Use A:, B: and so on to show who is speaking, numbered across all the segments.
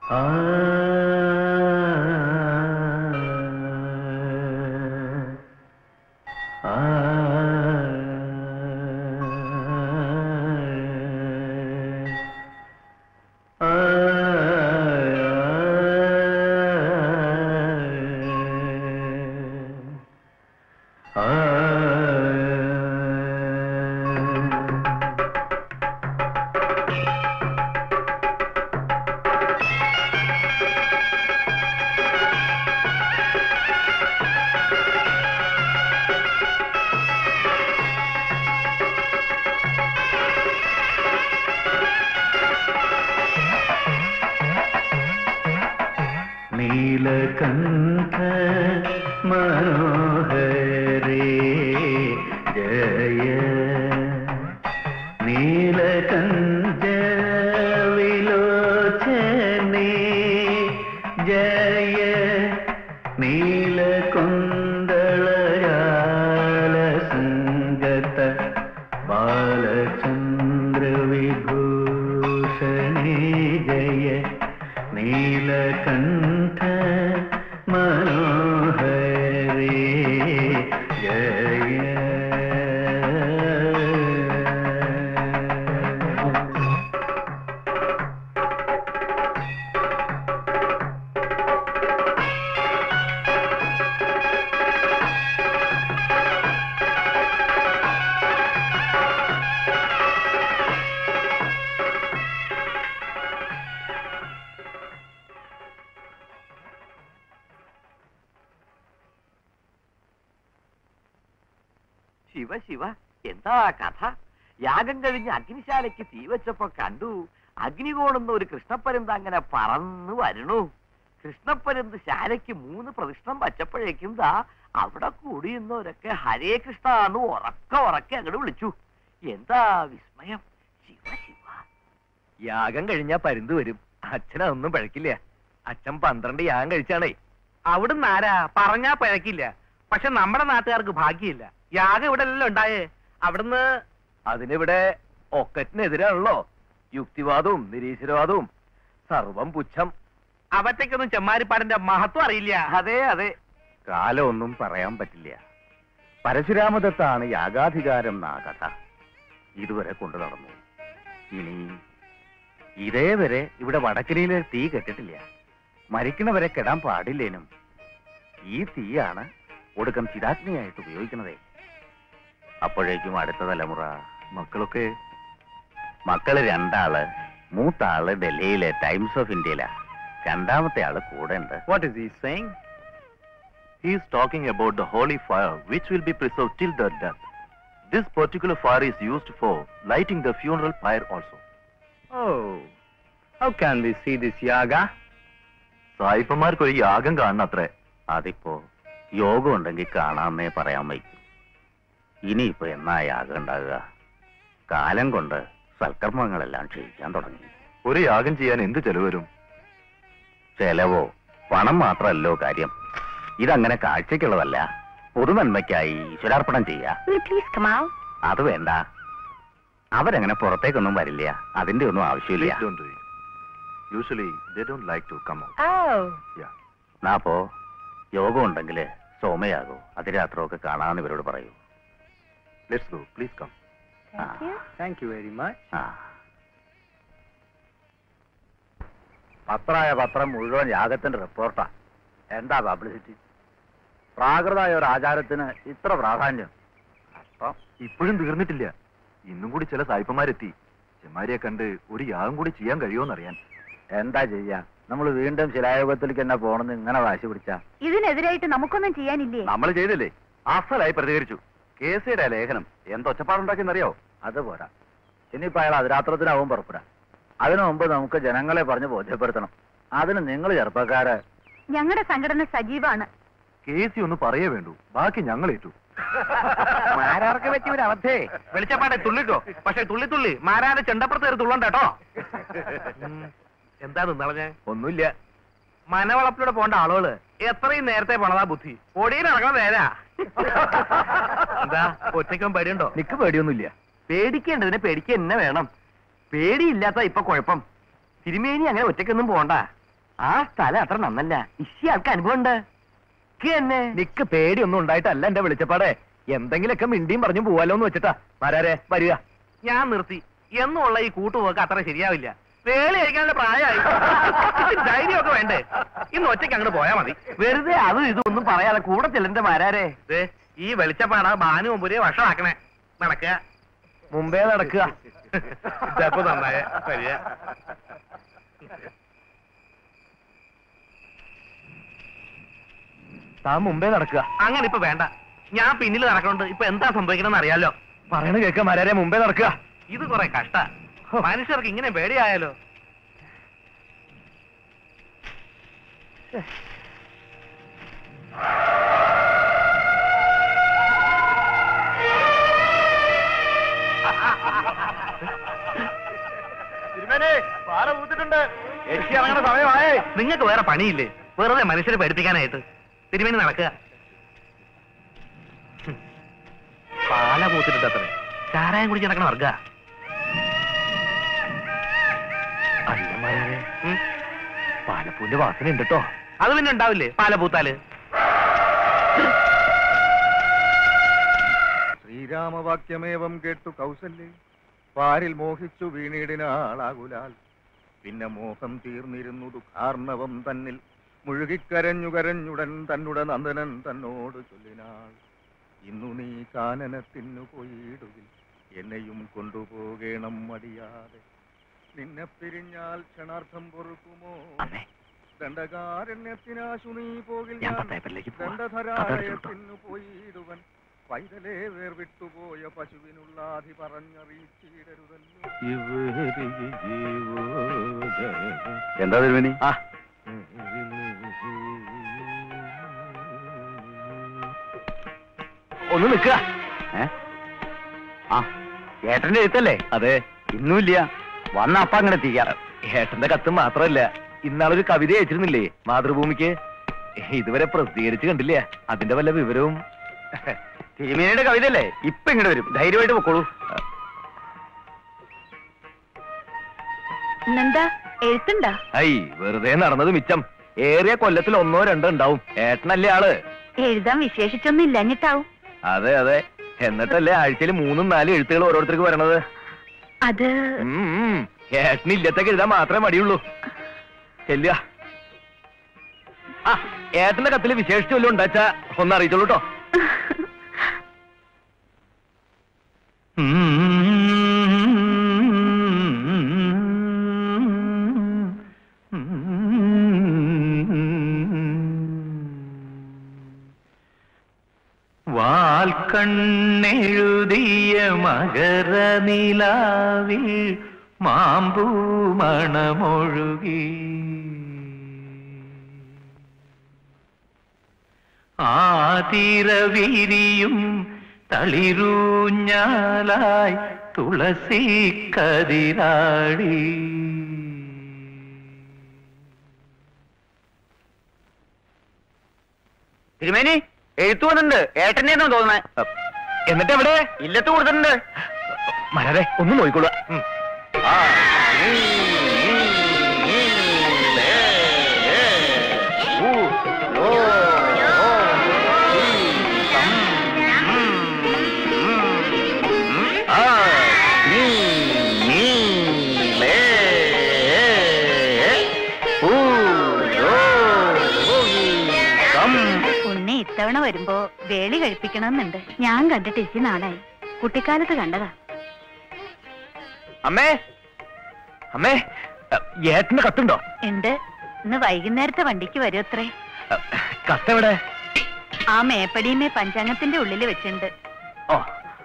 A: നീലകണ്ഠ മനോഹരേ ജയ നീലകണ്ഠ വിലോചനേ ജയ നീലകുന്തളയാല സംഗത ബാലചന്ദ്ര വിഭൂഷണേ ജയ നീലകണ്ഠ മനോഹരേ ജയ
B: ശിവ ശിവ എന്താ കഥ യാഗം കഴിഞ്ഞ് അഗ്നിശാലയ്ക്ക് തീ വെച്ചപ്പോ കണ്ടു അഗ്നികോണെന്ന് ഒരു കൃഷ്ണപ്പരുന്ത് അങ്ങനെ പറന്നു വരണു കൃഷ്ണപ്പരുന്ത് ശാലയ്ക്ക് മൂന്ന് പ്രദക്ഷിണം വച്ചപ്പോഴേക്കും ദാ അവിടെ കൂടിയുന്നവരൊക്കെ ഹരേ കൃഷ്ണ എന്ന് ഉറക്ക ഉറക്കെ അങ്ങോട്ട് വിളിച്ചു എന്താ വിസ്മയം ശിവ ശിവ
C: യാഗം കഴിഞ്ഞാ പരുന്ത് വരും അച്ഛനതൊന്നും പഴക്കില്ല അച്ഛൻ പന്ത്രണ്ട് യാഗം കഴിച്ചാണേ അവിടുന്ന് ആരാ പറഞ്ഞാ പഴക്കില്ല പക്ഷെ നമ്മുടെ നാട്ടുകാർക്ക് ഭാഗ്യമില്ല യാഗം ഇവിടെ അല്ലല്ലോ ഉണ്ടായേ അവിടുന്ന് അതിനിവിടെ ഒക്കറ്റിനെതിരാണല്ലോ യുക്തിവാദവും നിരീശ്വരവാദവും സർവം പുച്ഛം അവറ്റയ്ക്കൊന്നും ചെമ്മാരിപ്പാടിന്റെ മഹത്വം അറിയില്ല
B: അതെ അതെ
C: കാലമൊന്നും പറയാൻ പറ്റില്ല പരശുരാമദത്താണ് യാഗാധികാരം എന്നാ കഥ ഇതുവരെ കൊണ്ടു നടന്നു ഇനി ഇതേവരെ ഇവിടെ വടക്കരയിലെ തീ കെട്ടിട്ടില്ല മരിക്കണവരെ കെടാൻ പാടില്ലേനും ഈ തീയാണ് ഒടുക്കം ചിരാഗ്നിയായിട്ട് ഉപയോഗിക്കുന്നതേ അപ്പോഴേക്കും അടുത്ത തലമുറ മക്കളൊക്കെ മക്കള് രണ്ടാള് മൂത്ത ആള് ഡൽഹിയിലെ ടൈംസ് ഓഫ് ഇന്ത്യയിലാ രണ്ടാമത്തെ ആള് കൂടെ ഉണ്ട്
D: What is he saying? He is talking about the holy fire which will be preserved till the death. This particular fire is used for lighting the funeral pyre also.
C: Oh, how can we see this yaga?
D: സായിപ്പന്മാർക്ക് ഒരു യാഗം കാണണം അത്രേ
C: അതിപ്പോ യോഗം ഉണ്ടെങ്കിൽ കാണാമെന്നേ പറയാൻ വയ്ക്കും ഇനിയിപ്പോ എന്നാ യാഗം ഉണ്ടാകുക കാലം കൊണ്ട് സൽക്കർമ്മങ്ങളെല്ലാം ക്ഷയിക്കാൻ തുടങ്ങി
D: ഒരു യാഗം ചെയ്യാൻ എന്ത് ചെലവ് വരും
C: ചെലവോ പണം മാത്രമല്ലോ കാര്യം ഇതങ്ങനെ കാഴ്ചയ്ക്കുള്ളതല്ല പൊതുനന്മയ്ക്കായി ഈശ്വരാർപ്പണം ചെയ്യാ
E: Will you please come out?
C: അത് വേണ്ട അവരങ്ങനെ പുറത്തേക്കൊന്നും വരില്ല അതിന്റെ ഒന്നും ആവശ്യമില്ല
D: Please don't do it. Usually they don't like to come out.
E: Oh.
D: Yeah.
C: എന്നാ അപ്പോ യോഗം ഉണ്ടെങ്കിൽ സോമയാകോ അതിരാത്രമൊക്കെ കാണാന്ന് ഇവരോട് പറയൂ
D: Let's go. Please come.
E: Thank you.
C: Thank you very much പത്രമായ പത്രം മുഴുവൻ യാഗത്തിന്റെ റിപ്പോർട്ടാ എന്താ പബ്ലിസിറ്റി പ്രാകൃതമായ ഒരു ആചാരത്തിന് ഇത്ര പ്രാധാന്യം കഷ്ടം
D: ഇപ്പോഴും തീർന്നിട്ടില്ല ഇന്നും കൂടി ചില സായിപ്പന്മാരെത്തി ചെമ്മാരിയെ കണ്ട് ഒരു യാഗം കൂടി ചെയ്യാൻ കഴിയുമോന്നറിയാൻ
C: എന്താ ചെയ്യാ നമ്മൾ വീണ്ടും ശിലായോഗത്തിലേക്ക് തന്നെ പോണെന്ന് ഇങ്ങനെ വാശി പിടിച്ചാ
E: ഇതിനെതിരായിട്ട് നമുക്കൊന്നും ചെയ്യാനില്ലേ
C: നമ്മൾ ചെയ്തില്ലേ അസലായി പ്രതികരിച്ചു കേസിയുടെ ലേഖനം എന്തൊച്ചപ്പാടുണ്ടാക്കിയെന്നറിയോ അത് പോരാ ഇനിയിപ്പോ അയാൾ അതിരാത്രത്തിനാവും പുറപ്പെടാ അതിനു മുമ്പ് നമുക്ക് ജനങ്ങളെ പറഞ്ഞ് ബോധ്യപ്പെടുത്തണം അതിന് നിങ്ങൾ ചെറുപ്പക്കാര്
E: ഞങ്ങളുടെ സംഘടന സജീവാണ്
D: കെ സി ഒന്ന് പറയേ വേണ്ടു ബാക്കി ഞങ്ങൾ ഏറ്റു
C: മാരാർക്ക് പറ്റിയ ഒരു അവധേ
B: വെളിച്ചപ്പാടെ തുള്ളിട്ടോ പക്ഷെ തുള്ളി തുള്ളി മാരാന്റെ ചെണ്ടപ്പുറത്ത് കയറി തുള്ളണ്ട കേട്ടോ എന്താ നിന്നളഞ്ഞ്
C: ഒന്നുമില്ല
B: മനവളപ്പിലൂടെ പോണ്ട ആളുകള് എത്രയും നേരത്തെ പോണതാ ബുദ്ധി ഓടിയിൽ ഇറങ്ങണ നേരാ എന്താ ഒറ്റയ്ക്കും പേടിയുണ്ടോ
C: നിക്ക് പേടിയൊന്നുമില്ല
B: പേടിക്കേണ്ടതിനെ പേടിക്കുക തന്നെ വേണം പേടിയില്ലാത്ത ഇപ്പൊ കുഴപ്പം തിരുമേനി അങ്ങനെ ഒറ്റയ്ക്കൊന്നും പോണ്ട ആ സ്ഥലം അത്ര നന്നല്ല ഇഷി ആൾക്ക് അനുഭവം ഉണ്ട് തന്നെ
C: നിക്ക് പേടിയൊന്നും ഉണ്ടായിട്ടല്ല എന്റെ വെളിച്ചപ്പാടെ എന്തെങ്കിലൊക്കെ മിണ്ടിയും പറഞ്ഞു പോവാലോ എന്ന് വെച്ചിട്ടാ മാരാരെ വരിക ഞാൻ നിർത്തി എന്നുള്ള ഈ കൂട്ടുപോക്ക് അത്ര ശരിയാവില്ല വേളി കഴിക്കാനുള്ള പ്രായമായി ധൈര്യമൊക്കെ വേണ്ടേ ഇന്ന് ഒറ്റയ്ക്ക് അങ്ങോട്ട് പോയാ മതി
B: വെറുതെ അതും ഇതും ഒന്നും പറയാതെ കൂടെ ചെല്ലന്റെ മാരാരെ
C: ദേ, ഈ വെളിച്ചപ്പാട ബാനു മുമ്പുരെ വഷമാക്കണേ നടക്കുക മുമ്പേ നടക്കുക ഇതപ്പൊ നന്നായ വരിക താൻ മുമ്പേ നടക്കുക അങ്ങനെ ഇപ്പൊ വേണ്ട ഞാൻ പിന്നിൽ നടക്കണുണ്ട് ഇപ്പൊ എന്താ സംഭവിക്കണമെന്ന് അറിയാലോ പറയണ കേൾക്ക മരാരെ മുമ്പേ നടക്കുക ഇത് കുറെ കഷ്ട മനുഷ്യർക്ക് ഇങ്ങനെ പേടിയായാലോ നിങ്ങൾക്ക് വേറെ പണിയില്ലേ വെറുതെ മനുഷ്യരെ പഠിപ്പിക്കാനായിട്ട് തിരുമേനി നടക്കുക ഹും. പാല പൂത്തിട്ടത്രേ ചാരായം കുടിച്ച് നടക്കണ വർഗ അല്ലമാരെ പാലപ്പൂന്റെ വാസന ഉണ്ട് കേട്ടോ അത് പിന്നെ ഉണ്ടാവില്ലേ പാലപ്പൂത്താല്
F: ശ്രീരാമവാക്യമേവം കേട്ടു കൗസല്യേ പാരിൽ മോഹിച്ചു വീണിടിനാളാകുലാൽ പിന്നെ മോഹം തീർന്നിരുന്നു ദുഃഖാർണവം തന്നിൽ മുഴുകിക്കരഞ്ഞു കരഞ്ഞുടൻ തന്നുട നന്ദനൻ തന്നോട് ചൊല്ലിനാൾ ഇന്നു നീ കാനനത്തിനു പോയിടുകിൽ എന്നെയും കൊണ്ടുപോകേണം മടിയാതെ നിന്നെ പിരിഞ്ഞാൽ ക്ഷണാർത്ഥം പൊറുക്കുമോ
B: അമ്മേ
F: ദണ്ഡകാരണ്യത്തിനാശു നീ പോകിൽ
B: ഞാൻ
F: ഞാൻ
B: പത്തായപ്പനിലേക്ക് പോവാം.
F: ദണ്ഡധരാലയത്തിനു പോയിടുവൻ പൈതലേ വേർവിട്ടുപോയ പശുവിനുള്ള ആധി പറഞ്ഞറിയിച്ചിടരുതല്ലോ
A: എന്താ തിരുമേനി
C: ആ ഒന്ന് നിൽക്കുക
A: ഏ? ആ ഏട്ടന്റെ എഴുത്തല്ലേ
C: അതെ
A: ഇന്നുമില്ല വന്ന അപ്പ അങ്ങനെ എത്തിക്കാറ്
C: ഏട്ടന്റെ കത്ത് മാത്രമല്ല ഇന്നാളൊരു കവിത അയച്ചിരുന്നില്ലേ മാതൃഭൂമിക്ക് ഇതുവരെ പ്രസിദ്ധീകരിച്ച് കണ്ടില്ല അതിന്റെ വല്ല വിവരവും
A: തിരുമേനിയുടെ കവിതയല്ലേ ഇപ്പൊ ഇങ്ങോട്ട് വരും ധൈര്യമായിട്ട് പൊക്കോളൂ
E: ഇന്നെന്താ എഴുത്തുണ്ടോ
C: ഐ വെറുതെ നടന്നത് മിച്ചം ഏറിയ കൊല്ലത്തിൽ ഒന്നോ രണ്ടോ ഉണ്ടാവും ഏട്ടനല്ലേ ആള്
E: എഴുതാൻ വിശേഷിച്ചൊന്നും ഇല്ലഞ്ഞിട്ടാവും
C: അതെ അതെ എന്നിട്ടല്ലേ ആഴ്ചയിൽ മൂന്നും നാലും എഴുത്തുകൾ ഓരോരുത്തർക്ക് വരണത്
E: അത്
C: ഉം, ഉം. ഏട്ടന് ഇല്ലത്തൊക്കെ എഴുതാൻ മാത്രമേ മടിയുള്ളൂ ചെല്ലുക ആ ഏട്ടന്റെ കത്തിൽ വിശേഷിച്ച് വല്ലതും ഉണ്ടാച്ചാ ഒന്ന് അറിയിച്ചോളൂ കേട്ടോ
A: വാൽ കണ്ണെഴുതിയ മകര നിലാവിൽ മാമ്പൂ മണമൊഴുകി ആതിരവിരിയും തളിരൂഞ്ഞാലായി തുളസി കതിരാടി
B: തിരുമേനി എഴുത്തു വന്നിട്ടുണ്ട് ഏട്ടനെയാണോ തോന്നുന്നത്
C: എന്നിട്ട് എവിടെ
B: ഇല്ലത്ത് കൊടുത്തിട്ടുണ്ട്
C: മരതെ ഒന്ന് നോക്കിക്കൊള്ളുക ഉം.
E: ഉണ്ണി ഇത്തവണ വരുമ്പോ വേളി കഴിപ്പിക്കണമെന്നുണ്ട് ഞാൻ കണ്ടിട്ട് ഇച്ചി നാളായി കുട്ടിക്കാലത്ത് കണ്ടതാ
C: അമ്മേ അമ്മേ ഏട്ടന്റെ കത്തുണ്ടോ
E: ഉണ്ട് ഇന്ന് വൈകുന്നേരത്തെ വണ്ടിക്ക് വരും അത്രേ
C: കത്തെവിടെ
E: ആ മേപ്പടിയുമേ പഞ്ചാംഗത്തിന്റെ ഉള്ളിൽ വെച്ചിട്ടുണ്ട്
C: ഓ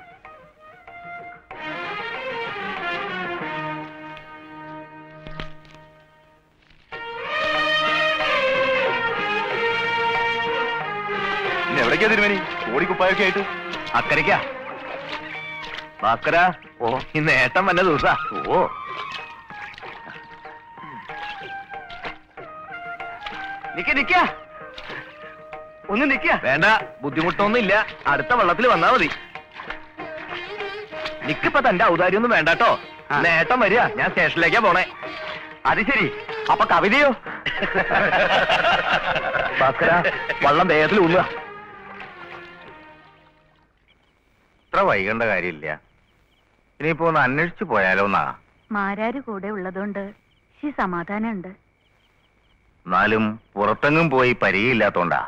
D: എവിടേക്കാ തിരുമേനി ഓടിക്കുപ്പായൊക്കെ ആയിട്ട്
C: അക്കരയ്ക്കാ ഭാസ്കര ഓ ഇന്ന് ഏട്ടൻ വന്ന ദിവസാ ഓ
B: നിക്ക നിക്ക ഒന്ന് നിക്ക
C: വേണ്ട ബുദ്ധിമുട്ടൊന്നും ഇല്ല അടുത്ത വെള്ളത്തിൽ വന്നാ മതി നിക്കിപ്പോ തന്റെ ഔദാര്യൊന്നും വേണ്ട കേട്ടോ നേട്ടം വരിക ഞാൻ സ്റ്റേഷനിലേക്കാ പോണേ
B: അത് ശരി
A: അപ്പൊ കവിതയോ ഭാസ്കര വള്ളം വേഗത്തിൽ ഊന്നുക
D: ഇത്ര വൈകേണ്ട കാര്യമില്ല ഇനിയിപ്പോ ഒന്ന് അന്വേഷിച്ചു പോയാലോ എന്നാ
E: മാരാര് കൂടെ ഉള്ളതുകൊണ്ട് ശി സമാധാനമുണ്ട്
D: എന്നാലും പുറത്തെങ്ങും പോയി പരിചയമില്ലാത്തോണ്ടാ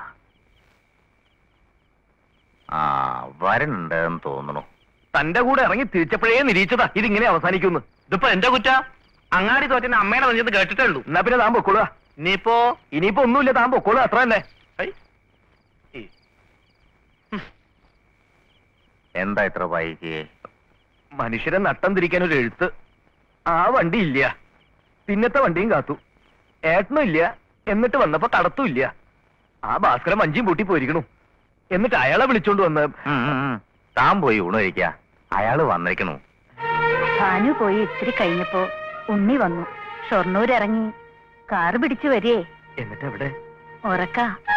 D: ആ വരനുണ്ടെന്ന് തോന്നണു
C: തന്റെ കൂടെ ഇറങ്ങി തിരിച്ചപ്പോഴേ നിരീക്ഷതാ ഇതിങ്ങനെ അവസാനിക്കുന്നു ഇതിപ്പോ എന്റെ കുറ്റ അങ്ങാടി തോറ്റന് അമ്മയുടെ നെഞ്ചെന്ന് കേട്ടിട്ടേ ഉള്ളൂ എന്നാ പിന്നെ താൻ പൊക്കോളുക ഇനിയിപ്പോ ഇനിയിപ്പോ ഒന്നുമില്ല താൻ പൊക്കോളുക അത്ര തന്നെ
D: എന്താ ഇത്ര വൈകിയേ
C: മനുഷ്യരെ നട്ടം തിരിക്കാൻ ഒരു എഴുത്ത് ആ വണ്ടി ഇല്ല പിന്നത്തെ വണ്ടിയും കാത്തു ഏട്ടനും ഇല്ല എന്നിട്ട് വന്നപ്പോ കടത്തും ഇല്ല ആ ഭാസ്കരൻ വഞ്ചിയും പൂട്ടി പോയിരിക്കണു എന്നിട്ട് അയാളെ വിളിച്ചോണ്ട് വന്ന്
D: ഉം, ഉം, ഉം. താൻ പോയി ഊണ് കഴിക്ക അയാള് വന്നിരിക്കണു
E: ഭാനു പോയി ഇത്തിരി കഴിഞ്ഞപ്പോ ഉണ്ണി വന്നു ഷൊർണൂർ ഇറങ്ങി കാറ് പിടിച്ചു വരേ
C: എന്നിട്ട് എവിടെ
E: ഉറക്ക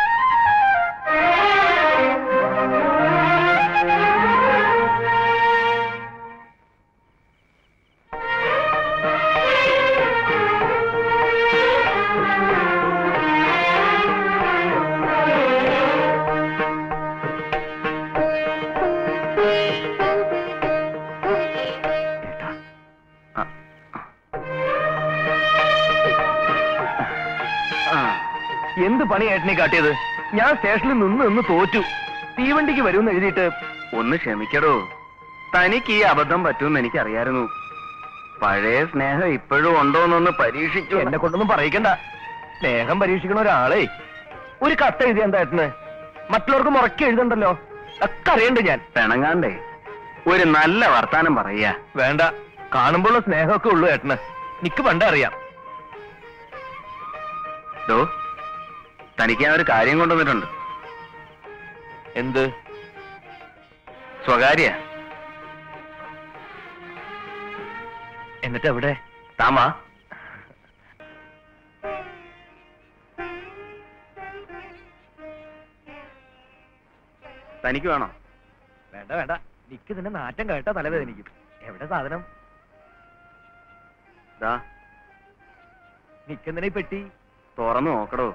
C: എന്ത് പണി ഏട്ടനെ കാട്ടിയത് ഞാൻ സ്റ്റേഷനിൽ നിന്ന് നിന്ന് തോറ്റു തീവണ്ടിക്ക് വരുമെന്ന് എഴുതിയിട്ട്
A: ഒന്ന് ക്ഷമിക്കടോ തനിക്ക് ഈ അബദ്ധം പറ്റുമെന്ന് എനിക്കറിയായിരുന്നു പഴയ സ്നേഹം ഇപ്പോഴും ഉണ്ടോന്നൊന്ന് പരീക്ഷിച്ചു
C: എന്നെ കൊണ്ടൊന്നും പറയിക്കണ്ട സ്നേഹം പരീക്ഷിക്കണ ഒരാളെ ഒരു കത്ത് എഴുതി എന്താ ഏട്ടന് മറ്റുള്ളവർക്ക് മുറക്കി എഴുതണ്ടല്ലോ ഒക്കെ അറിയണ്ട് ഞാൻ
A: പിണങ്ങാണ്ടേ ഒരു നല്ല വർത്താനം പറയാ
C: വേണ്ട കാണുമ്പോഴുള്ള സ്നേഹമൊക്കെ ഉള്ളു ഏട്ടന് നിക്ക് പണ്ടേ അറിയാം
A: ഡോ തനിക്ക് ഞാൻ ഒരു കാര്യം കൊണ്ടുവന്നിട്ടുണ്ട്
C: എന്ത്
A: സ്വകാര്യ
C: എന്നിട്ട് എവിടെ
A: താമാ തനിക്ക് വേണോ
C: വേണ്ട വേണ്ട നിക്ക് ഇതിന്റെ നാറ്റം കേട്ടാ തലവേദനിക്കും എവിടെ സാധനം
A: ദാ
C: നിക്കെന്തിനാ ഈ പെട്ടി
A: തുറന്നു നോക്കടോ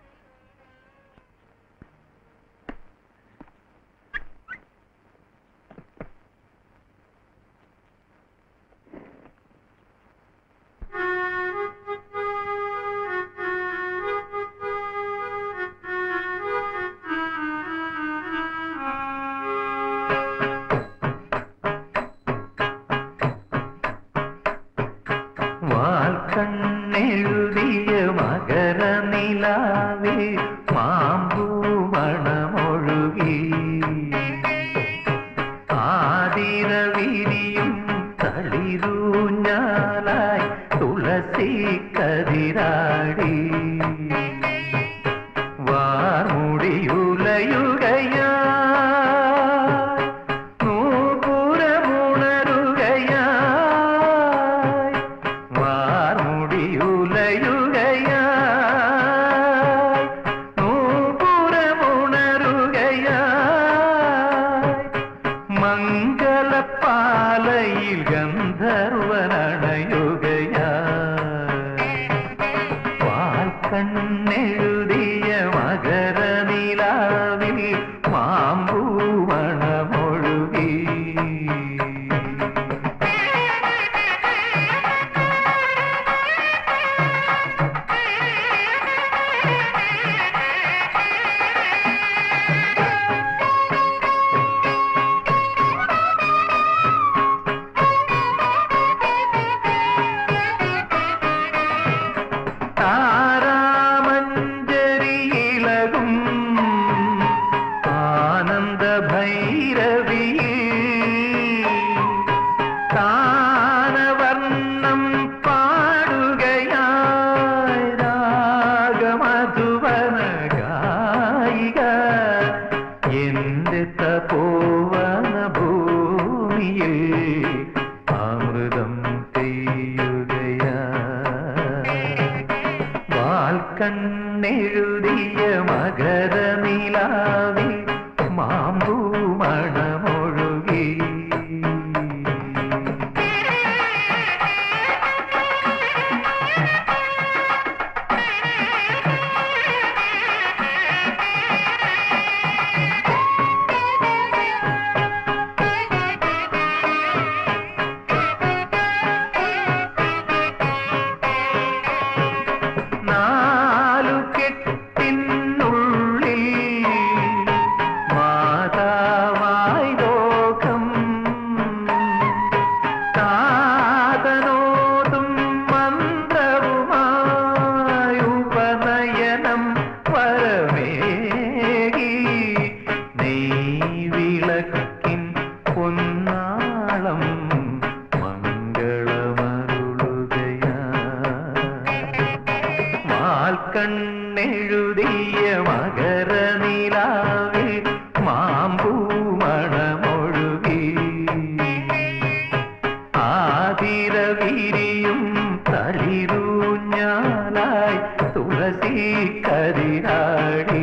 G: വാൽക്കണ്ണെഴുതിയ മകര നിലാവേ മാമ്പൂമണമൊഴുകി ആതിര വിരിയും തളിരൂഞ്ഞാലായി തുളസി കതിരാടി വാർമുടിയുലയുകയാ നൂപുരമുണരുകയായി വാർമുടിയുലയുകയായി നൂപുരമുണരുകയായി മംഗളപ്പാലയിൽ ഗന്ധർവനണയുകയായി വാൽക്കണ്ണെഴുതിയ മകര നിലാവിൽ മാമ്പൂമണമൊഴുകി താരാമഞ്ജരിയിളകും ആനന്ദ ഭൈരവിയിൽ താനവർണ്ണം പാടുകയായി രാഗമധുവന ഗായിക എന്റെ തപോവന ഭൂമിയിൽ അമൃതം പെയ്യുകയായി വാൽക്കണ്ണെഴുതിയ മകര നിലാവി മാമ്പൂ മണമൊഴുകി ആതിരവിരിയും തളിരൂഞ്ഞാലായി തുളസി കരിനാടി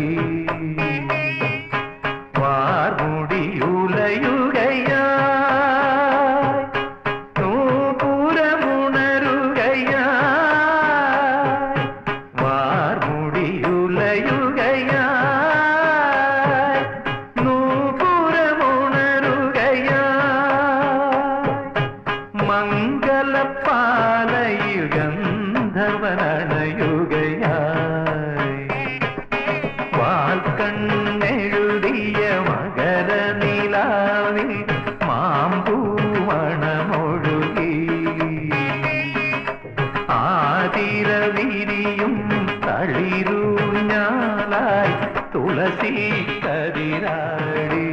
G: വാർമുടിയുലയുകയായി നൂപുരമുണരുകയായി വാർമുടിയുലയുകയായി നൂപുരമുണരുകയായി മംഗലപ്പാലയിൽ ഗന്ധർവനണയുകയായി വാൽക്കണ്ണെഴുതിയ മകരനിലാവിൽ മാമ്പൂമണമൊഴുകി ആതിരവിരിയും തളിരൂഞ്ഞാലായി തുളസി കരിരാടി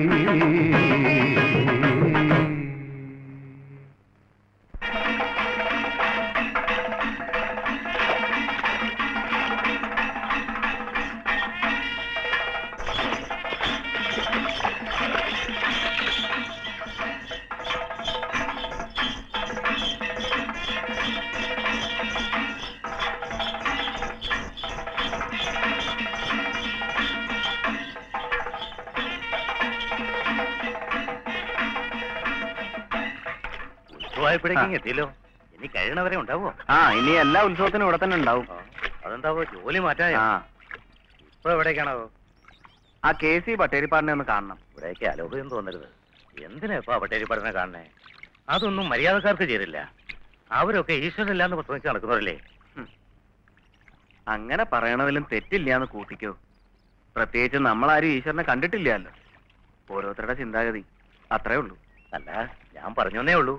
C: ഉത്സവമായപ്പോഴേക്കും എത്തിയല്ലോ ഇനി കഴിയണവരെ ഉണ്ടാവോ
A: ആ ഇനി എല്ലാ ഉത്സവത്തിനും ഇവിടെ തന്നെ ഉണ്ടാവും
C: അതെന്താവോ ജോലി മാറ്റാൻ
A: ആ
C: ഇപ്പൊ എവിടേക്കാണോ
A: ആ കെ സി പട്ടേരിപ്പാടിനെ ഒന്ന് കാണണം
C: ഇവിടേക്ക് അലോഭ്യം തോന്നരുത് എന്തിനാ ഇപ്പൊ പട്ടേരിപ്പടനെ കാണണേ അതൊന്നും മര്യാദക്കാർക്ക് ചേരില്ല അവരൊക്കെ ഈശ്വരനില്ലാന്ന് പ്രസംഗിച്ച് നടക്കുന്നവരല്ലേ
A: അങ്ങനെ പറയണതിലും തെറ്റില്ലാന്ന് കൂട്ടിക്കോ പ്രത്യേകിച്ച് നമ്മളാരും ഈശ്വരനെ കണ്ടിട്ടില്ലല്ലോ ഓരോരുത്തരുടെ ചിന്താഗതി അത്രേ ഉള്ളൂ
C: അല്ല ഞാൻ പറഞ്ഞേ ഉള്ളൂ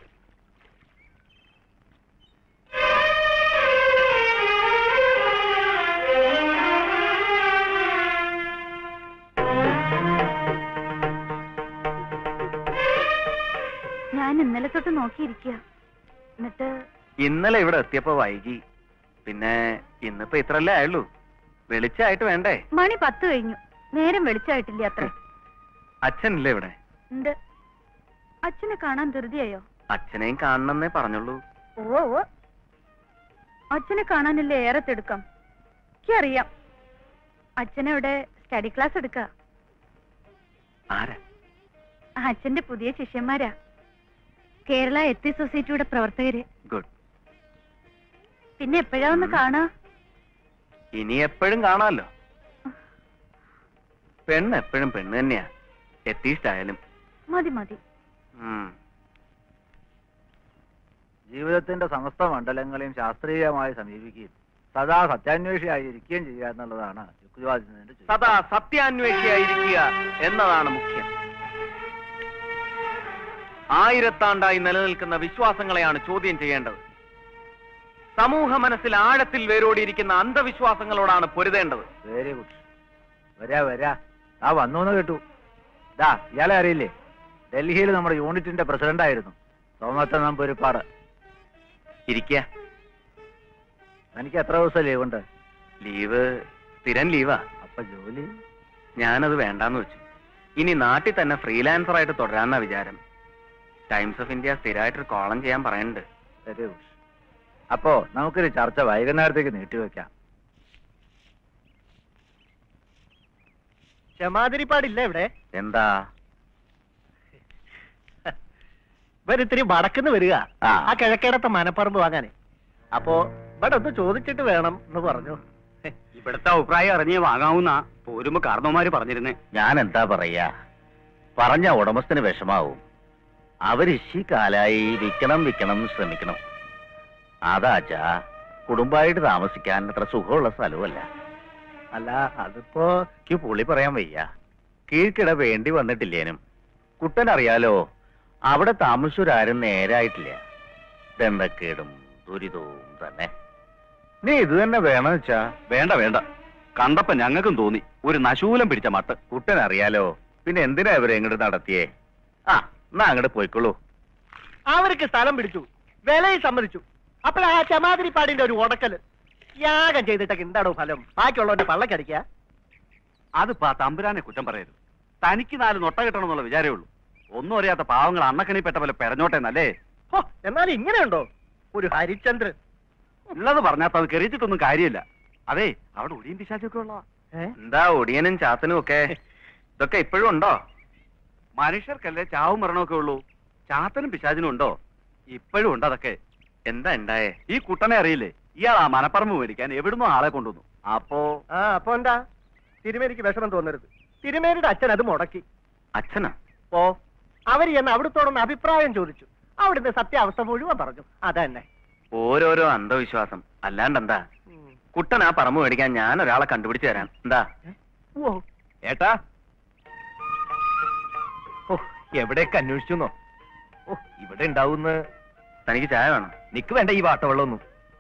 E: ഞാൻ ഇന്നലെ തൊട്ട് നോക്കിയിരിക്കുക എന്നിട്ട്
A: ഇന്നലെ ഇവിടെ എത്തിയപ്പോ വൈകി പിന്നെ ഇന്നിപ്പോ ഇത്രല്ലേ ആയുള്ളൂ വെളിച്ചായിട്ട് വേണ്ടേ
E: മണി പത്ത് കഴിഞ്ഞു നേരം വെളിച്ചായിട്ടില്ല അത്ര
A: അച്ഛനില്ലേ ഇവിടെ
E: ഉണ്ട് അച്ഛനെ കാണാൻ ധൃതിയായോ
A: അച്ഛനെയും കാണണമെന്നേ പറഞ്ഞുള്ളൂ
E: ഓ ഓ അച്ഛനെ കാണാനല്ലേ ഏറെ തിടുക്കം എനിക്കറിയാം അച്ഛനെവിടെ സ്റ്റഡി ക്ലാസ് എടുക്ക
A: ആരാ
E: അച്ഛന്റെ പുതിയ ശിഷ്യന്മാരാ കേരള എത്തി സൊസൈറ്റിയുടെ പ്രവർത്തകര്
A: ഗുഡ്
E: പിന്നെ എപ്പോഴാ ഒന്ന് കാണാ
A: ഇനി എപ്പോഴും കാണാമല്ലോ പെണ്ണ് എപ്പോഴും പെണ്ണ് തന്നെയാ എത്തിയിട്ടായാലും
E: മതി മതി
A: ഉം.
F: ജീവിതത്തിന്റെ സമസ്ത മണ്ഡലങ്ങളെയും ശാസ്ത്രീയമായി സമീപിക്കുകയും സദാ സത്യാന്വേഷിയായിരിക്കുകയും ചെയ്യുക എന്നുള്ളതാണ് യുക്തിവാദിക്കുന്നതിന്റെ ചുരുക്കം.
A: സദാ സത്യാന്വേഷിയായിരിക്കുക എന്നതാണ് മുഖ്യം ആയിരത്താണ്ടായി നിലനിൽക്കുന്ന വിശ്വാസങ്ങളെയാണ് ചോദ്യം ചെയ്യേണ്ടത് സമൂഹ മനസ്സിൽ ആഴത്തിൽ വേരോടിയിരിക്കുന്ന അന്ധവിശ്വാസങ്ങളോടാണ് പൊരുതേണ്ടത്
F: വെരി ഗുഡ് വരാ വരാ ആ വന്നു എന്ന് കേട്ടു ദാ ഇയാളെ അറിയില്ലേ ഡൽഹിയിൽ നമ്മുടെ യൂണിറ്റിന്റെ പ്രസിഡന്റ് ആയിരുന്നു സോമത്ത നമ്പൂരിപ്പാട്
A: ഇരിക്കുക
F: എനിക്ക് എത്ര ദിവസം ലീവ് ഉണ്ട്
A: ലീവ് സ്ഥിരം ലീവാ
F: അപ്പൊ ജോലി
A: ഞാനത് വേണ്ടാന്ന് വെച്ചു ഇനി നാട്ടിൽ തന്നെ ഫ്രീലാൻസർ ആയിട്ട് തുടരാന്ന വിചാരം ടൈംസ് ഓഫ് ഇന്ത്യ സ്ഥിരമായിട്ടൊരു കോളം ചെയ്യാൻ പറയുന്നുണ്ട്
F: വെരി ഗുഡ് അപ്പോ നമുക്കൊരു ചർച്ച വൈകുന്നേരത്തേക്ക് നീട്ടിവെക്കാം
C: ക്ഷമാതിരിപ്പാടില്ല ഇവിടെ
A: എന്താ
C: ഇവരിത്തിരി വടക്കുന്ന് വരിക
A: ആ.
C: ആ കിഴക്കേടത്തെ മനപ്പറമ്പ് വാങ്ങാനേ അപ്പോ ഇവിടെ ഒന്ന് ചോദിച്ചിട്ട് വേണം എന്ന് പറഞ്ഞു
A: ഇവിടുത്തെ അഭിപ്രായം അറിഞ്ഞ് വാങ്ങാവുന്ന പോരുമ്പോ കാരണവന്മാര് പറഞ്ഞിരുന്നേ
D: ഞാൻ എന്താ പറയാ പറഞ്ഞ ഉടമസ്ഥന് വിഷമാവും അവര് ഇശി കാലായി വിൽക്കണം വിൽക്കണം എന്ന് ശ്രമിക്കണം അതാച്ചാ കുടുംബമായിട്ട് താമസിക്കാൻ അത്ര സുഖമുള്ള സ്ഥലവുമല്ല
F: അല്ല അതിപ്പോ
D: എനിക്ക് പുള്ളി പറയാൻ വയ്യ കീഴ്ക്കിട വേണ്ടി വന്നിട്ടില്ലേനും കുട്ടൻ അറിയാലോ അവിടെ താമസിച്ചവരാരും നേരായിട്ടില്ല ദണ്ഡക്കേടും ദുരിതവും തന്നെ നീ ഇത് തന്നെ വേണമെന്ന് വെച്ചാ
A: വേണ്ട വേണ്ട കണ്ടപ്പോ ഞങ്ങൾക്കും തോന്നി ഒരു നശൂലം പിടിച്ച മട്ട്
D: കുട്ടൻ അറിയാലോ പിന്നെ എന്തിനാ ഇവരെ ഇങ്ങോട്ട് നടത്തിയേ ആ എന്നാ അങ്ങോട്ട് പോയിക്കോളൂ
C: അവർക്ക് സ്ഥലം പിടിച്ചു വിലയും സമ്മതിച്ചു അപ്പോൾ ആ ചമാതിരിപ്പാടിന്റെ ഒരു ഉടക്കല് യാഗം ചെയ്തിട്ടൊക്കെ എന്താണോ ഫലം ബാക്കിയുള്ളവന്റെ പള്ളക്കടിക്കുക
A: അതിപ്പോ ആ തമ്പുരാനെ കുറ്റം പറയരുത് തനിക്ക് നാല് നൊട്ട കിട്ടണം എന്നുള്ള വിചാരമേ ഉള്ളൂ ഒന്നും അറിയാത്ത പാവങ്ങൾ അണ്ണക്കണിപ്പെട്ട പോലെ പെരഞ്ഞോട്ടെ എന്നല്ലേ
C: ഹോ, എന്നാലും ഇങ്ങനെയുണ്ടോ ഒരു ഹരിചന്ദ്രൻ
F: ഉള്ളത് പറഞ്ഞാൽ അത് കെറിയിച്ചിട്ടൊന്നും കാര്യമില്ല അതെ അവിടെ ഒടിയും പിശാചൊക്കെ ഉള്ള
A: എന്താ ഒടിയനും ചാത്തനും ഒക്കെ ഇതൊക്കെ ഇപ്പോഴും ഉണ്ടോ
F: മനുഷ്യർക്കല്ലേ ചാവും മരണമൊക്കെ ഉള്ളൂ ചാത്തനും പിശാചിനും ഉണ്ടോ ഇപ്പോഴും ഉണ്ട് അതൊക്കെ
A: എന്താ ഉണ്ടായേ
F: ഈ കുട്ടനെ അറിയില്ലേ ഇയാൾ ആ മനപ്പറമ്പ് മേടിക്കാൻ എവിടുന്നോ ആളെ കൊണ്ടുവന്നു അപ്പോ
C: ആ അപ്പൊ എന്താ തിരുമേനിക്ക് വിഷമം തോന്നരുത് തിരുമേനിയുടെ അച്ഛൻ അത് മുടക്കി
A: അച്ഛനാ
C: ഓ അവര് എന്ന് അവിടുത്തോടൊന്ന് അഭിപ്രായം ചോദിച്ചു അവിടുന്ന് സത്യാവസ്ഥ മുഴുവൻ പറഞ്ഞു അതന്നെ
A: ഓരോരോ അന്ധവിശ്വാസം അല്ലാണ്ടെന്താ കുട്ടൻ ആ പറമ്പ് മേടിക്കാൻ ഞാൻ ഒരാളെ കണ്ടുപിടിച്ചു തരാം എന്താ
C: ഓ
H: ഏട്ടാ ഓ എവിടെയൊക്കെ അന്വേഷിച്ചെന്നോ ഓ ഇവിടെ ഉണ്ടാവുന്ന
A: തനിക്ക് ചായ വേണം
H: നിക്ക് വേണ്ട ഈ വാട്ടവെള്ളമൊന്നും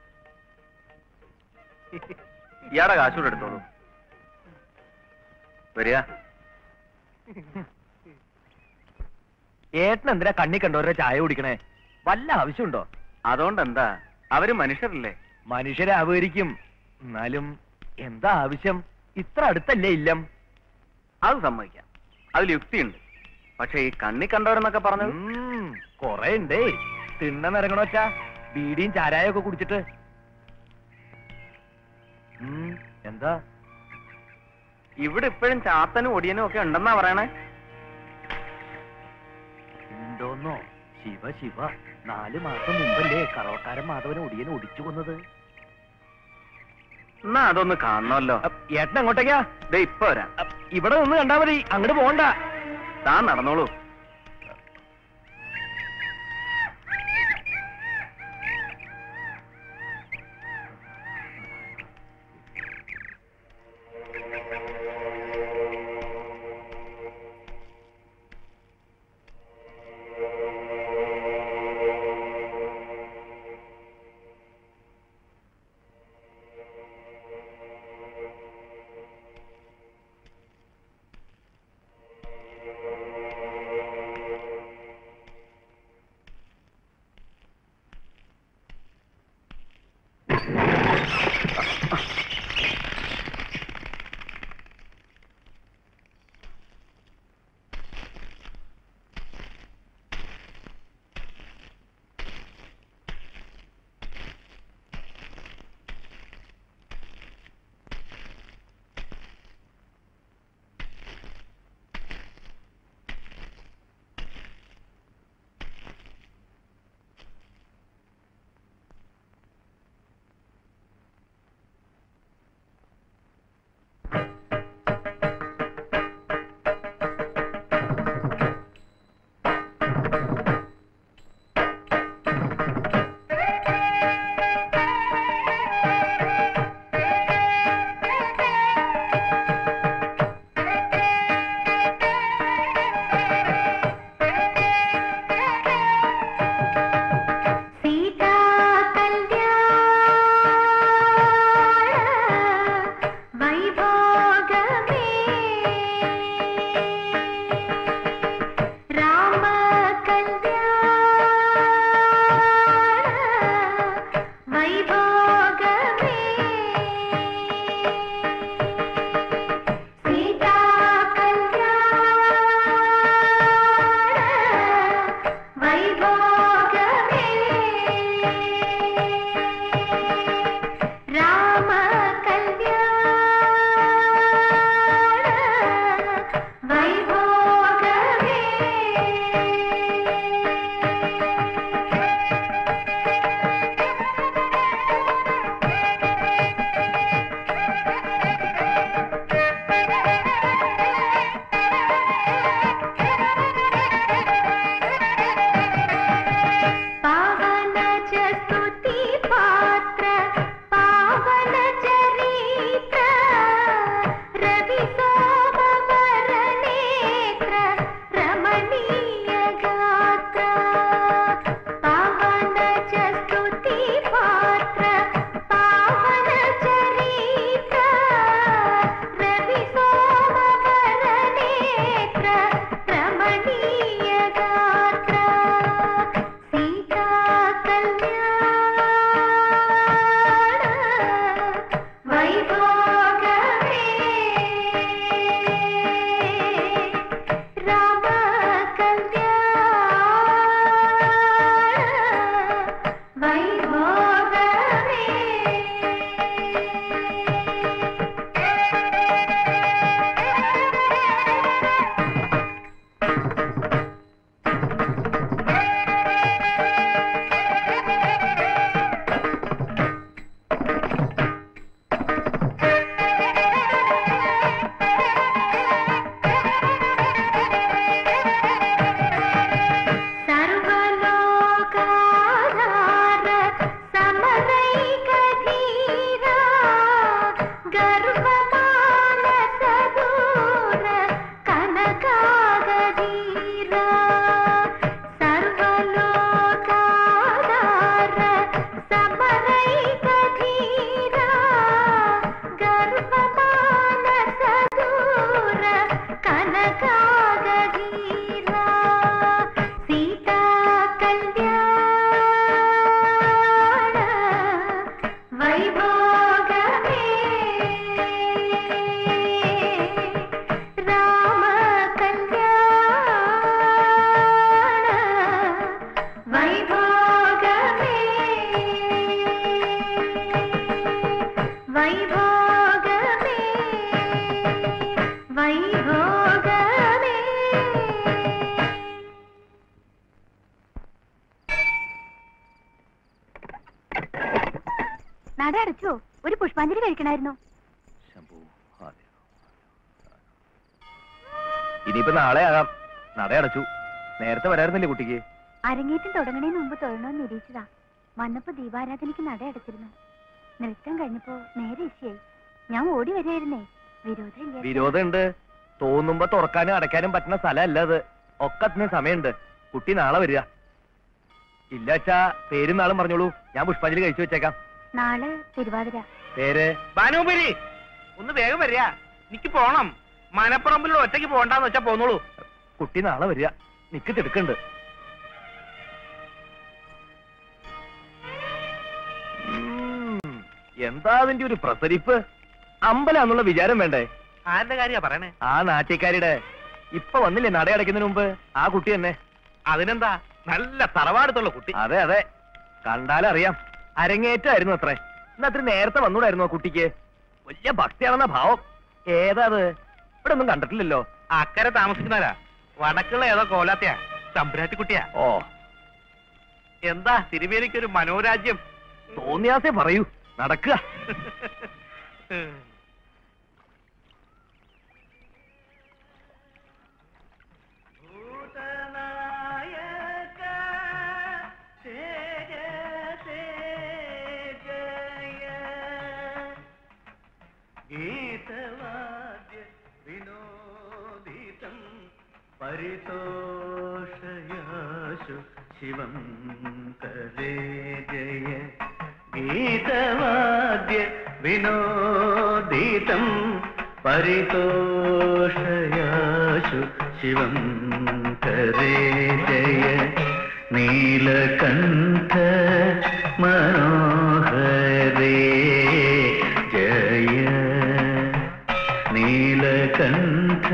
A: ഇയാടെ കാശൂടെ എടുത്തോളൂ വരിക
H: ഏട്ടൻ എന്തിനാ കണ്ണി കണ്ടവരുടെ ചായ കുടിക്കണേ വല്ല ആവശ്യമുണ്ടോ
A: അതുകൊണ്ട് എന്താ അവര് മനുഷ്യരല്ലേ
H: മനുഷ്യരെ അപകരിക്കും എന്നാലും എന്താ ആവശ്യം ഇത്ര അടുത്തല്ലേ ഇല്ലം
A: അത് സമ്മതിക്കാം അതിൽ യുക്തിയുണ്ട് പക്ഷെ ഈ കണ്ണി കണ്ടവരെന്നൊക്കെ പറഞ്ഞത്
H: ഉം, കൊറേ ഉണ്ടേ തിണ്ണ നിറങ്ങണോച്ചാ ബീഡിയും ചാരായൊക്കെ കുടിച്ചിട്ട് ഉം, എന്താ
A: ഇവിടെ ഇപ്പോഴും ചാത്തനും ഒടിയനും ഒക്കെ ഉണ്ടെന്നാ പറയണേ
H: ഉണ്ടോന്നോ ശിവ ശിവ നാല് മാസം മുമ്പല്ലേ കറവക്കാരൻ മാധവനെ ഒടിയനെ ഒടിച്ചു കൊന്നത്
A: എന്നാ അതൊന്ന് കാണണമല്ലോ
H: അപ്പ് ഏട്ടൻ അങ്ങോട്ടേക്കാ
A: ദേ ഇപ്പൊ വരാം
H: അപ്പ് ഇവിടെ നിന്ന് കണ്ടാ മതി അങ്ങോട്ട് പോണ്ട
A: താൻ നടന്നോളൂ
I: സീതാ കല്യാണ വൈഭോഗമേ രാമ കല്യാണ വൈഭോഗമേ സീതാ കല്യാണ വൈഭോഗമേ രാമ കല്യാണ വൈഭോഗമേ വൈഭോഗമേ വൈഭോഗമേ
E: നട അടച്ചോ ഒരു പുഷ്പാഞ്ജലി കഴിക്കണായിരുന്നു
C: ശംഭു ആദ്യം. ഇനിയിപ്പോ നാളെ ആകാം നട അടച്ചു നേരത്തെ വരാറുന്നില്ലേ കുട്ടിക്ക്
E: അരങ്ങേറ്റം തുടങ്ങണേന് മുമ്പ് തൊഴണമെന്ന് നിരീക്ഷിച്ചതാ വന്നപ്പോ ദീപാരാധനയ്ക്ക് നട അടച്ചിരുന്നു നൃത്തം കഴിഞ്ഞപ്പോ നേരെ ഇശയായി ഞാൻ ഓടി വരികയായിരുന്നേ വിരോധമില്ല
C: വിരോധമുണ്ട് തോന്നുമ്പോ തുറക്കാനും അടയ്ക്കാനും പറ്റുന്ന സ്ഥലമല്ല അത് ഒക്കെ അതിന് സമയമുണ്ട് കുട്ടി നാളെ വരിക ഇല്ല അച്ഛാ പേരും നാളും പറഞ്ഞോളൂ ഞാൻ പുഷ്പാഞ്ജലി കഴിച്ചു വെച്ചേക്കാം
E: നാളെ തിരുവാതിര
C: പേര്
H: ബാനുപരി ഒന്ന് വേഗം വരിക എനിക്ക് പോണം മനപ്പറമ്പിലുള്ള ഒറ്റയ്ക്ക് പോകണ്ടെന്ന് വെച്ചാ പോന്നോളൂ
C: കുട്ടി നാളെ വരിക നിക്ക് തിടുക്കുണ്ട് ഉം, എന്താ അതിന്റെ ഒരു പ്രസരിപ്പ് അമ്പലാന്നുള്ള വിചാരം വേണ്ടേ
H: ആരുടെ കാര്യ പറയണേ
C: ആ നാട്യക്കാരിയുടെ ഇപ്പൊ വന്നില്ലേ നട അടയ്ക്കുന്നതിന് മുമ്പ് ആ കുട്ടി തന്നെ
H: അതിനെന്താ നല്ല തറവാടുത്തുള്ള കുട്ടി
C: അതെ അതെ കണ്ടാലറിയാം അരങ്ങേറ്റായിരുന്നു അത്രേ എന്നാ അത്ര നേരത്തെ വന്നൂടായിരുന്നു ആ കുട്ടിക്ക് വലിയ ഭക്തിയാണെന്ന ഭാവം ഏതാ അത് ഇവിടെ ഒന്നും കണ്ടിട്ടില്ലല്ലോ
H: അക്കരെ താമസിക്കുന്നവരാ വടക്കുള്ള ഏതോ കോലാത്തയാ തമ്പുരാട്ടി കുട്ടിയാ
C: ഓ
H: എന്താ തിരുവേലിക്ക് ഒരു മനോരാജ്യം
C: തോന്നിയാസേ പറയൂ നടക്കുക
G: പരിതോഷയാശു ശിവം കരേ ജയ ഗീതവാദ്യ വിനോദിതം പരിതോഷയാശു ശിവം കരേ ജയ നീലകണ്ഠ മനോഹരേ ജയ നീലകണ്ഠ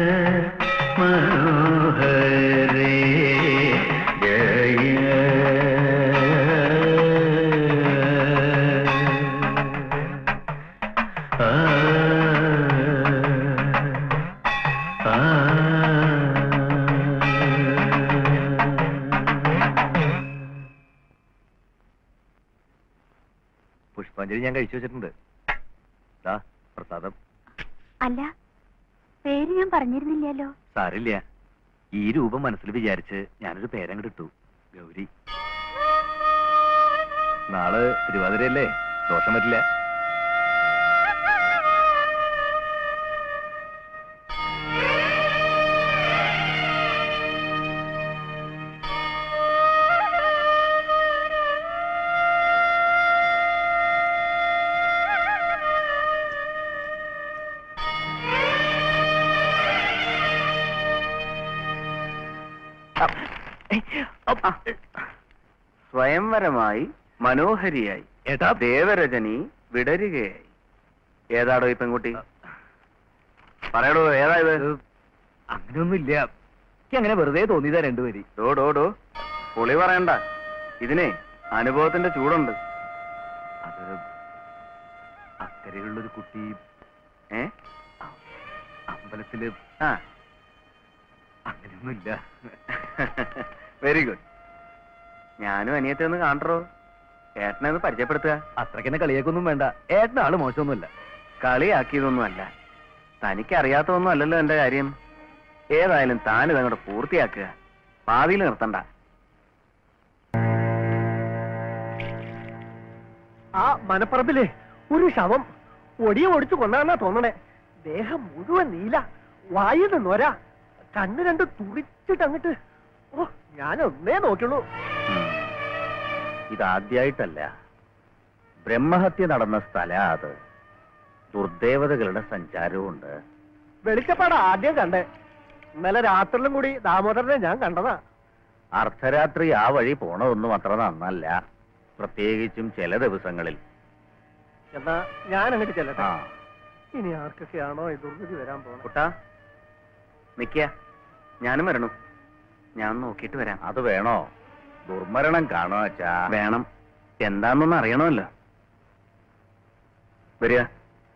G: മനോഹരേ ജയ ആ
C: പുഷ്പാഞ്ജലി ഞാൻ കഴിച്ചു വെച്ചിട്ടുണ്ട് ദാ പ്രസാദം
E: അല്ല പേര് ഞാൻ പറഞ്ഞിരുന്നില്ലല്ലോ
C: സാരില്ല ഈ രൂപം മനസ്സിൽ വിചാരിച്ച് ഞാനൊരു പേരങ്ങട് ഇട്ടു ഗൗരി നാളെ തിരുവാതിരയല്ലേ ദോഷം വരില്ല
A: സ്വയംവരമായി മനോഹരിയായി
C: ഏട്ടാ
A: ദേവരജനി വിടരുകയായി ഏതാടോ ഈ പെൺകുട്ടി പറയടോ ഏതാ ഇത്
C: അങ്ങനെയൊന്നുമില്ല എനിക്ക് അങ്ങനെ വെറുതെ തോന്നിയതാ രണ്ടുപേരി
A: ഡോ ഡോ ഡോ പൊളി പറയണ്ട ഇതിനെ അനുഭവത്തിന്റെ ചൂടുണ്ട്
C: അത് അക്കരയുള്ളൊരു കുട്ടി
A: ഏ
C: അമ്പലത്തില്
A: ആ
C: അങ്ങനെയൊന്നുമില്ല
A: വെരി ഗുഡ് ഞാനും അനിയത്തെ ഒന്ന് കാണട്ടോ ഏട്ടനെ ഒന്ന് പരിചയപ്പെടുത്തുക
C: അത്രയ്ക്കെന്നെ കളിയാക്കൊന്നും വേണ്ട ഏട്ടന് ആള് മോശമൊന്നുമില്ല
A: കളിയാക്കിയതൊന്നും അല്ല തനിക്കറിയാത്തതൊന്നും അല്ലല്ലോ എന്റെ കാര്യം ഏതായാലും താനിത് അങ്ങോട്ട് പൂർത്തിയാക്കുക പാതിയിൽ നിർത്തണ്ട
H: ആ മനപ്പറമ്പിലെ ഒരു ശവം ഒടിയ ഒടിച്ചു കൊന്നാന്നാ തോന്നണേ ദേഹം മുഴുവൻ നീല വായുന്ന നൊര കണ്ണ് രണ്ട് തുറിച്ചിട്ട് അങ്ങട്ട് ഓ ഞാൻ ഒന്നേ നോക്കുള്ളൂ
D: ഉം. ഇതാദ്യായിട്ടല്ല ബ്രഹ്മഹത്യ നടന്ന സ്ഥല അത് ദുർദേവതകളുടെ സഞ്ചാരവുമുണ്ട്
H: വെളിച്ചപ്പാട് ആദ്യം കണ്ടേ ഇന്നലെ രാത്രിയിലും കൂടി ദാമോദരനെ ഞാൻ കണ്ടതാ
D: അർദ്ധരാത്രി ആ വഴി പോണതൊന്നും അത്ര നന്നല്ല പ്രത്യേകിച്ചും ചില ദിവസങ്ങളിൽ
H: എന്നാ ഞാൻ അങ്ങോട്ട് ചെല്ലട്ടെ
D: ആ
H: ഇനി ആർക്കൊക്കെയാണോ ഈ ദുർഗതി വരാൻ പോണത്
A: കുട്ടാ നിക്ക ഞാനും വരണു ഞാൻ നോക്കിയിട്ട് വരാം
D: അത് വേണോ ദുർമരണം കാണുക വെച്ചാ
A: വേണം എന്താന്നൊന്ന് അറിയണമല്ലോ വരിക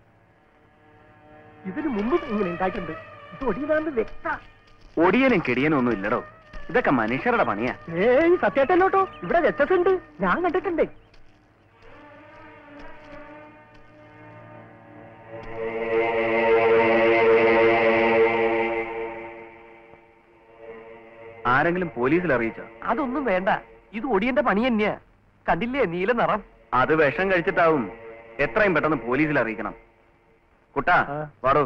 H: ഇതിനു മുമ്പും ഇങ്ങനെ ഉണ്ടായിട്ടുണ്ട് ഇത് ഒടിയനാണെന്ന് വ്യക്ത
A: ഒടിയനും കിടിയനും ഒന്നും ഇല്ലടോ ഇതൊക്കെ മനുഷ്യരുടെ പണിയാ
H: ഏയ് സത്യായിട്ടല്ലോട്ടോ ഇവിടെ വ്യത്യസ്തണ്ട് ഞാൻ കണ്ടിട്ടുണ്ട്
A: ആരെങ്കിലും പോലീസിൽ അറിയിച്ചോ
B: അതൊന്നും വേണ്ട ഇത് ഒടിയന്റെ പണി തന്നെയാ കണ്ടില്ലേ നീല നിറം
A: അത് വിഷം കഴിച്ചിട്ടാവും എത്രയും പെട്ടെന്ന് പോലീസിൽ അറിയിക്കണം കുട്ടാ
H: ആ.
A: വാടോ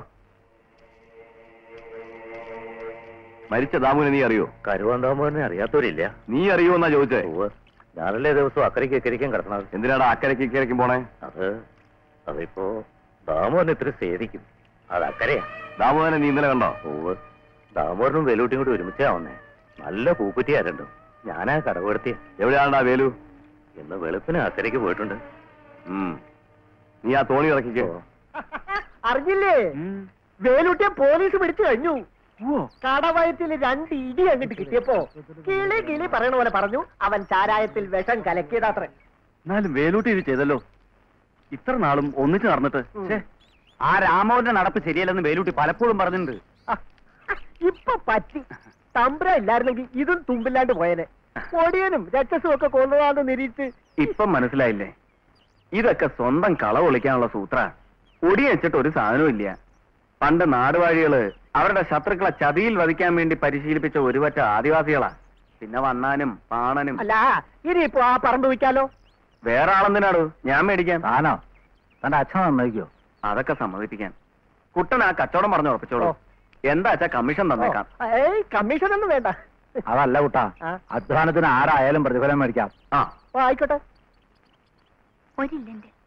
A: മരിച്ച ദാമുനെ നീ അറിയോ
D: കരുവാന്താമോനെ അറിയാത്തവരില്ല
A: നീ അറിയോന്നാ ചോദിച്ചേ
D: ഉവ്വ്. ഞാനല്ലേ ദിവസവും അക്കരയ്ക്ക് ഇക്കരയ്ക്കും കിടക്കണത്
A: എന്തിനാടാ അക്കരയ്ക്ക് ഇക്കരയ്ക്കും പോണേ
D: അത് അതിപ്പോ ദാമോനെ ഇത്ര സേവിക്കും അത് അക്കരയാ
A: ദാമുവിനെ നീ ഇന്നലെ കണ്ടോ
D: ഉവ്വ് ദാമോറിനും വേലൂട്ടിയും കൂടി ഒരുമിച്ചാ വന്നേ നല്ല പൂക്കുറ്റിയാ രണ്ടും ഞാനാ കടകൊടുത്തിയ
A: എവിടെയാണ്ടാ വേലു
D: ഇന്ന് വെളുപ്പിന് അക്കരയ്ക്ക് പോയിട്ടുണ്ട്
A: ഉം. നീ ആ തോണി ഇറക്കിക്കോ
D: ഓ.
H: അറിഞ്ഞില്ലേ വേലൂട്ടിയെ പോലീസ് പിടിച്ചു കഴിഞ്ഞു കടവയത്തിൽ രണ്ട് ഇടി അങ്ങോട്ട് കിട്ടിയപ്പോ കിളി കിളി പറയണ പോലെ പറഞ്ഞു അവൻ ചാരായത്തിൽ വിഷം കലക്കിയതാത്രേ
A: എന്നാലും വേലൂട്ടി ഇത് ചെയ്തല്ലോ ഇത്ര നാളും ഒന്നിച്ച് നടന്നിട്ട്
H: ഉം.
A: ഛേ, ആ രാമോന്റെ നടപ്പ് ശരിയല്ലെന്ന് വേലൂട്ടി പലപ്പോഴും പറഞ്ഞിട്ടുണ്ട്
H: ആ, ഇപ്പൊ പറ്റി തമ്പ്ര ഇല്ലായിരുന്നെങ്കിൽ ഇതും തുമ്പില്ലാണ്ട് പോയനെ പൊടിയനും രക്ഷസും ഒക്കെ കൊണ്ടുപോകാന്ന് നിരീച്ച്
A: ഇപ്പം മനസ്സിലായില്ലേ ഇതൊക്കെ സ്വന്തം കള ഒളിക്കാനുള്ള സൂത്ര ഒടി വെച്ചിട്ട് ഒരു സാധനവും ഇല്ല പണ്ട് നാടുവാഴികള് അവരുടെ ശത്രുക്കളെ ചതിയിൽ വധിക്കാൻ വേണ്ടി പരിശീലിപ്പിച്ച ഒരുപറ്റ ആദിവാസികളാ പിന്നെ വണ്ണാനും പാണനും
H: അല്ല ഇനിയിപ്പോ ആ പറമ്പ് വിൽക്കാലോ
A: വേറെ ആളെന്തിനാടോ ഞാൻ മേടിക്കാൻ
F: താനോ തന്റെ അച്ഛൻ നന്നായിക്കോ
A: അതൊക്കെ സമ്മതിപ്പിക്കാൻ കുട്ടൻ ആ കച്ചവടം പറഞ്ഞു ഉറപ്പിച്ചോളൂ
H: ഓ.
A: എന്താ വെച്ചാ കമ്മീഷൻ തന്നേക്കാം
H: ഏയ് കമ്മീഷൻ ഒന്നും വേണ്ട
F: അതല്ല കുട്ടാ
H: ആ.
F: അധ്വാനത്തിന് ആരായാലും പ്രതിഫലം മേടിക്കാം
A: ആ
H: ഓ ആയിക്കോട്ടെ
E: ഒരില്ലുണ്ട്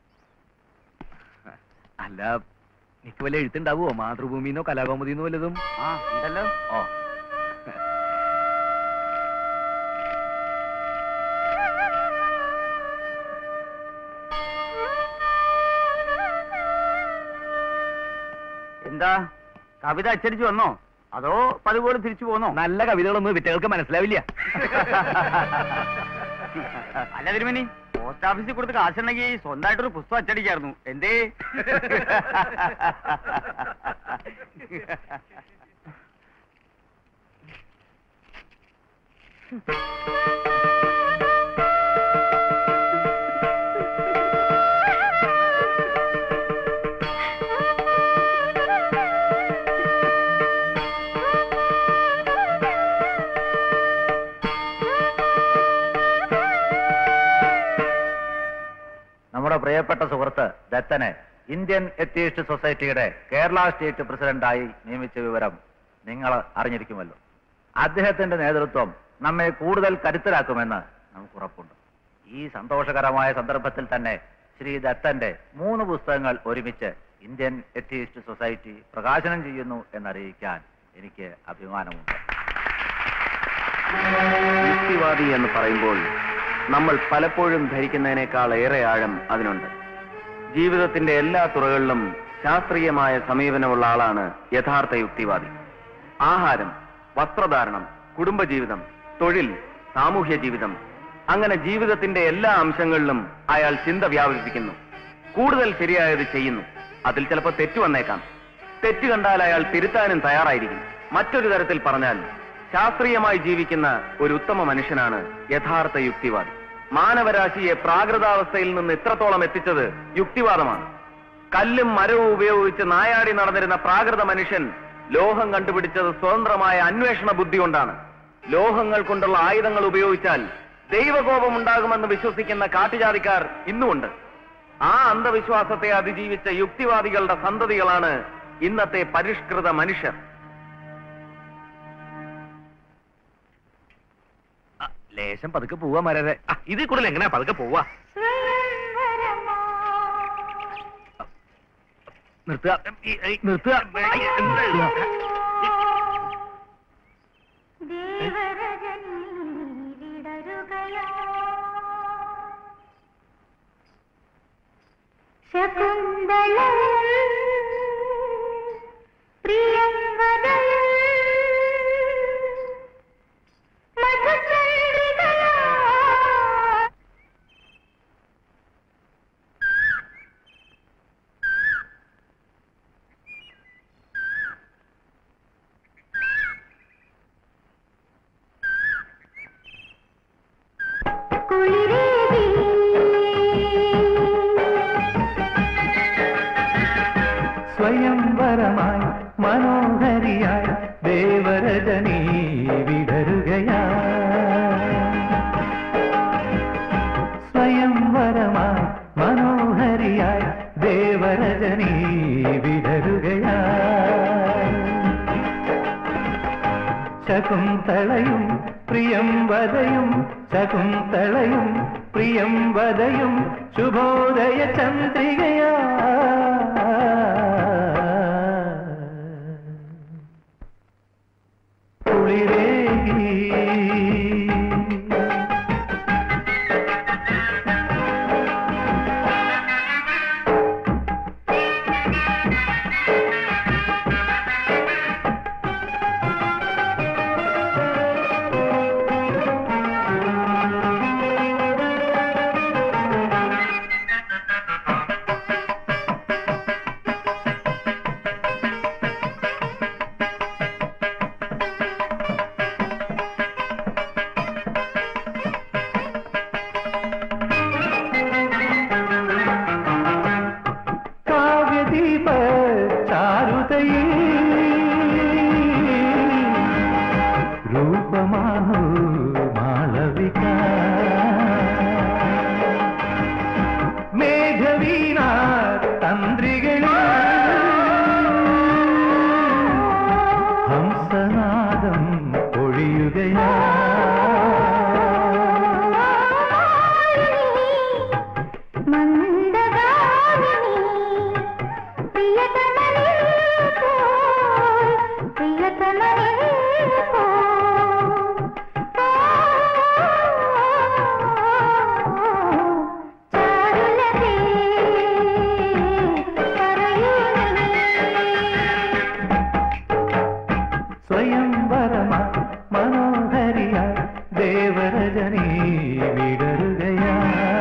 C: അല്ല നിക്ക് വല്ല എഴുത്തുണ്ടാവുമോ മാതൃഭൂമിന്നോ കലാകൗമുദിന്നോ വല്ലതും
A: ആ ഉണ്ടല്ലോ
C: ഓ
A: എന്താ കവിത അച്ചടിച്ചു വന്നോ അതോ പതുപോലെ തിരിച്ചു പോന്നോ
C: നല്ല കവിതകളൊന്നും വിറ്റകൾക്ക് മനസ്സിലാവില്ല
A: അല്ല തിരുമനി പോസ്റ്റ് ഓഫീസിൽ കൊടുത്ത് കാശുണ്ടെങ്കിൽ സ്വന്തമായിട്ടൊരു പുസ്തകം അച്ചടിക്കായിരുന്നു എന്തേ
F: നമ്മുടെ പ്രിയപ്പെട്ട സുഹൃത്ത് ദത്തനെ ഇന്ത്യൻ എത്തീസ്റ്റ് സൊസൈറ്റിയുടെ കേരള സ്റ്റേറ്റ് പ്രസിഡന്റായി നിയമിച്ച വിവരം നിങ്ങൾ അറിഞ്ഞിരിക്കുമല്ലോ അദ്ദേഹത്തിന്റെ നേതൃത്വം നമ്മെ കൂടുതൽ കരുത്തരാക്കുമെന്ന് നമുക്ക് ഉറപ്പുണ്ട് ഈ സന്തോഷകരമായ സന്ദർഭത്തിൽ തന്നെ ശ്രീ ദത്തന്റെ മൂന്ന് പുസ്തകങ്ങൾ ഒരുമിച്ച് ഇന്ത്യൻ എത്തീസ്റ്റ് സൊസൈറ്റി പ്രകാശനം ചെയ്യുന്നു എന്നറിയിക്കാൻ എനിക്ക് അഭിമാനമുണ്ട്
A: യുക്തിവാദി എന്ന് പറയുമ്പോൾ നമ്മൾ പലപ്പോഴും ധരിക്കുന്നതിനേക്കാൾ ഏറെ ആഴം അതിനുണ്ട് ജീവിതത്തിന്റെ എല്ലാ തുറകളിലും ശാസ്ത്രീയമായ സമീപനമുള്ള ആളാണ് യഥാർത്ഥ യുക്തിവാദി ആഹാരം വസ്ത്രധാരണം കുടുംബജീവിതം തൊഴിൽ സാമൂഹ്യ ജീവിതം അങ്ങനെ ജീവിതത്തിന്റെ എല്ലാ അംശങ്ങളിലും അയാൾ ചിന്ത വ്യാപിപ്പിക്കുന്നു കൂടുതൽ ശരിയായത് ചെയ്യുന്നു അതിൽ ചിലപ്പോൾ തെറ്റു വന്നേക്കാം തെറ്റ് കണ്ടാൽ അയാൾ തിരുത്താനും തയ്യാറായിരിക്കും മറ്റൊരു തരത്തിൽ പറഞ്ഞാൽ ശാസ്ത്രീയമായി ജീവിക്കുന്ന ഒരു ഉത്തമ മനുഷ്യനാണ് യഥാർത്ഥ യുക്തിവാദി മാനവരാശിയെ പ്രാകൃതാവസ്ഥയിൽ നിന്ന് ഇത്രത്തോളം എത്തിച്ചത് യുക്തിവാദമാണ് കല്ലും മരവും ഉപയോഗിച്ച് നായാടി നടന്നിരുന്ന പ്രാകൃത മനുഷ്യൻ ലോഹം കണ്ടുപിടിച്ചത് സ്വതന്ത്രമായ അന്വേഷണ ബുദ്ധി കൊണ്ടാണ് ലോഹങ്ങൾ കൊണ്ടുള്ള ആയുധങ്ങൾ ഉപയോഗിച്ചാൽ ദൈവകോപം ഉണ്ടാകുമെന്ന് വിശ്വസിക്കുന്ന കാട്ടുജാതിക്കാർ ഇന്നുമുണ്ട് ആ അന്ധവിശ്വാസത്തെ അതിജീവിച്ച യുക്തിവാദികളുടെ സന്തതികളാണ് ഇന്നത്തെ പരിഷ്കൃത മനുഷ്യർ
C: ആ, ലേശം പതുക്കെ പോവാ മരരെ ആ, ഇതിൽ കൂടുതൽ എങ്ങനെയാ പതുക്കെ പോവാ നിർത്തുക ഈ, ഈ, നിർത്തുക ഈ, എന്താ ഇത്?
I: ശകുന്തളം പ്രിയംവദയം മധുചന്ദ്രികയാ
G: സ്വയംവരമായി മനോഹരിയായി ദേവരജനീ വിടരുകയാ സ്വയംവരമായി മനോഹരിയായി ദേവരജനീ വിടരുകയാ ശകുന്തളയും പ്രിയം വതയും ശകുന്തളയും പ്രിയം വതയും ശുഭോദയ ചന്ദ്രികയാ കുളിരേകി കാവ്യദീപ ചാരുതയിൽ രൂപമാണു മാളവിക മേഘവീണ തന്ത്രികളിൽ ഹംസനാദം പൊഴിയുകയാ സ്വയംവരമ മനോഹരിയ ദേവരജനീ വിടരുകയാ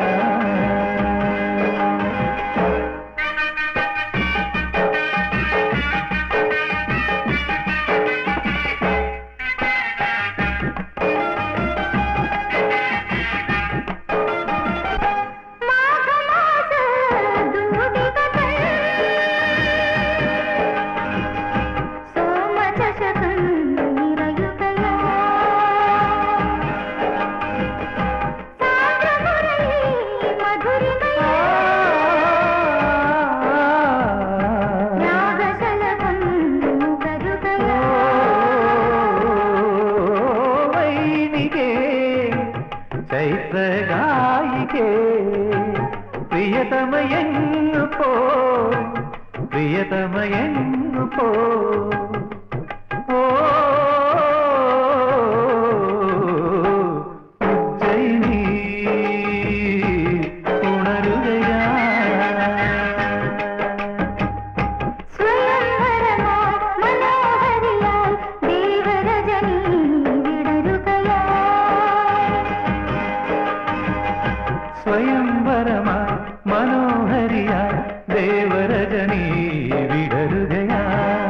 G: വൈദികേ ചൈത്രഗായികേ പ്രിയതമയങ്ങു പോ പ്രിയതമയങ്ങു പോ ഓ ഉജ്ജയിനി ഉണരുകയാ സ്വയംവരമായി മനോഹരിയായി ദേവരജനീ വിടരുകയാ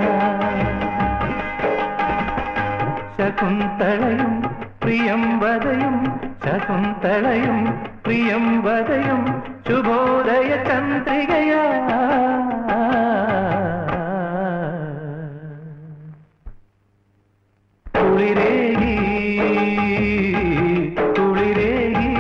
G: ശകുന്തളയും പ്രിയം വതയും ശകുന്തളയും പ്രിയം വതയും ശുഭോദയ ചന്ദ്രികയാ കുളിരേകി കുളിരേകി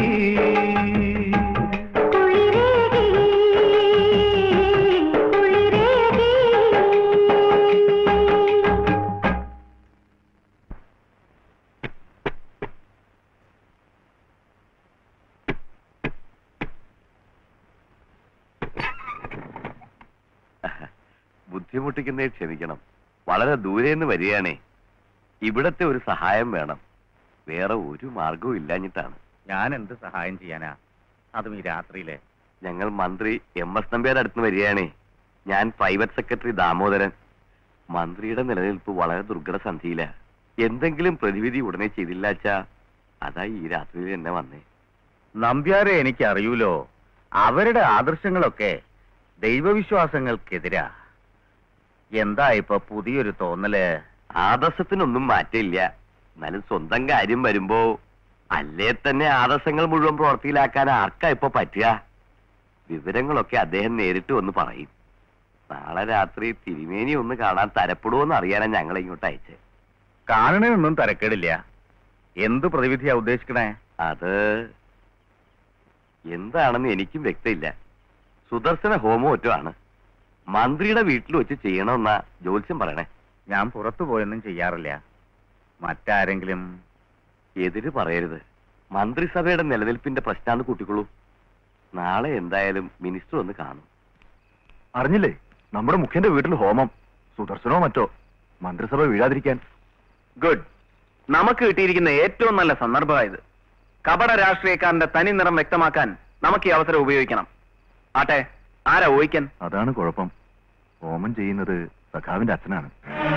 B: ബുദ്ധിമുട്ടിക്കുന്നേ ക്ഷമിക്കണം വളരെ ദൂരെ നിന്ന് വരികയാണേ ഇവിടത്തെ ഒരു സഹായം വേണം വേറെ ഒരു മാർഗവും ഇല്ലാഞ്ഞിട്ടാണ്
D: ഞാൻ എന്ത് സഹായം ചെയ്യാനാ അതും ഈ രാത്രിയിലെ
B: ഞങ്ങൾ മന്ത്രി എം എസ് നമ്പ്യാരുടെ അടുത്ത് വരികയാണേ ഞാൻ പ്രൈവറ്റ് സെക്രട്ടറി ദാമോദരൻ മന്ത്രിയുടെ നിലനിൽപ്പ് വളരെ ദുർഘടസന്ധിയില എന്തെങ്കിലും പ്രതിവിധി ഉടനെ ചെയ്തില്ലാച്ചാ അതായി ഈ രാത്രിയിൽ എന്നെ വന്നേ
D: നമ്പ്യാരെ എനിക്ക് അറിയൂലോ അവരുടെ ആദർശങ്ങളൊക്കെ ദൈവവിശ്വാസങ്ങൾക്കെതിരാ എന്താ ഇപ്പൊ പുതിയൊരു തോന്നല്
B: ആദർശത്തിനൊന്നും മാറ്റമില്ല എന്നാലും സ്വന്തം കാര്യം വരുമ്പോ അല്ലേ തന്നെ ആദർശങ്ങൾ മുഴുവൻ പ്രവർത്തിയിലാക്കാൻ ആർക്കാ ഇപ്പൊ പറ്റുക വിവരങ്ങളൊക്കെ അദ്ദേഹം നേരിട്ട് വന്ന് പറയും നാളെ രാത്രി തിരുമേനി ഒന്ന് കാണാൻ തരപ്പെടുമോന്ന് അറിയാനാ ഞങ്ങൾ ഇങ്ങോട്ട് അയച്ചേ
D: കാണണേനൊന്നും തരക്കേടില്ല എന്ത് പ്രതിവിധിയാ ഉദ്ദേശിക്കണേ
B: അത് എന്താണെന്ന് എനിക്കും വ്യക്തമില്ല സുദർശന ഹോമം ഒറ്റമാണ് മന്ത്രിയുടെ വീട്ടിൽ വെച്ച് ചെയ്യണമെന്നാ ജ്യോത്സ്യം പറയണേ
D: ഞാൻ പുറത്തു പോയൊന്നും ചെയ്യാറില്ല മറ്റാരെങ്കിലും
B: എതിര് പറയരുത് മന്ത്രിസഭയുടെ നിലനിൽപ്പിന്റെ പ്രശ്നമാണെന്ന് കൂട്ടിക്കൊള്ളൂ നാളെ എന്തായാലും മിനിസ്റ്റർ ഒന്ന് കാണും
F: അറിഞ്ഞില്ലേ നമ്മുടെ മുഖ്യന്റെ വീട്ടിൽ ഹോമം സുദർശനോ മറ്റോ മന്ത്രിസഭ വീഴാതിരിക്കാൻ
A: ഗുഡ് നമുക്ക് കിട്ടിയിരിക്കുന്ന ഏറ്റവും നല്ല സന്ദർഭമായത് കപട രാഷ്ട്രീയക്കാരന്റെ തനി നിറം വ്യക്തമാക്കാൻ നമുക്ക് ഈ അവസരം ഉപയോഗിക്കണം ആട്ടെ ആരാ ഊഹിക്കൻ
F: അതാണ് കുഴപ്പം ഹോമം ചെയ്യുന്നത് സഖാവിന്റെ അച്ഛനാണ്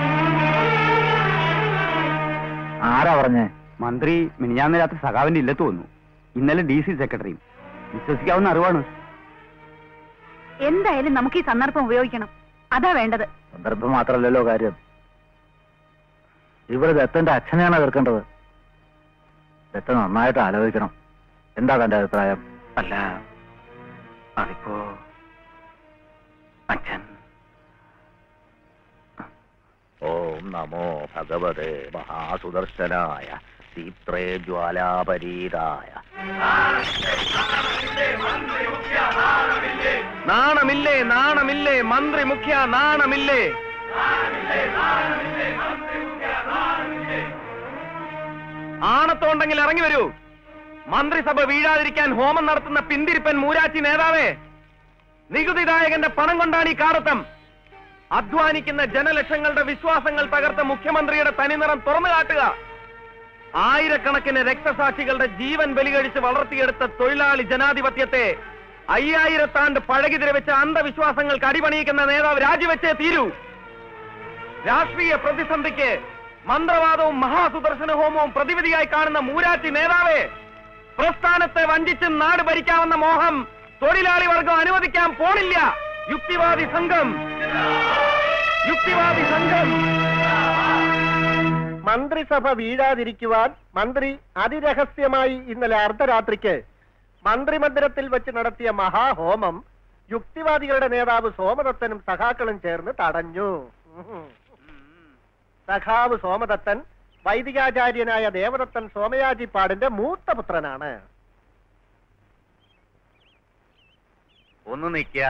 J: ആരാ പറഞ്ഞേ മന്ത്രി മിനിഞ്ഞാന്ന് രാത്രി സഖാവിന്റെ ഇല്ലത്ത് വന്നു ഇന്നലെ ഡി സി സെക്രട്ടറിയും വിശ്വസിക്കാവുന്ന അറിവാണ്
E: എന്തായാലും നമുക്ക് ഈ സന്ദർഭം ഉപയോഗിക്കണം അതാ വേണ്ടത്
F: സന്ദർഭം മാത്രമല്ലല്ലോ കാര്യം ഇവിടെ ദത്തന്റെ അച്ഛനെയാണ് എതിർക്കേണ്ടത് ദത്ത നന്നായിട്ട് ആലോചിക്കണം എന്താ തന്റെ അഭിപ്രായം
A: അല്ല അതിപ്പോ അച്ഛൻ
D: ഓം നമോ ഭഗവതേ മഹാസുദർശനായ ദീപ്ത്രേ ജ്വാലാപരീതായ
A: നാണമില്ലേ നാണമില്ലേ മന്ത്രി മുഖ്യ നാണമില്ലേ ആണത്തോണ്ടെങ്കിൽ ഇറങ്ങി വരൂ മന്ത്രിസഭ വീഴാതിരിക്കാൻ ഹോമം നടത്തുന്ന പിന്തിരിപ്പൻ മൂരാച്ചി നേതാവേ നികുതിദായകന്റെ പണം കൊണ്ടാണ് ഈ കാടത്തം അധ്വാനിക്കുന്ന ജനലക്ഷങ്ങളുടെ വിശ്വാസങ്ങൾ തകർത്ത മുഖ്യമന്ത്രിയുടെ തനിനിറം തുറന്നു കാട്ടുക ആയിരക്കണക്കിന് രക്തസാക്ഷികളുടെ ജീവൻ ബലികഴിച്ച് വളർത്തിയെടുത്ത തൊഴിലാളി ജനാധിപത്യത്തെ അയ്യായിരത്താണ്ട് പഴകിതിരെ വെച്ച അന്ധവിശ്വാസങ്ങൾക്ക് അടിപണിയിക്കുന്ന നേതാവ് രാജിവെച്ചേ തീരൂ രാഷ്ട്രീയ പ്രതിസന്ധിക്ക് മന്ത്രവാദവും മഹാസുദർശന ഹോമവും പ്രതിവിധിയായി കാണുന്ന മൂരാറ്റി നേതാവേ പ്രസ്ഥാനത്തെ വഞ്ചിച്ച് നാട് ഭരിക്കാവുന്ന മോഹം തൊഴിലാളി വർഗം അനുവദിക്കാൻ പോണില്ല യുക്തിവാദി സംഘം യുക്തിവാദി സംഘം
H: മന്ത്രിസഭ വീഴാതിരിക്കുവാൻ മന്ത്രി അതിരഹസ്യമായി ഇന്നലെ അർദ്ധരാത്രിക്ക് മന്ത്രിമന്ദിരത്തിൽ വെച്ച് നടത്തിയ മഹാഹോമം യുക്തിവാദികളുടെ നേതാവ് സോമദത്തനും സഖാക്കളും ചേർന്ന് തടഞ്ഞു ഉം. സഖാവ് സോമദത്തൻ വൈദികാചാര്യനായ ദേവദത്തൻ സോമയാജിപ്പാടിന്റെ മൂത്ത പുത്രനാണ്
D: ഒന്ന് നിൽക്കുക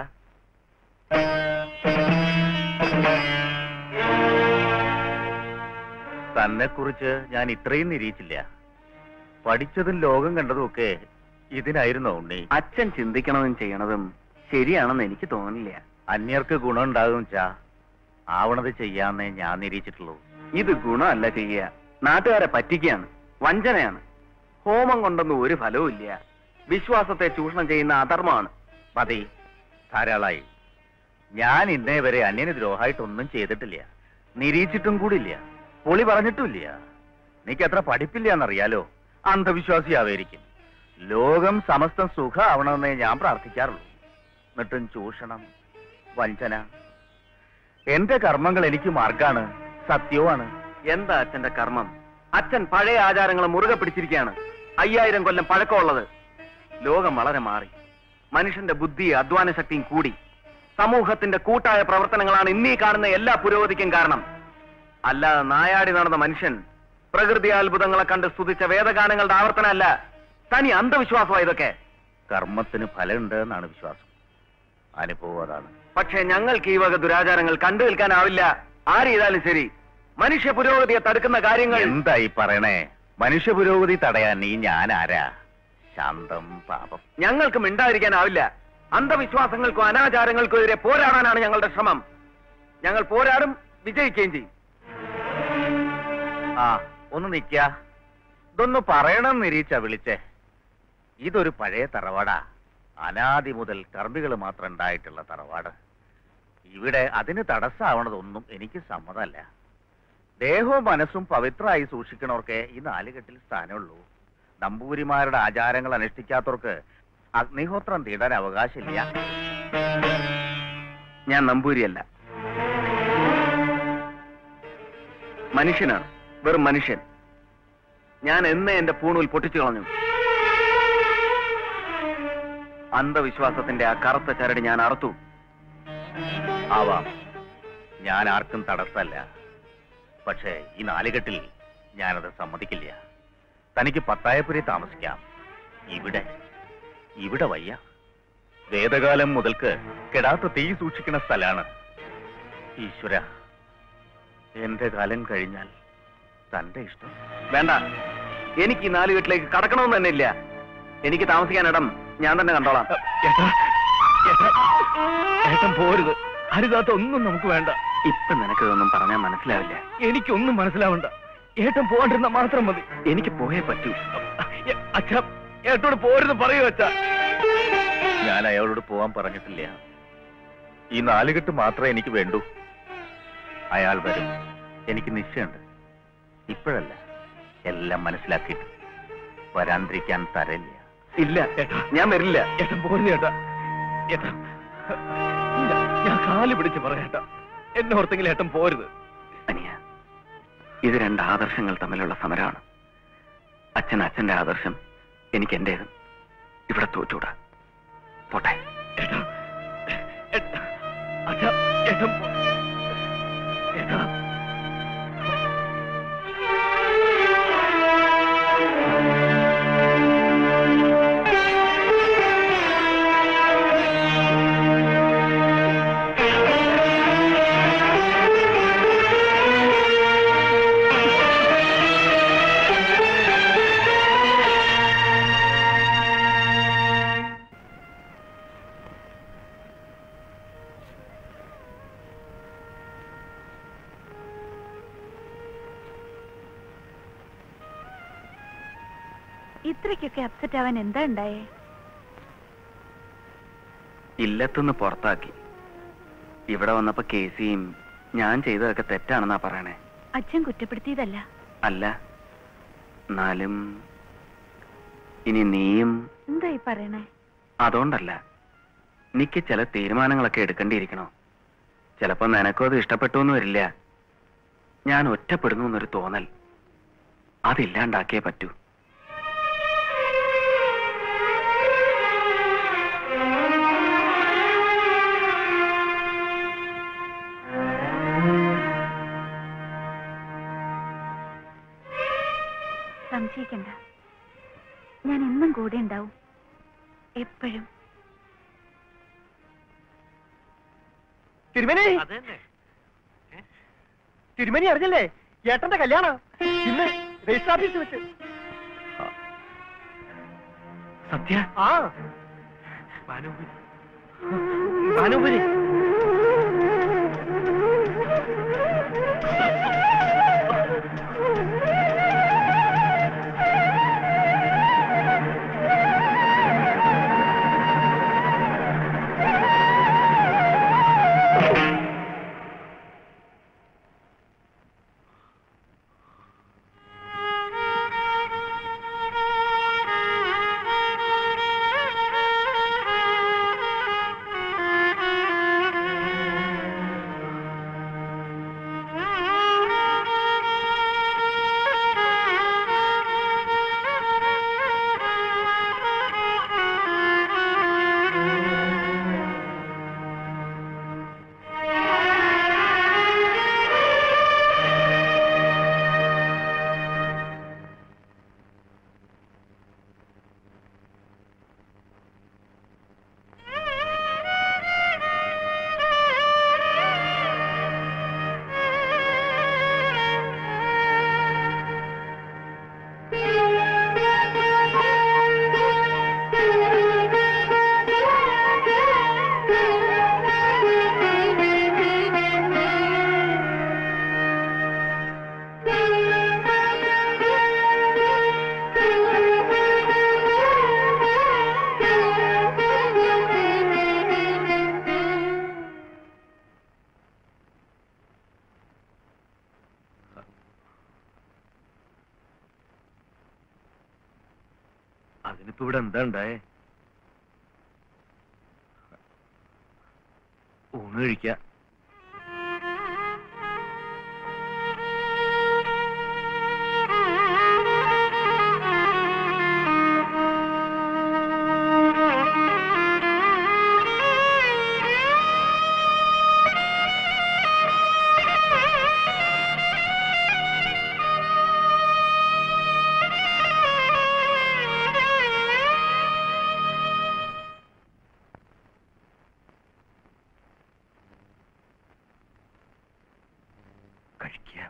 D: തന്നെ കുറിച്ച് ഞാൻ ഇത്രയും നിരീക്ഷിച്ചില്ല പഠിച്ചതും ലോകം കണ്ടതും ഒക്കെ ഇതിനായിരുന്നോ ഉണ്ണി
A: അച്ഛൻ ചിന്തിക്കണതും ചെയ്യണതും ശരിയാണെന്ന് എനിക്ക് തോന്നുന്നില്ല
D: അന്യർക്ക് ഗുണമുണ്ടാകും ചാ ആവണത് ചെയ്യാന്നേ ഞാൻ നിരീക്ഷിച്ചിട്ടുള്ളൂ
A: ഇത് ഗുണമല്ല ചെയ്യുക നാട്ടുകാരെ പറ്റിക്കുകയാണ് വഞ്ചനയാണ് ഹോമം കൊണ്ടൊന്നും ഒരു ഫലവും ഇല്ല വിശ്വാസത്തെ ചൂഷണം ചെയ്യുന്ന അധർമ്മമാണ്
D: മതി ധാരാളായി ഞാൻ ഇന്നേ വരെ അന്യന് ദ്രോഹമായിട്ടൊന്നും ചെയ്തിട്ടില്ല നിരീക്ഷിച്ചിട്ടും കൂടില്ല പൊളി പറഞ്ഞിട്ടുമില്ല നീക്ക് എത്ര പഠിപ്പില്ല എന്നറിയാലോ അന്ധവിശ്വാസിയാവേരിക്കും ലോകം സമസ്തം സുഖമാവണമെന്നേ ഞാൻ പ്രാർത്ഥിക്കാറുള്ളൂ എന്നിട്ടും ചൂഷണം വഞ്ചന എന്റെ കർമ്മങ്ങൾ എനിക്ക് മാർഗാണ് സത്യവുമാണ്
A: എന്താ അച്ഛന്റെ കർമ്മം അച്ഛൻ പഴയ ആചാരങ്ങൾ മുറുകെ പിടിച്ചിരിക്കുകയാണ് അയ്യായിരം കൊല്ലം പഴക്കമുള്ളത് ലോകം വളരെ മാറി മനുഷ്യന്റെ ബുദ്ധി അധ്വാന ശക്തിയും കൂടി സമൂഹത്തിന്റെ കൂട്ടായ പ്രവർത്തനങ്ങളാണ് ഇന്നീ കാണുന്ന എല്ലാ പുരോഗതിക്കും കാരണം അല്ലാതെ നായാടി നടന്ന മനുഷ്യൻ പ്രകൃതി അത്ഭുതങ്ങളെ കണ്ട് സ്തുതിച്ച വേദഗാനങ്ങളുടെ ആവർത്തനമല്ല തനി അന്ധവിശ്വാസമാണ് ഇതൊക്കെ
D: കർമ്മത്തിന് ഫലമുണ്ട് എന്നാണ് വിശ്വാസം അനുഭവം അതാണ്
A: പക്ഷേ ഞങ്ങൾക്ക് ഈ വക ദുരാചാരങ്ങൾ കണ്ടു നിൽക്കാനാവില്ല ആര് ചെയ്താലും ശരി മനുഷ്യ പുരോഗതിയെ തടുക്കുന്ന കാര്യങ്ങൾ
D: എന്തായി പറയണേ മനുഷ്യ പുരോഗതി തടയാൻ നീ ഞാൻ ആരാ ശാന്തം പാപം
A: ഞങ്ങൾക്ക് മിണ്ടാതിരിക്കാനാവില്ല അന്ധവിശ്വാസങ്ങൾക്കും അനാചാരങ്ങൾക്കും എതിരെ പോരാടാനാണ് ഞങ്ങളുടെ ശ്രമം ഞങ്ങൾ പോരാടും വിജയിക്കുകയും ചെയ്യും
D: ആ ഒന്ന് നിക്ക ഇതൊന്ന് പറയണം നിരീച്ച വിളിച്ചേ ഇതൊരു പഴയ തറവാടാ അനാദി മുതൽ കർമ്മികൾ മാത്രം ഉണ്ടായിട്ടുള്ള തറവാട് ഇവിടെ അതിന് തടസ്സമാവണതൊന്നും എനിക്ക് സമ്മതമല്ല ദേഹവും മനസ്സും പവിത്രമായി സൂക്ഷിക്കണവർക്ക് ഈ നാലുകെട്ടിൽ സ്ഥാനമുള്ളൂ നമ്പൂരിമാരുടെ ആചാരങ്ങൾ അനുഷ്ഠിക്കാത്തവർക്ക് അഗ്നിഹോത്രം തീടാൻ അവകാശമില്ല
A: ഞാൻ നമ്പൂരിയല്ല മനുഷ്യനാണ് വെറും മനുഷ്യൻ ഞാൻ എന്നേ എന്റെ പൂണൂൽ പൊട്ടിച്ചു കളഞ്ഞു അന്ധവിശ്വാസത്തിന്റെ ആ കറുത്ത ചരട് ഞാൻ അറുത്തു
D: ആവാം ഞാൻ ആർക്കും തടസ്സമല്ല പക്ഷേ ഈ നാലുകെട്ടിൽ ഞാനത് സമ്മതിക്കില്ല തനിക്ക് പത്തായപ്പുരി താമസിക്കാം ഇവിടെ ഇവിടെ വയ്യ വേദകാലം മുതൽക്ക് കെടാത്ത തീ സൂക്ഷിക്കുന്ന സ്ഥലാണ് ഈശ്വര എന്റെ കാലം കഴിഞ്ഞാൽ തന്റെ ഇഷ്ടം
A: വേണ്ട എനിക്ക് ഈ നാല് വീട്ടിലേക്ക് കടക്കണമെന്ന് തന്നെ ഇല്ല എനിക്ക് താമസിക്കാൻ ഇടം ഞാൻ തന്നെ കണ്ടോളാം
C: ഏട്ടാ ഏട്ടാ ഏട്ടൻ പോരുത് അരുതാത്ത ഒന്നും നമുക്ക് വേണ്ട
A: ഇപ്പൊ നിനക്കിതൊന്നും പറഞ്ഞാൽ മനസ്സിലാവില്ല
C: എനിക്കൊന്നും മനസ്സിലാവണ്ട ഏട്ടൻ പോകണ്ടിരുന്ന മാത്രം മതി
A: എനിക്ക് പോയേ പറ്റൂ
C: എ- അച്ഛാ ഏട്ടോട് പോരുന്ന് പറയൂ അച്ഛാ
D: ഞാൻ അയാളോട് പോവാൻ പറഞ്ഞിട്ടില്ല ഈ നാലുകെട്ട് മാത്രമേ എനിക്ക് വേണ്ടൂ അയാൾ വരും എനിക്ക് നിശ്ചയമുണ്ട് ഇപ്പോഴല്ല എല്ലാം മനസ്സിലാക്കിയിട്ട് വരാണ്ടിരിക്കാൻ തരല്ല
A: ഇല്ല
C: ഏട്ടാ
A: ഞാൻ വരില്ല
C: ഏട്ടൻ പോരുന്നു ഏട്ടാ ഏട്ടാ ഞാൻ- ഞാൻ കാല് പിടിച്ച് പറയാട്ടാ എന്നെ ഓർത്തെങ്കിലും ഏട്ടൻ പോരുത്
A: അനിയ ഇത് രണ്ട് ആദർശങ്ങൾ തമ്മിലുള്ള സമരമാണ് അച്ഛൻ അച്ഛന്റെ ആദർശം എനിക്ക് എന്റേതും ഇവിടെ തോറ്റൂടാ പോട്ടെ
C: ഏട്ടാ ഏട്ടാ അച്ഛാ ഏട്ടൻ പോ- ഏട്ടാ
E: ഇത്രയ്ക്കൊക്കെ അപ്സെറ്റ് ആവാൻ എന്താ ഉണ്ടായേ
A: ഇല്ലത്തുനിന്ന് പുറത്താക്കി ഇവിടെ വന്നപ്പോ കേസിയും ഞാൻ ചെയ്തതൊക്കെ തെറ്റാണെന്നാ പറയണേ
E: അച്ഛൻ കുറ്റപ്പെടുത്തിയതല്ല
A: അല്ല എന്നാലും ഇനി നീയും
E: എന്തായി പറയണേ
A: അതുകൊണ്ടല്ല എനിക്ക് ചില തീരുമാനങ്ങളൊക്കെ എടുക്കേണ്ടിയിരിക്കണോ ചിലപ്പോ നിനക്കും അത് ഇഷ്ടപ്പെട്ടു എന്ന് വരില്ല ഞാൻ ഒറ്റപ്പെടുന്നു എന്നൊരു തോന്നൽ അതില്ലാണ്ടാക്കിയേ പറ്റൂ
E: സംശയിക്കണ്ട ഞാൻ എന്നും കൂടെ ഉണ്ടാവും എപ്പോഴും
H: തിരുമേനി
C: അതന്നെ
H: തിരുമേനി അറിഞ്ഞില്ലേ ഏട്ടന്റെ കല്യാണം ഇന്ന് രജിസ്റ്റർ ഓഫീസിൽ വെച്ച്
C: സത്യ
H: ആ
C: ഭാനുപുരി ഭാനുപുരി അതിനിപ്പോ ഇവിടെ എന്താ ഉണ്ടായേ ഊണ് കഴിക്ക കഴിക്കാം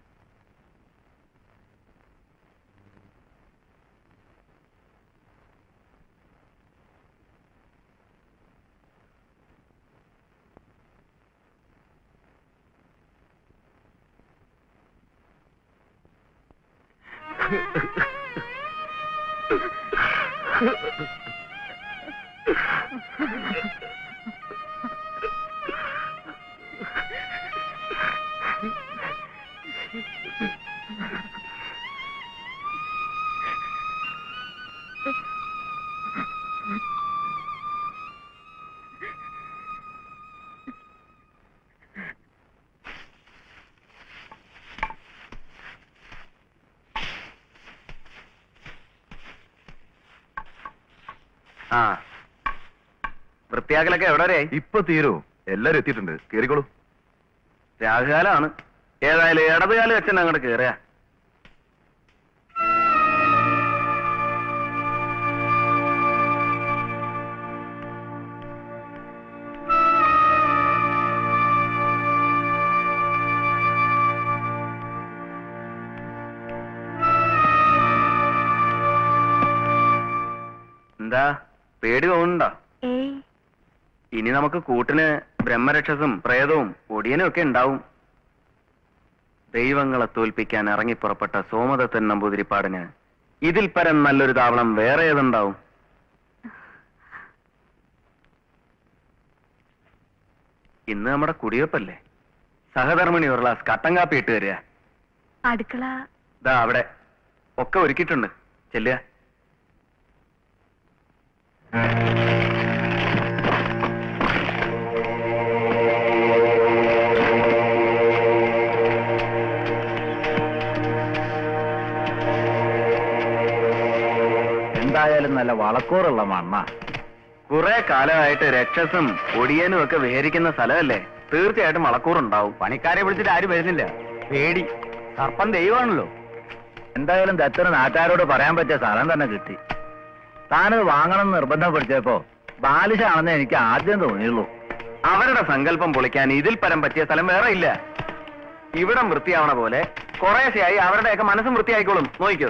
A: ആ വൃത്തിയാക്കലൊക്കെ എവിടെ വരെയായി
K: ഇപ്പൊ തീരൂ എല്ലാരും എത്തിയിട്ടുണ്ട് കേറിക്കോളൂ
A: രാഹുകാലമാണ് ഏതായാലും ഇടതുകാലം വെച്ചെന്നെ അങ്ങോട്ട് കേറിയ എന്താ പേടി തോന്നുന്നുണ്ടോ
E: ഏയ്
A: ഇനി നമുക്ക് കൂട്ടിന് ബ്രഹ്മരക്ഷസും പ്രേതവും ഒടിയനും ഒക്കെ ഉണ്ടാവും ദൈവങ്ങളെ തോൽപ്പിക്കാൻ ഇറങ്ങിപ്പുറപ്പെട്ട സോമദത്തൻ നമ്പൂതിരിപ്പാടിന് ഇതിൽ പരം നല്ലൊരു താവളം വേറെ ഏതുണ്ടാവും ഇന്ന് നമ്മുടെ കുടിവെപ്പല്ലേ സഹധർമ്മിണി ഒരു ഗ്ലാസ് കട്ടൻ കാപ്പി ഇട്ട് തരിക
E: അടുക്കള
A: ഇതാ അവിടെ ഒക്കെ ഒരുക്കിയിട്ടുണ്ട് ചെല്ലുക
F: എന്തായാലും നല്ല വളക്കൂറുള്ള മണ്ണ
A: കുറെ കാലമായിട്ട് രക്ഷസും ഒടിയനും ഒക്കെ വിഹരിക്കുന്ന സ്ഥലമല്ലേ തീർച്ചയായിട്ടും വളക്കൂറുണ്ടാവും
J: പണിക്കാരെ വിളിച്ചിട്ട് ആരും വരുന്നില്ല പേടി സർപ്പം ദൈവമാണല്ലോ
F: എന്തായാലും ദത്തന് നാട്ടുകാരോട് പറയാൻ പറ്റിയ സ്ഥലം തന്നെ കിട്ടി താനത് വാങ്ങണം എന്ന് നിർബന്ധം പിടിച്ചപ്പോ ബാലിശാണെന്ന് എനിക്ക് ആദ്യം തോന്നിയുള്ളൂ
A: അവരുടെ സങ്കല്പം പൊളിക്കാൻ ഇതിൽ പരം പറ്റിയ സ്ഥലം വേറെ ഇല്ല ഇവിടം വൃത്തിയാവണ പോലെ കുറേശ്ശെയായി അവരുടെയൊക്കെ മനസ്സും വൃത്തിയായിക്കോളും നോക്കിക്കോ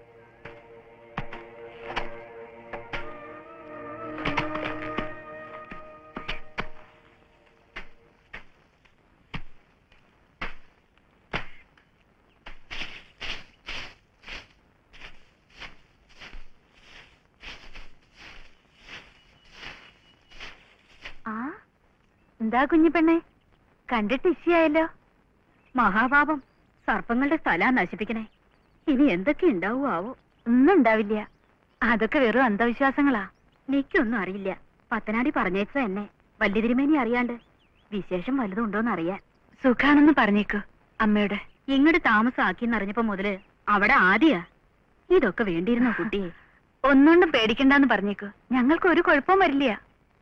E: ആ എന്താ കുഞ്ഞിപ്പെണ്ണെ കണ്ടിട്ട് ഇശിയായല്ലോ മഹാപാപം സർപ്പങ്ങളുടെ സ്ഥലാ നശിപ്പിക്കണേ ഇനി എന്തൊക്കെ ഉണ്ടാവോ ആവോ ഒന്നും ഉണ്ടാവില്ല അതൊക്കെ വെറും അന്ധവിശ്വാസങ്ങളാ എനിക്കൊന്നും അറിയില്ല പത്തനാടി പറഞ്ഞേച്ച എന്നെ വലിയ തിരുമേനി അറിയാണ്ട് വിശേഷം വല്ലതും ഉണ്ടോന്ന് അറിയാൻ സുഖാണെന്ന് പറഞ്ഞേക്കു അമ്മയോട് ഇങ്ങോട്ട് താമസമാക്കിയെന്നറിഞ്ഞപ്പോ മുതല് അവിടെ ആദ്യാ ഇതൊക്കെ വേണ്ടിയിരുന്നോ കുട്ടിയെ ഒന്നുകൊണ്ടും പേടിക്കണ്ടെന്ന് പറഞ്ഞേക്കു ഞങ്ങൾക്ക് ഒരു കുഴപ്പവും വരില്ല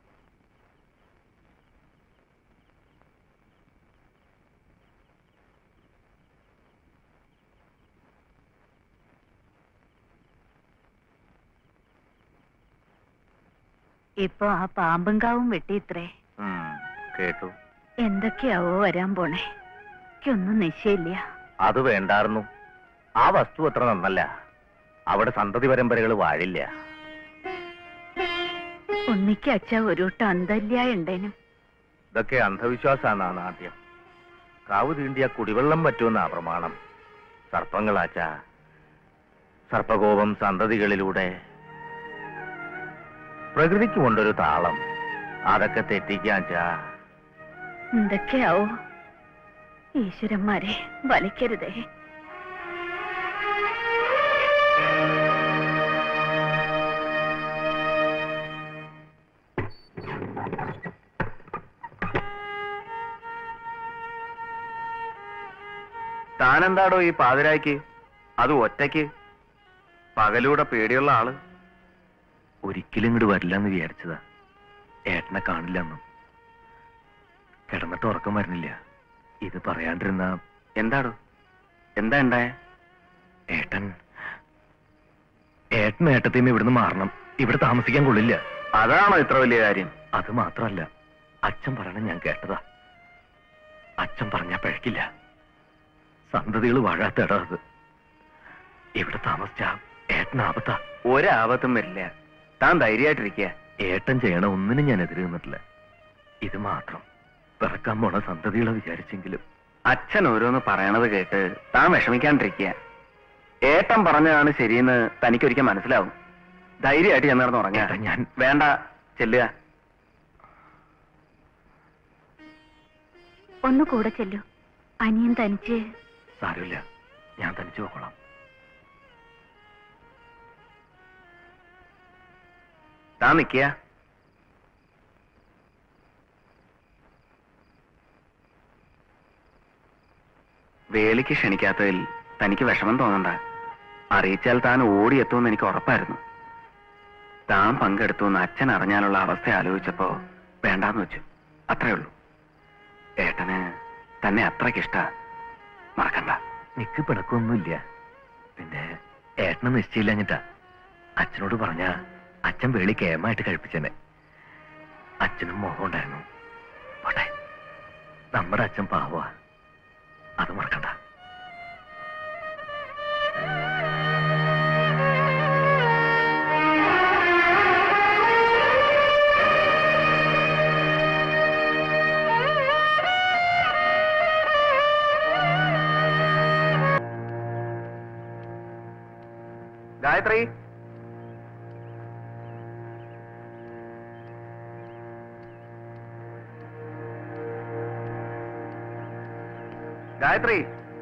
E: ഇപ്പൊ ആ പാമ്പും കാവും വെട്ടിയിത്രേ
D: കേട്ടു
E: എന്തൊക്കെയാവോ വരാൻ പോണേ എനിക്കൊന്നും നിശ്ചയില്ല
D: അത് വേണ്ടായിരുന്നു ആ വസ്തു അത്ര നന്നല്ല അവിടെ സന്തതി പരമ്പരകൾ വാഴില്ല
E: ഉണ്ണിക്ക് അച്ഛ ഒരു അന്തല്യായ ഉണ്ടേനും
D: ഇതൊക്കെ അന്ധവിശ്വാസാണ് ആദ്യം കാവ് തീണ്ടിയ കുടിവെള്ളം പറ്റുമെന്നാ പ്രമാണം സർപ്പങ്ങളാച്ച സർപ്പകോപം സന്തതികളിലൂടെ പ്രകൃതിക്കുമുണ്ടൊരു താളം അതൊക്കെ തെറ്റിക്കാച്ചാ
E: എന്തൊക്കെയാവോ ഈശ്വരന്മാരെ വലിക്കരുതേ
A: താനെന്താടോ ഈ പാതിരായ്ക്ക് അത് ഒറ്റയ്ക്ക് പകലൂടെ പേടിയുള്ള ആള്
C: ഒരിക്കലും ഇങ്ങോട്ട് വരില്ലെന്ന് വിചാരിച്ചതാ ഏട്ടനെ കാണില്ലെന്നും കിടന്നിട്ട് ഉറക്കം വരുന്നില്ല ഇത് പറയാണ്ടിരുന്ന
A: എന്താടോ എന്താ ഉണ്ടായേ
C: ഏട്ടൻ ഏട്ടൻ ഏട്ടത്തിന്ന് ഇവിടുന്ന് മാറണം ഇവിടെ താമസിക്കാൻ കൊള്ളില്ല
A: അതാണോ ഇത്ര വലിയ കാര്യം
C: അത് മാത്രമല്ല അച്ഛൻ പറയണ ഞാൻ കേട്ടതാ അച്ഛൻ പറഞ്ഞാ പഴക്കില്ല സന്തതികൾ വാഴാത്തടാ അത് ഇവിടെ താമസിച്ച ഏട്ടനാപത്താ
A: ഒരാപത്തും വരില്ല താൻ ധൈര്യമായിട്ടിരിക്കുക
C: ഏട്ടൻ ചെയ്യണ ഒന്നിനും ഞാൻ എതിര് നിന്നിട്ടില്ല ഇത് മാത്രം പിറക്കാൻ പോണ സന്തതികളെ വിചാരിച്ചെങ്കിലും
A: അച്ഛൻ ഓരോന്ന് പറയണത് കേട്ട് താൻ വിഷമിക്കാണ്ടിരിക്കുക ഏട്ടൻ പറഞ്ഞതാണ് ശരിയെന്ന് തനിക്കൊരിക്കൽ മനസ്സിലാവും ധൈര്യമായിട്ട് ഞാൻ നടന്ന് ഉറങ്ങാ
C: ഏട്ടാ, ഞാൻ
A: വേണ്ട ചെല്ലുക
E: ഒന്ന് കൂടെ ചെല്ലു അനിയൻ തനിച്ച്
C: സാരമില്ല ഞാൻ തനിച്ചു പോക്കോളാം
A: താൻ നിക്കുക വേലിക്ക് ക്ഷണിക്കാത്തതിൽ തനിക്ക് വിഷമം തോന്നണ്ട അറിയിച്ചാൽ താൻ ഓടിയെത്തുമെന്ന് എനിക്ക് ഉറപ്പായിരുന്നു താൻ പങ്കെടുത്തു എന്ന് അച്ഛൻ അറിഞ്ഞാലുള്ള അവസ്ഥ ആലോചിച്ചപ്പോ വേണ്ടാന്ന് വെച്ചു അത്രേ ഉള്ളൂ ഏട്ടന് തന്നെ അത്രയ്ക്കിഷ്ട മറക്കണ്ട
C: നിക്ക് പിണക്കൊന്നുമില്ല പിന്നെ ഏട്ടന് നിശ്ചയില്ലഞ്ഞിട്ടാ അച്ഛനോട് പറഞ്ഞ അച്ഛൻ വേളി കേമായിട്ട് കഴിപ്പിച്ചെന്നെ അച്ഛനും മോഹം ഉണ്ടായിരുന്നു പോട്ടെ നമ്മുടെ അച്ഛൻ പാവ അത് മറക്കണ്ട
A: ഗായത്രി ഗായത്രി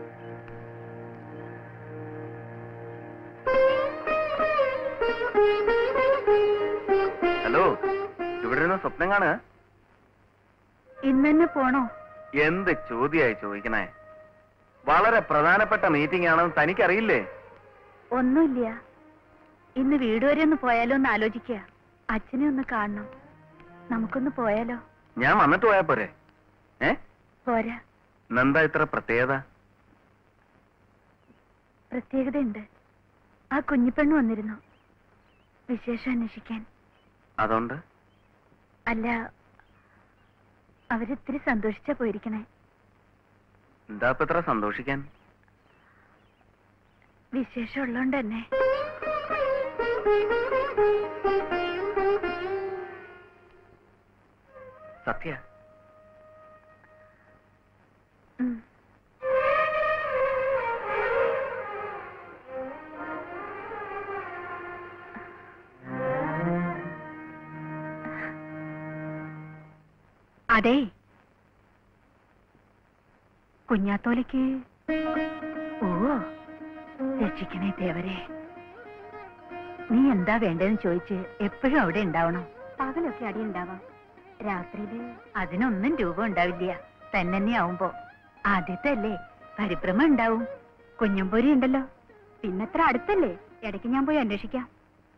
A: ഹലോ ഇവിടെ നിന്ന് സ്വപ്നം കാണുക
E: ഇന്ന് തന്നെ പോണോ
A: എന്ത് ചോദ്യായി ചോദിക്കണേ വളരെ പ്രധാനപ്പെട്ട മീറ്റിംഗ് ആണെന്ന് തനിക്കറിയില്ലേ
E: ഒന്നുമില്ല ഇന്ന് വീട് വരെ ഒന്ന് പോയാലോ എന്ന് ആലോചിക്കുക അച്ഛനെ ഒന്ന് കാണണം നമുക്കൊന്ന് പോയാലോ
A: ഞാൻ വന്നിട്ട് പോയാ പോരെ ഏ
E: പോരാ
A: ഇന്നെന്താ ഇത്ര പ്രത്യേകത
E: പ്രത്യേകതയുണ്ട് ആ കുഞ്ഞിപ്പെണ്ണ് വന്നിരുന്നു വിശേഷം അന്വേഷിക്കാൻ
A: അതുകൊണ്ട്
E: അല്ല അവരിത്തിരി സന്തോഷിച്ചാ പോയിരിക്കണേ
A: എന്താ ഇപ്പൊ ഇത്ര സന്തോഷിക്കാൻ
E: വിശേഷം ഉള്ളോണ്ട് തന്നെ
A: സത്യ
E: ഉം. അതെ കുഞ്ഞാത്തോലയ്ക്ക് ഓ രക്ഷിക്കണേ ദേവരെ നീ എന്താ വേണ്ടതെന്ന് ചോദിച്ച് എപ്പോഴും അവിടെ ഉണ്ടാവണം പകലൊക്കെ അടി ഉണ്ടാവാം രാത്രിയില് അതിനൊന്നും രൂപം ഉണ്ടാവില്ല തന്നെ ആവുമ്പോ ആദ്യത്തെ അല്ലേ പരിഭ്രമം ഉണ്ടാവും കുഞ്ഞമ്പൊരി ഉണ്ടല്ലോ പിന്നത്ര അടുത്തല്ലേ ഇടയ്ക്ക് ഞാൻ പോയി അന്വേഷിക്കാം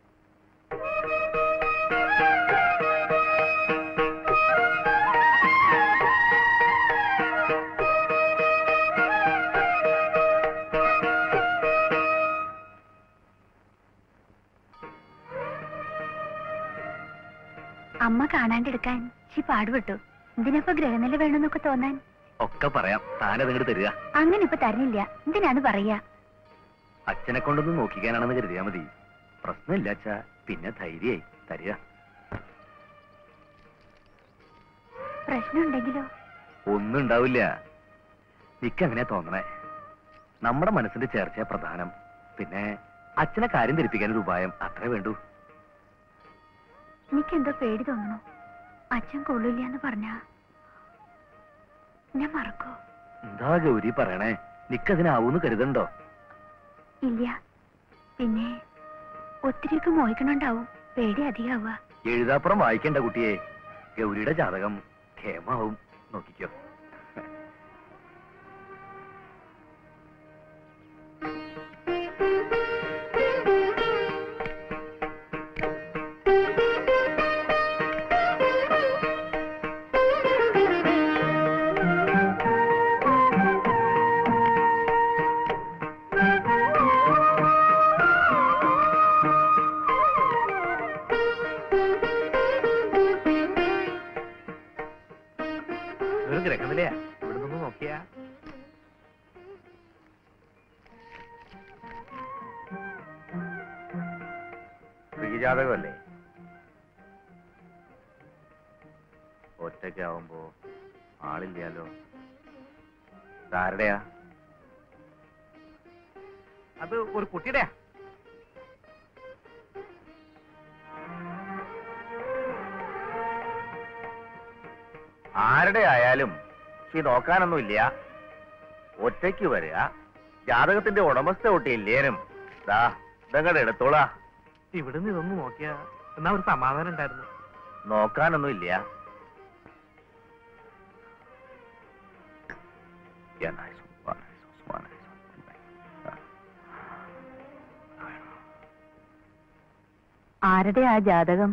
E: അമ്മ കാണാണ്ടെടുക്കാൻ ചി പാടുപെട്ടു എന്തിനപ്പോ ഗ്രഹനില വേണമെന്നൊക്കെ തോന്നാൻ
C: ഒക്കെ പറയാം താനത് ഇങ്ങോട്ട് തരിക
E: അങ്ങനെ ഇപ്പൊ തരണില്ല എന്തിനാന്ന് പറയാ
C: അച്ഛനെ കൊണ്ടൊന്ന് നോക്കിക്കാനാണെന്ന് കരുതിയാ മതി പ്രശ്നമില്ല അച്ഛാ പിന്നെ ധൈര്യായി തരിക
E: പ്രശ്നമുണ്ടെങ്കിലോ
C: ഒന്നും ഉണ്ടാവില്ല നിക്കങ്ങനെ തോന്നണേ നമ്മുടെ മനസ്സിന്റെ ചേർച്ച പ്രധാനം പിന്നെ അച്ഛനെ കാര്യം ധരിപ്പിക്കാൻ ഒരു ഉപായം അത്രേ വേണ്ടൂ
E: എനിക്കെന്തോ പേടി തോന്നണു അച്ഛൻ കൊള്ളില്ല എന്ന് പറഞ്ഞ ഞാൻ മറക്കോ
C: എന്താ ഗൗരി പറയണേ നിക്കതിനാവൂന്ന് കരുതണ്ടോ
E: ഇല്ല പിന്നെ ഒത്തിരിയൊക്കെ മോഹിക്കണുണ്ടാവും പേടി അധികമാവുക
C: എഴുതാപ്പുറം വായിക്കണ്ട കുട്ടിയെ ഗൗരിയുടെ ജാതകം ക്ഷേമാവും നോക്കിക്കോ ഒരു ഗ്രഹനിലയാ ഇവിടെ നിന്ന് നോക്കിയാ
D: ഭാഗ്യജാതകമല്ലേ ഒറ്റയ്ക്കാവുമ്പോ ആളില്ലാലോ ആരുടെയാ
C: അത് ഒരു കുട്ടിയുടെയാ
D: ആരുടെ ആയാലും ഈ നോക്കാനൊന്നുമില്ല ഒറ്റയ്ക്ക് വരിക ജാതകത്തിന്റെ ഉടമസ്ഥ ഒട്ടിയില്ലേനും ദാ ഇതങ്ങടെ എടുത്തോളാ
C: ഇവിടുന്ന് ഇതൊന്ന് നോക്കിയാ എന്നാ ഒരു സമാധാനം ഉണ്ടായിരുന്നു
D: നോക്കാനൊന്നുമില്ല
E: ആരുടെ ആ ജാതകം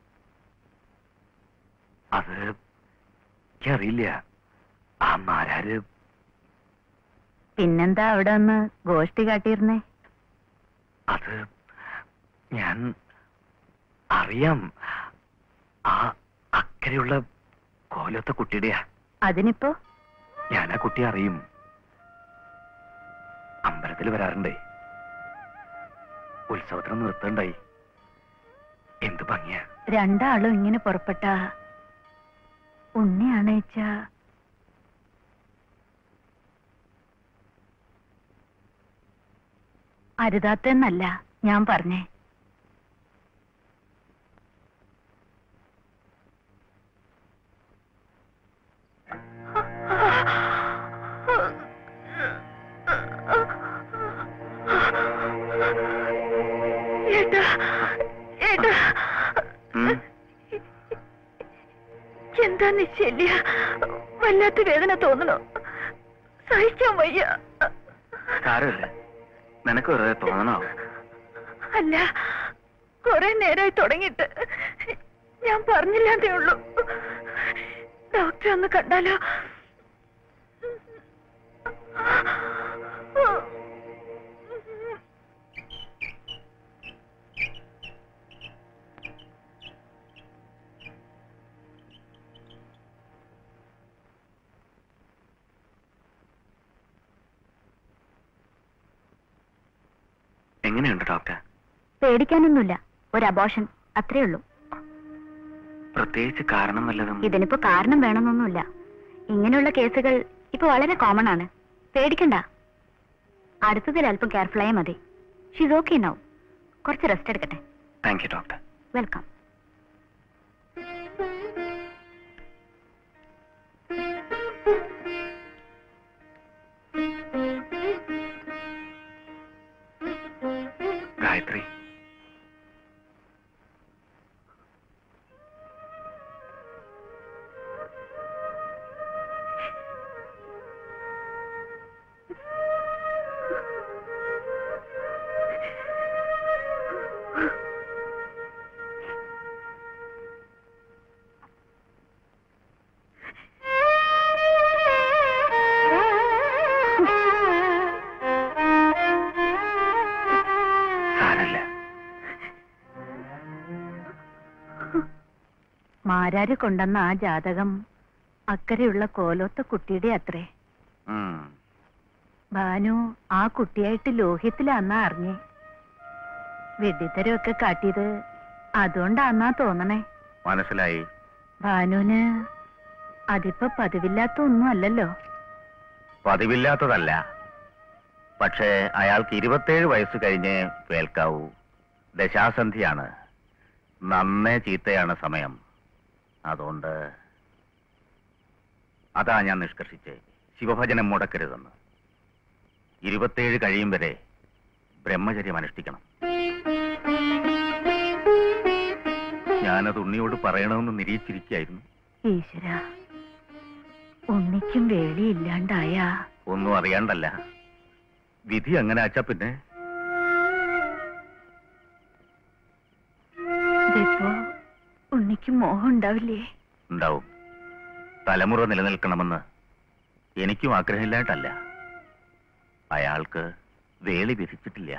B: അത് എനിക്കറിയില്ല ആ നാരാര്
E: പിന്നെന്താ അവിടെ ഒന്ന് ഗോഷ്ടി കാട്ടിയിരുന്നേ
B: അത് ഞാൻ അറിയാം ആ അക്കരെയുള്ള കോലത്തെ കുട്ടിയുടെയാ
E: അതിനിപ്പോ
B: ഞാൻ ആ കുട്ടിയെ അറിയും അമ്പലത്തിൽ വരാറുണ്ടേ ഉത്സവത്തിന് നിർത്തണ്ടായി എന്ത് ഭംഗിയാ
E: രണ്ടാളും ഇങ്ങനെ പുറപ്പെട്ട ഉണ്ണിയാണേച്ച അരുതാത്തെന്നല്ല ഞാൻ പറഞ്ഞേ ഏട്ടാ ഏട്ടാ
B: ഉം.
E: എന്താ നിശ്ചയില്ല വല്ലാത്ത വേദന തോന്നണോ സഹിക്കാൻ വയ്യ
A: സാരമില്ല നിനക്ക് വെറുതെ തോന്നണോ
E: അല്ല കുറെ നേരമായി തുടങ്ങിയിട്ട് ഞാൻ പറഞ്ഞില്ലാതേ ഉള്ളൂ ഡോക്ടറെ ഒന്ന് കണ്ടാലോ
A: എങ്ങനെയുണ്ട് ഡോക്ടർ
E: പേടിക്കാനൊന്നുമില്ല ഒരു അബോഷൻ അത്രേ ഉള്ളൂ
A: പ്രത്യേകിച്ച് കാരണം വല്ലതും
E: ഇതിനിപ്പോ കാരണം വേണമെന്നൊന്നുമില്ല ഇങ്ങനെയുള്ള കേസുകൾ ഇപ്പൊ വളരെ കോമൺ ആണ് പേടിക്കണ്ട അടുത്തതിൽ അല്പം കെയർഫുൾ ആയാൽ മതി ഷീസ് ഓക്കെ നൗ കുറച്ച് റെസ്റ്റ് എടുക്കട്ടെ
A: thank you doctor
E: welcome
A: Gayathri സാരല്ല
E: മാരാര് കൊണ്ടുവന്ന ആ ജാതകം അക്കരെയുള്ള കോലോത്ത കുട്ടിയുടെ അത്രേ
D: ഉം.
E: ഭാനു ആ കുട്ടിയായിട്ട് ലോഹ്യത്തിലാന്നാ അറിഞ്ഞേ വെഡിത്തരമൊക്കെ കാട്ടിയത് അതുകൊണ്ടാന്നാ തോന്നണേ
D: മനസ്സിലായി
E: ഭാനുവിന് അതിപ്പോ പതിവില്ലാത്ത ഒന്നും അല്ലല്ലോ
D: പതിവില്ലാത്തതല്ല പക്ഷേ അയാൾക്ക് ഇരുപത്തേഴ് വയസ്സ് കഴിഞ്ഞ് കേൾക്കാവൂ ദശാസന്ധിയാണ് നന്നേ ചീത്തയാണ് സമയം അതുകൊണ്ട് അതാ ഞാൻ നിഷ്കർഷിച്ചേ ശിവഭജനം മുടക്കരുതെന്ന് ഇരുപത്തേഴ് കഴിയും വരെ ബ്രഹ്മചര്യം അനുഷ്ഠിക്കണം ഞാനത് ഉണ്ണിയോട് പറയണമെന്ന് നിരീക്ഷിച്ചിരിക്കായിരുന്നു
E: ഈശ്വര ഉണ്ണിക്കും വേളിയില്ലാണ്ടായ
D: ഒന്നും അറിയാണ്ടല്ല വിധി അങ്ങനെ അച്ഛ പിന്നെ
E: ഇതിപ്പോ ഉണ്ണിക്ക് മോഹം ഉണ്ടാവില്ലേ
D: ഉണ്ടാവും തലമുറ നിലനിൽക്കണമെന്ന് എനിക്കും ആഗ്രഹമില്ലായിട്ടല്ല അയാൾക്ക് വേളി വിധിച്ചിട്ടില്ല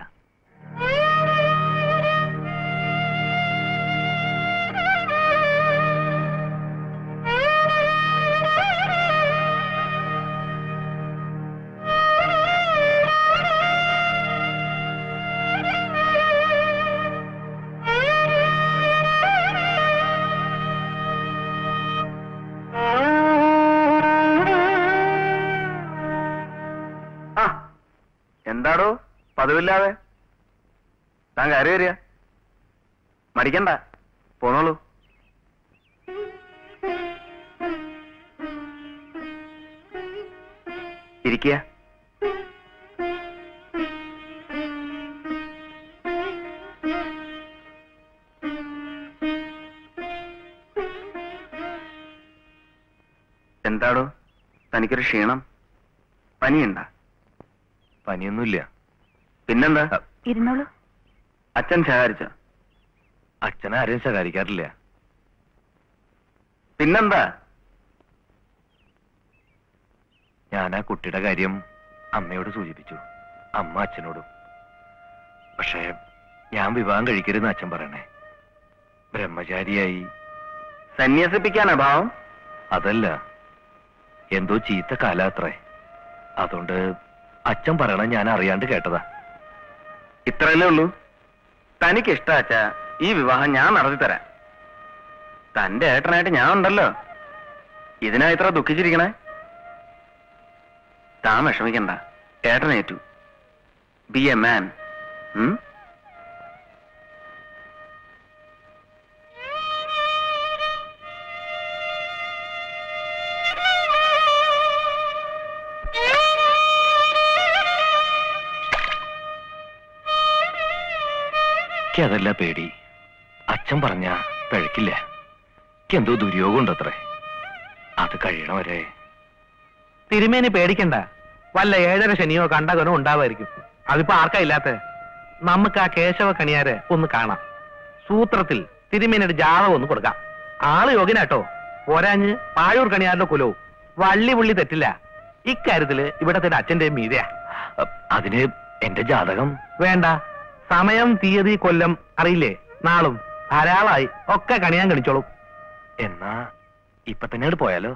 A: എന്താടോ പതിവില്ലാതെ താൻ കയറി വരിക മടിക്കണ്ട പോന്നോളൂ ഇരിക്കുക എന്താടോ തനിക്കൊരു ക്ഷീണം പനിയുണ്ട
C: പനിയൊന്നുമില്ല
A: പിന്നെന്താ
E: ഇരുന്നോളൂ
A: അച്ഛൻ ശകാരിച്ചോ
C: അച്ഛനെ ആരെയും ശകാരിക്കാറില്ല
A: പിന്നെന്താ
C: ഞാൻ ആ കുട്ടിയുടെ കാര്യം അമ്മയോട് സൂചിപ്പിച്ചു അമ്മ അച്ഛനോടും പക്ഷേ ഞാൻ വിവാഹം കഴിക്കരുതെന്ന് അച്ഛൻ പറയണേ ബ്രഹ്മചാരിയായി
A: സന്യസിപ്പിക്കാനാ ഭാവം
C: അതല്ല എന്തോ ചീത്ത കാലാത്രേ അതുകൊണ്ട് അച്ഛൻ പറയണ ഞാൻ അറിയാണ്ട് കേട്ടതാ
A: ഇത്രയല്ലേ ഉള്ളൂ തനിക്ക് ഇഷ്ടാച്ച ഈ വിവാഹം ഞാൻ നടത്തി തരാം തന്റെ ഏട്ടനായിട്ട് ഞാൻ ഉണ്ടല്ലോ ഇതിനാ ഇത്ര ദുഃഖിച്ചിരിക്കണേ താൻ വിഷമിക്കണ്ട ഏട്ടനേറ്റു ബി എ മാൻ
C: എനിക്ക് അതല്ല പേടി അച്ഛൻ പറഞ്ഞ പിഴക്കില്ല എനിക്ക് എന്തോ ദുര്യോഗം ഉണ്ടത്രേ അത് കഴിയണവരെ
L: തിരുമേനി പേടിക്കണ്ട വല്ല ഏഴര ശനിയോ കണ്ടകനോ ഉണ്ടാവായിരിക്കും അതിപ്പോ ആർക്കാ ഇല്ലാത്ത നമുക്ക് ആ കേശവ കണിയാരെ ഒന്ന് കാണാം സൂത്രത്തിൽ തിരുമേനിയുടെ ജാതകം ഒന്ന് കൊടുക്കാം ആള് യോഗ്യനാട്ടോ പോരാഞ്ഞ് പാഴൂർ കണിയാരുടെ കുലവും വള്ളി പുള്ളി തെറ്റില്ല ഇക്കാര്യത്തില് ഇവിടത്തെ അച്ഛന്റെ മീതയാ
C: അ- അതിന് എന്റെ ജാതകം
L: വേണ്ട സമയം തീയതി കൊല്ലം അറിയില്ലേ നാളും ധാരാളമായി ഒക്കെ കണിയാൻ കണിച്ചോളും
C: എന്നാ ഇപ്പൊ തന്നെ അങ്ങട് പോയാലോ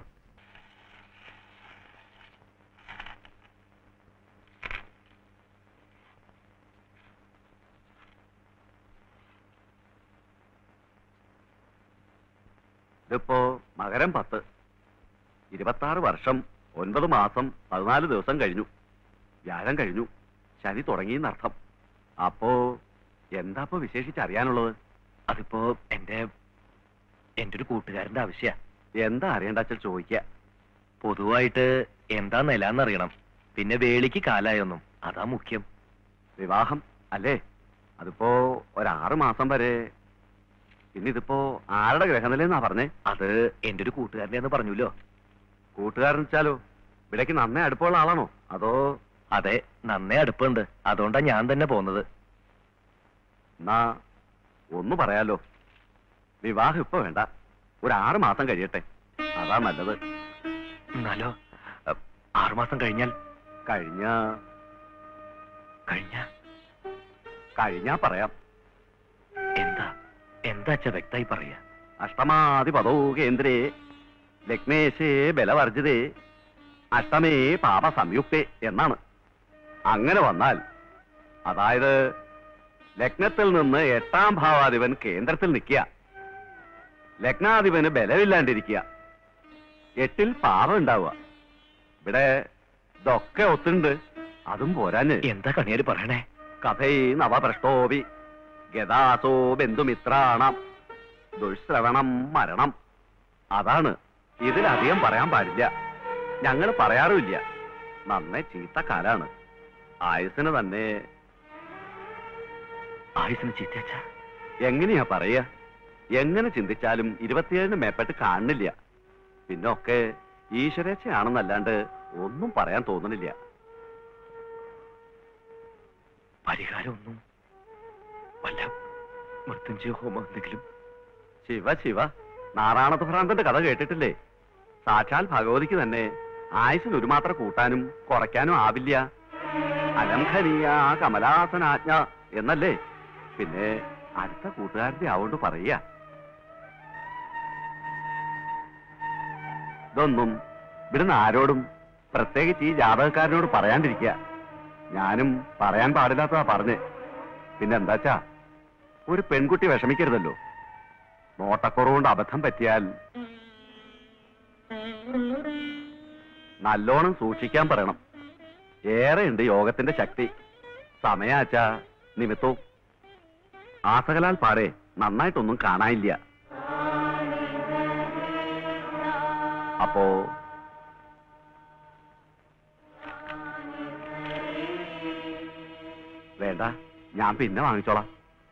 J: ഇതിപ്പോ മകരം പത്ത് ഇരുപത്താറ് വർഷം ഒൻപത് മാസം പതിനാല് ദിവസം കഴിഞ്ഞു വ്യാഴം കഴിഞ്ഞു ശനി തുടങ്ങിയെന്നർത്ഥം അപ്പോ എന്താപ്പോ വിശേഷിച്ചറിയാനുള്ളത്
C: അതിപ്പോ എന്റെ എന്റെ ഒരു കൂട്ടുകാരന്റെ ആവശ്യ
J: എന്താ അറിയണ്ട അച്ഛൻ ചോദിക്ക
C: പൊതുവായിട്ട് എന്താ നിലാന്നറിയണം പിന്നെ വേളിക്ക് കാലായൊന്നും അതാ മുഖ്യം
J: വിവാഹം അല്ലേ അതിപ്പോ ഒരാറ് മാസം വരെ പിന്നെ ഇതിപ്പോ ആരുടെ ഗ്രഹനിലെന്നാ പറഞ്ഞേ
C: അത് എന്റെ ഒരു കൂട്ടുകാരനെ എന്ന് പറഞ്ഞല്ലോ
J: കൂട്ടുകാരൻ വെച്ചാലോ ഇവിടേക്ക് നന്നേ അടുപ്പമുള്ള ആളാണോ അതോ
C: അതെ നന്നേ അടുപ്പുണ്ട് അതുകൊണ്ടാ ഞാൻ തന്നെ പോന്നത്
J: എന്നാ ഒന്ന് പറയാലോ വിവാഹം ഇപ്പൊ വേണ്ട ഒരു ആറ് മാസം കഴിയട്ടെ അതാ നല്ലത്
C: എന്നാലോ അ, ആറുമാസം കഴിഞ്ഞാൽ
J: കഴിഞ്ഞ
C: കഴിഞ്ഞ
J: കഴിഞ്ഞാ പറയാം
C: എന്താ എന്താ അച്ഛ വ്യക്തമായി പറയാ
J: അഷ്ടമാധിപതോ കേന്ദ്രേ ലഗ്നേശേ ബലവർജിതേ അഷ്ടമേ പാപ സംയുക്തേ എന്നാണ് അങ്ങനെ വന്നാൽ അതായത് ലഗ്നത്തിൽ നിന്ന് എട്ടാം ഭാവാധിപൻ കേന്ദ്രത്തിൽ നിൽക്കുക ലഗ്നാധിപന് ബലമില്ലാണ്ടിരിക്കുക എട്ടിൽ പാപം ഉണ്ടാവുക ഇവിടെ ഇതൊക്കെ ഒത്തുണ്ട് അതും പോരാഞ്ഞ്
C: എന്താ കണിയാര് പറയണേ
J: കഥൈ നവഭ്രഷ്ടോപി ഗതാസോ ബന്ധുമിത്രാണം ദുഷ്ശ്രവണം മരണം അതാണ് ഇതിലധികം പറയാൻ പാടില്ല ഞങ്ങൾ പറയാറുമില്ല നന്നേ ചീത്ത കാലാണ് ആയുസിന് തന്നെ
C: ആയുസിന് ചീത്തച്ച
J: എങ്ങനെയാ പറയാ എങ്ങനെ ചിന്തിച്ചാലും ഇരുപത്തിയേഴിന് മേപ്പെട്ട് കാണുന്നില്ല പിന്നൊക്കെ ഈശ്വരേച്ഛയാണെന്നല്ലാണ്ട് ഒന്നും പറയാൻ തോന്നുന്നില്ല
C: പരിഹാരം ഒന്നും വല്ല മൃത്യുഞ്ജയ ഹോമം എന്തെങ്കിലും
J: ശിവ ശിവ നാറാണത്ത് ഭ്രാന്തന്റെ കഥ കേട്ടിട്ടില്ലേ സാക്ഷാൽ ഭഗവതിക്ക് തന്നെ ആയുസിന് ഒരു മാത്രം കൂട്ടാനും കുറയ്ക്കാനും ആവില്ല അലംഘനീയ കമലാസനാജ്ഞ എന്നല്ലേ പിന്നെ അടുത്ത കൂട്ടുകാരന്റെ ആവോണ്ട് പറയുക ഇതൊന്നും ഇവിടുന്ന് ആരോടും പ്രത്യേകിച്ച് ഈ ജാതകക്കാരനോട് പറയാണ്ടിരിക്കുക ഞാനും പറയാൻ പാടില്ലാത്തതാ പറഞ്ഞ് പിന്നെ എന്താച്ചാ ഒരു പെൺകുട്ടി വിഷമിക്കരുതല്ലോ നോട്ടക്കുറവുകൊണ്ട് അബദ്ധം പറ്റിയാൽ നല്ലോണം സൂക്ഷിക്കാൻ പറയണം ഏറെ ഉണ്ട് യോഗത്തിന്റെ ശക്തി സമയാച്ചാ നിമിത്തവും ആസകലാൽ പാടെ നന്നായിട്ടൊന്നും കാണാനില്ല അപ്പോ വേണ്ട ഞാൻ പിന്നെ വാങ്ങിച്ചോളാം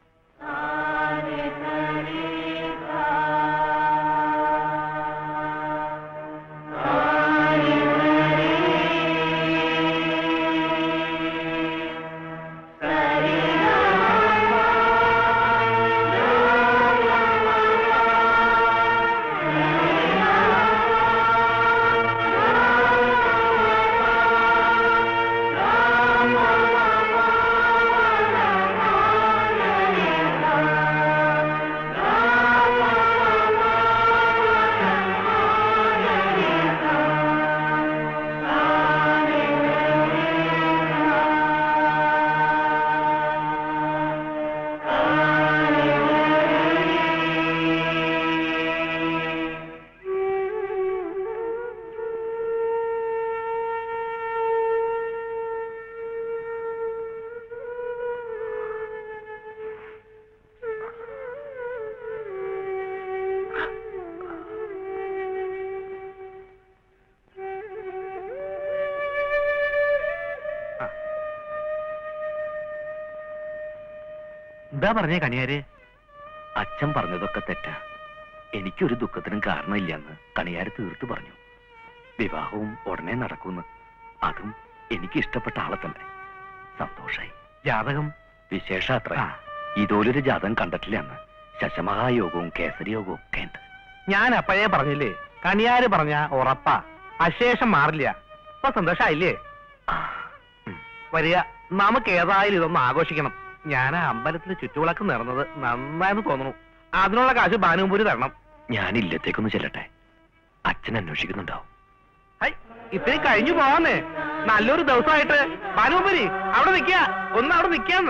C: എന്താ പറഞ്ഞേ കണിയാര്
D: അച്ഛൻ പറഞ്ഞതൊക്കെ തെറ്റാ എനിക്കൊരു ദുഃഖത്തിനും കാരണമില്ലെന്ന് കണിയാര് തീർത്തു പറഞ്ഞു വിവാഹവും ഉടനെ നടക്കുമെന്ന് അതും എനിക്ക് ഇഷ്ടപ്പെട്ട ആളെ തന്നെ സന്തോഷായി
C: ജാതകം
D: വിശേഷാത്ര
C: ആ.
D: ഇതുപോലൊരു ജാതകം കണ്ടിട്ടില്ല അന്ന് ശശമഹായോഗവും കേസരിയോഗവും ഒക്കെ ഉണ്ട്
C: ഞാൻ അപ്പോഴേ പറഞ്ഞില്ലേ കണിയാര് പറഞ്ഞ ഉറപ്പാ അശേഷം മാറില്ല ഇപ്പൊ സന്തോഷായില്ലേ വരിക നമുക്ക് ഏതായാലും ഇതൊന്ന് ആഘോഷിക്കണം ഞാൻ ആ അമ്പലത്തിൽ ചുറ്റുവിളക്ക് നേർന്നത് നന്നായെന്ന് തോന്നുന്നു അതിനുള്ള കാശ് ബാനുപൂരി തരണം
D: ഞാൻ ഇല്ലത്തേക്കൊന്ന് ചെല്ലട്ടെ അച്ഛൻ അന്വേഷിക്കുന്നുണ്ടാവും
C: ഹൈ, ഇത്തിരി കഴിഞ്ഞു പോവാന്നേ നല്ലൊരു ദിവസമായിട്ട് ബാനുപൂരി അവിടെ നിക്ക ഒന്ന് അവിടെ നിക്കാന്ന്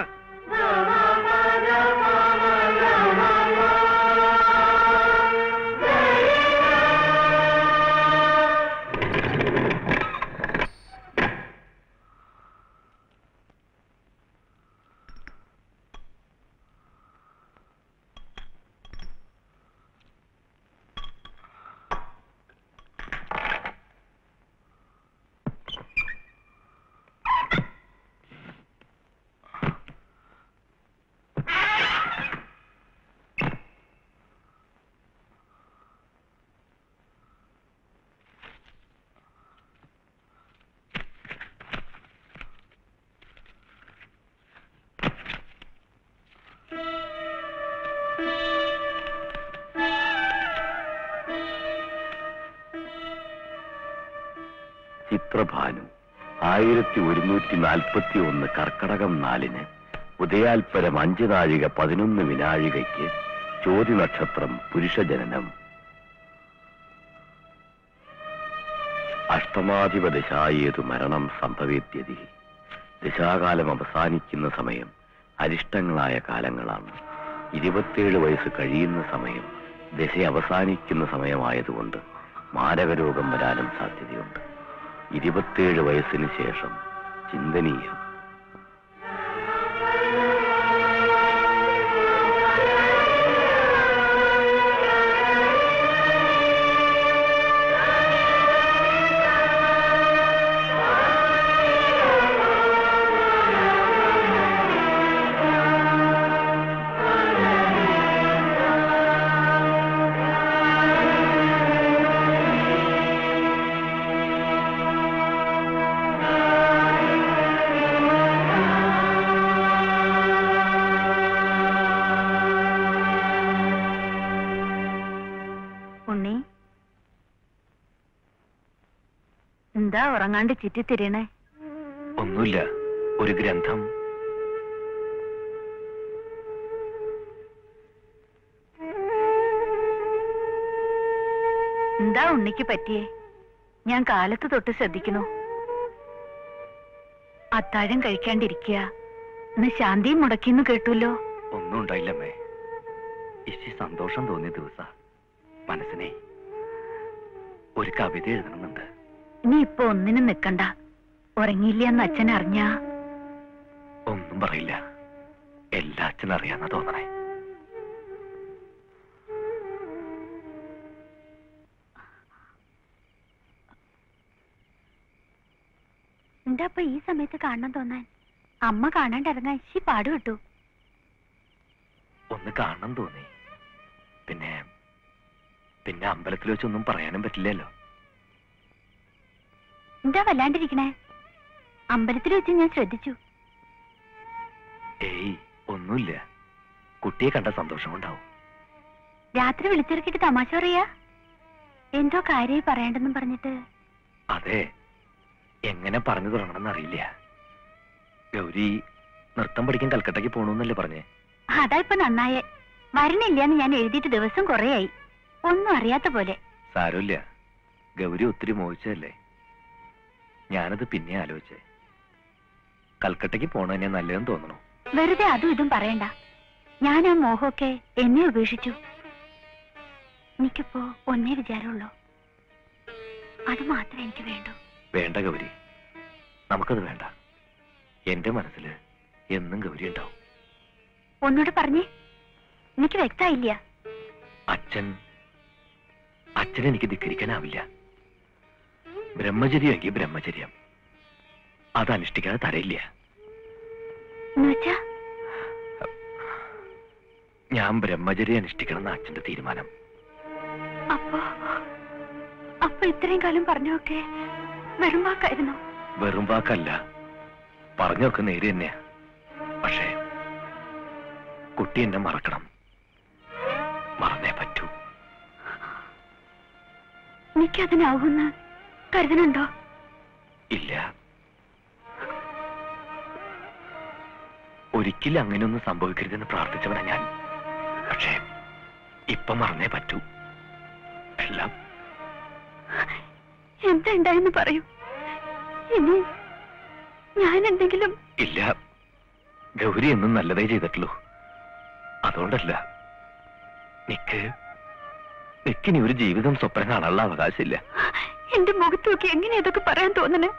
D: ചിത്രഭാനു ആയിരത്തി ഒരുന്നൂറ്റി നാൽപ്പത്തി ഒന്ന് കർക്കടകം നാലിന് ഉദയാൽപരം അഞ്ച് നാഴിക പതിനൊന്ന് വിനാഴികയ്ക്ക് ചോതി നക്ഷത്രം പുരുഷജനനം അഷ്ടമാധിപ ദശായേതു മരണം സംഭവേത്യതി ദശാകാലം അവസാനിക്കുന്ന സമയം അരിഷ്ടങ്ങളായ കാലങ്ങളാണ് ഇരുപത്തിയേഴ് വയസ്സ് കഴിയുന്ന സമയം ദശ അവസാനിക്കുന്ന സമയമായതുകൊണ്ട് മാരകരോഗം വരാനും സാധ്യതയുണ്ട് ഇരുപത്തിയേഴ് വയസ്സിന് ശേഷം ചിന്തനീയം
E: ഉണ്ണി എന്താ ഉറങ്ങാണ്ട് ചുറ്റിത്തിരിയണേ
D: ഒന്നുമില്ല ഒരു ഗ്രന്ഥം
E: എന്താ ഉണ്ണിക്ക് പറ്റിയേ ഞാൻ കാലത്ത് തൊട്ട് ശ്രദ്ധിക്കണു അത്താഴം കഴിക്കാണ്ടിരിക്കുക ഇന്ന് ശാന്തിയും മുടക്കിന്ന് കേട്ടുല്ലോ
D: ഒന്നും ഉണ്ടായില്ലമ്മേ ഇച്ചി സന്തോഷം തോന്നിയ ദിവസ മനസ്സിനെ ഒരു കവിത എഴുതണമെന്നുണ്ട്
E: ഇനി ഇപ്പൊ ഒന്നിനും നിക്കണ്ട ഉറങ്ങിയില്ല എന്ന് അച്ഛൻ അറിഞ്ഞാ
D: ഒന്നും
C: ഒന്നും പറയില്ല എല്ലാ അച്ഛനും അറിയാന്നാ തോന്നണേ
E: എന്താ ഇപ്പൊ ഈ സമയത്ത് കാണണം തോന്നാൻ അമ്മ കാണാണ്ട് ഇറങ്ങാൻ ശി പാട് കിട്ടു
C: ഒന്ന് കാണണം തോന്നി പിന്നെ പിന്നെ അമ്പലത്തിൽ വെച്ചൊന്നും പറയാനും പറ്റില്ലല്ലോ
E: എന്താ വല്ലാണ്ടിരിക്കണേ അമ്പലത്തിൽ വെച്ച് ഞാൻ ശ്രദ്ധിച്ചു
C: ഏയ് ഒന്നുമില്ല കുട്ടിയെ കണ്ട സന്തോഷം ഉണ്ടാവും
E: രാത്രി വിളിച്ചിറക്കിട്ട് തമാശ പറയാ എന്തോ കാര്യമായി പറയണ്ടെന്നും പറഞ്ഞിട്ട്
C: അതെ എങ്ങനെ പറഞ്ഞു തുടങ്ങണമെന്ന് അറിയില്ല ഗൗരി നൃത്തം പഠിക്കാൻ കൽക്കട്ടയ്ക്ക് പോണെന്നല്ലേ പറഞ്ഞേ
E: അതാ ഇപ്പൊ നന്നായേ വരണില്ലാന്ന് ഞാൻ എഴുതിയിട്ട് ദിവസം കുറേയായി ഒന്നും അറിയാത്ത പോലെ
C: സാരമില്ല ഗൗരി ഒത്തിരി മോഹിച്ചതല്ലേ ഞാനത് പിന്നെ ആലോചിച്ചേ കൽക്കട്ടയ്ക്ക് പോണ തന്നെ നല്ലതെന്ന് തോന്നണു
E: വെറുതെ അതും ഇതും പറയണ്ട ഞാൻ ആ മോഹമൊക്കെ എന്നെ ഉപേക്ഷിച്ചു എനിക്കിപ്പോ ഒന്നേ വിചാരമുള്ളൂ അത് മാത്രമേ എനിക്ക് വേണ്ടൂ
C: വേണ്ട ഗൗരി നമുക്കത് വേണ്ട എന്റെ മനസ്സിൽ എന്നും ഗൗരി ഉണ്ടാവും
E: ഒന്നുകൂടെ പറഞ്ഞേ എനിക്ക് വ്യക്തമായില്ല
C: അച്ഛൻ അച്ഛനെ എനിക്ക് ധിക്കരിക്കാനാവില്ല ബ്രഹ്മചര്യമെങ്കിൽ ബ്രഹ്മചര്യം അത് അനുഷ്ഠിക്കാതെ തരയില്ല
E: എന്നുവെച്ചാ
C: ഞാൻ ബ്രഹ്മചര്യം അനുഷ്ഠിക്കണം എന്ന അച്ഛന്റെ തീരുമാനം
E: അപ്പൊ അപ്പൊ ഇത്രയും കാലം പറഞ്ഞൊക്കെ വെറും വാക്കായിരുന്നു
C: വെറും വാക്കല്ല പറഞ്ഞൊക്കെ നേര് തന്നെയാ പക്ഷേ കുട്ടി എന്നെ മറക്കണം മറന്നേ പറ്റൂ
E: എനിക്കതിനാവുമെന്ന് കരുതണുണ്ടോ
C: ഇല്ല ഒരിക്കലും അങ്ങനെയൊന്നും സംഭവിക്കരുതെന്ന് പ്രാർത്ഥിച്ചവനാ ഞാൻ പക്ഷേ ഇപ്പൊ മറന്നേ പറ്റൂ എല്ലാം
E: എന്താ ഉണ്ടായെന്ന് പറയൂ ഇനി ഞാൻ എന്തെങ്കിലും
C: ഇല്ല ഗൗരി എന്നും നല്ലതേ ചെയ്തിട്ടുള്ളൂ അതുകൊണ്ടല്ല നിക്ക് നിക്കിനി ഒരു ജീവിതം സ്വപ്നം കാണാനുള്ള അവകാശമില്ല
E: എന്റെ മുഖത്ത് നോക്കി എങ്ങനെ ഇതൊക്കെ പറയാൻ തോന്നണേ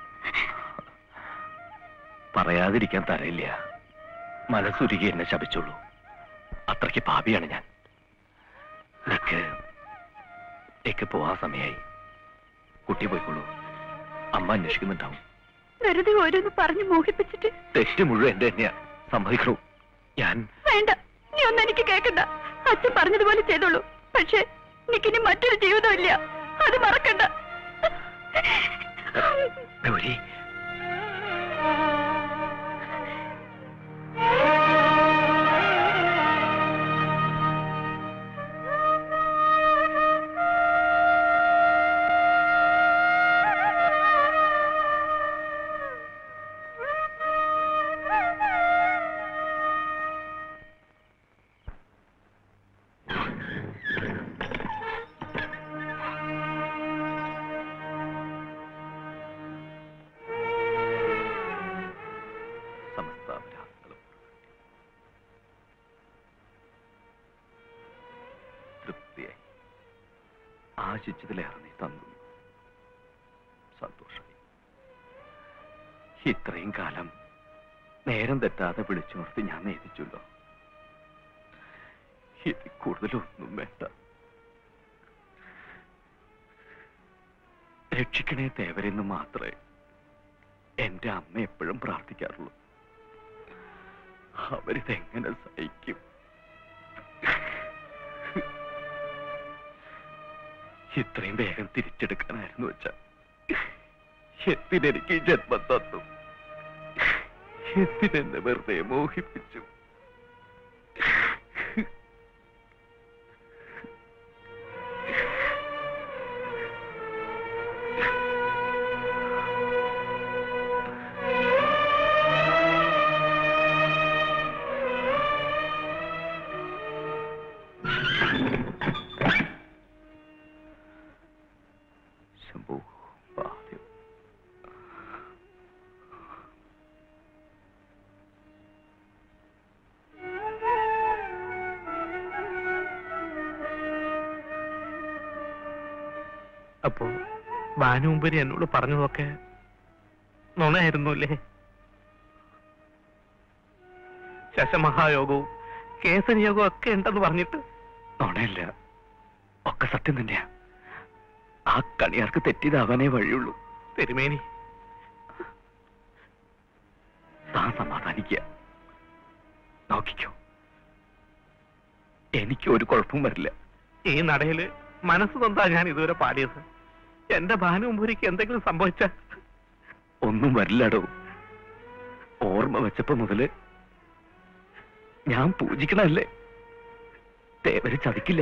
C: പറയാതിരിക്കാൻ തരയില്ല മനസ്സുരുകി എന്നെ ശപിച്ചുള്ളൂ അത്രയ്ക്ക് പാപിയാണ് ഞാൻ നിക്ക് നിക്ക് പോവാൻ സമയായി കുട്ടി പോയിക്കൊള്ളൂ അമ്മ അന്വേഷിക്കുന്നുണ്ടാവും
E: വെറുതെ ഓരോന്ന് പറഞ്ഞു മോഹിപ്പിച്ചിട്ട്
C: തെറ്റ് മുഴുവൻ എന്റെ തന്നെയാ സമ്മതിക്കണു ഞാൻ
E: വേണ്ട നീ ഒന്നും എനിക്ക് കേൾക്കണ്ട അച്ഛൻ പറഞ്ഞതുപോലെ ചെയ്തോളൂ പക്ഷെ എനിക്കിനി മറ്റൊരു ജീവിതമില്ല അത് മറക്കണ്ട
C: ഗൗരി സമസ്താപരാധങ്ങളും തൃപ്തിയായി ആശിച്ചതിലേറെ നീ തന്നു സന്തോഷമായി ഇത്രയും കാലം നേരം തെറ്റാതെ വിളിച്ചുണർത്തി ഞാൻ നേദിച്ചല്ലോ ഇതിൽ കൂടുതലൊന്നും വേണ്ട രക്ഷിക്കണേ തേവരെന്ന് മാത്രമേ എന്റെ അമ്മ എപ്പോഴും പ്രാർത്ഥിക്കാറുള്ളൂ അവരിതെങ്ങനെ സഹിക്കും ഇത്രയും വേഗം തിരിച്ചെടുക്കാനായിരുന്നു വെച്ച എന്തിനെനിക്ക് ഈ ജന്മം തന്നു എന്തിനെന്നെ വെറുതെ മോഹിപ്പിച്ചു ശംഭു പാദ്യം
L: അപ്പോ ഭാനുമുമ്പരി എന്നോട് പറഞ്ഞതൊക്കെ നുണയായിരുന്നു അല്ലേ ശശമഹായോഗവും കേസനിയോഗവും ഒക്കെ ഉണ്ടെന്ന് പറഞ്ഞിട്ട്
C: നുണയല്ല ഒക്കെ സത്യം തന്നെയാ ആ കണിയാർക്ക് തെറ്റിയതാവാനേ വഴിയുള്ളൂ
L: തിരുമേനി
C: താൻ സമാധാനിക്കുക നോക്കിക്കോ എനിക്ക് ഒരു കുഴപ്പവും വരില്ല
L: ഈ നടയില് മനസ്സ് നൊന്താ ഞാൻ ഇതുവരെ പാടിയത് എന്റെ ഭാനുമുമ്പുരിക്ക് എന്തെങ്കിലും സംഭവിച്ച
C: ഒന്നും വരില്ലടോ ഓർമ്മ വെച്ചപ്പോ മുതല് ഞാൻ പൂജിക്കണല്ലേ തേവര് ചതിക്കില്ല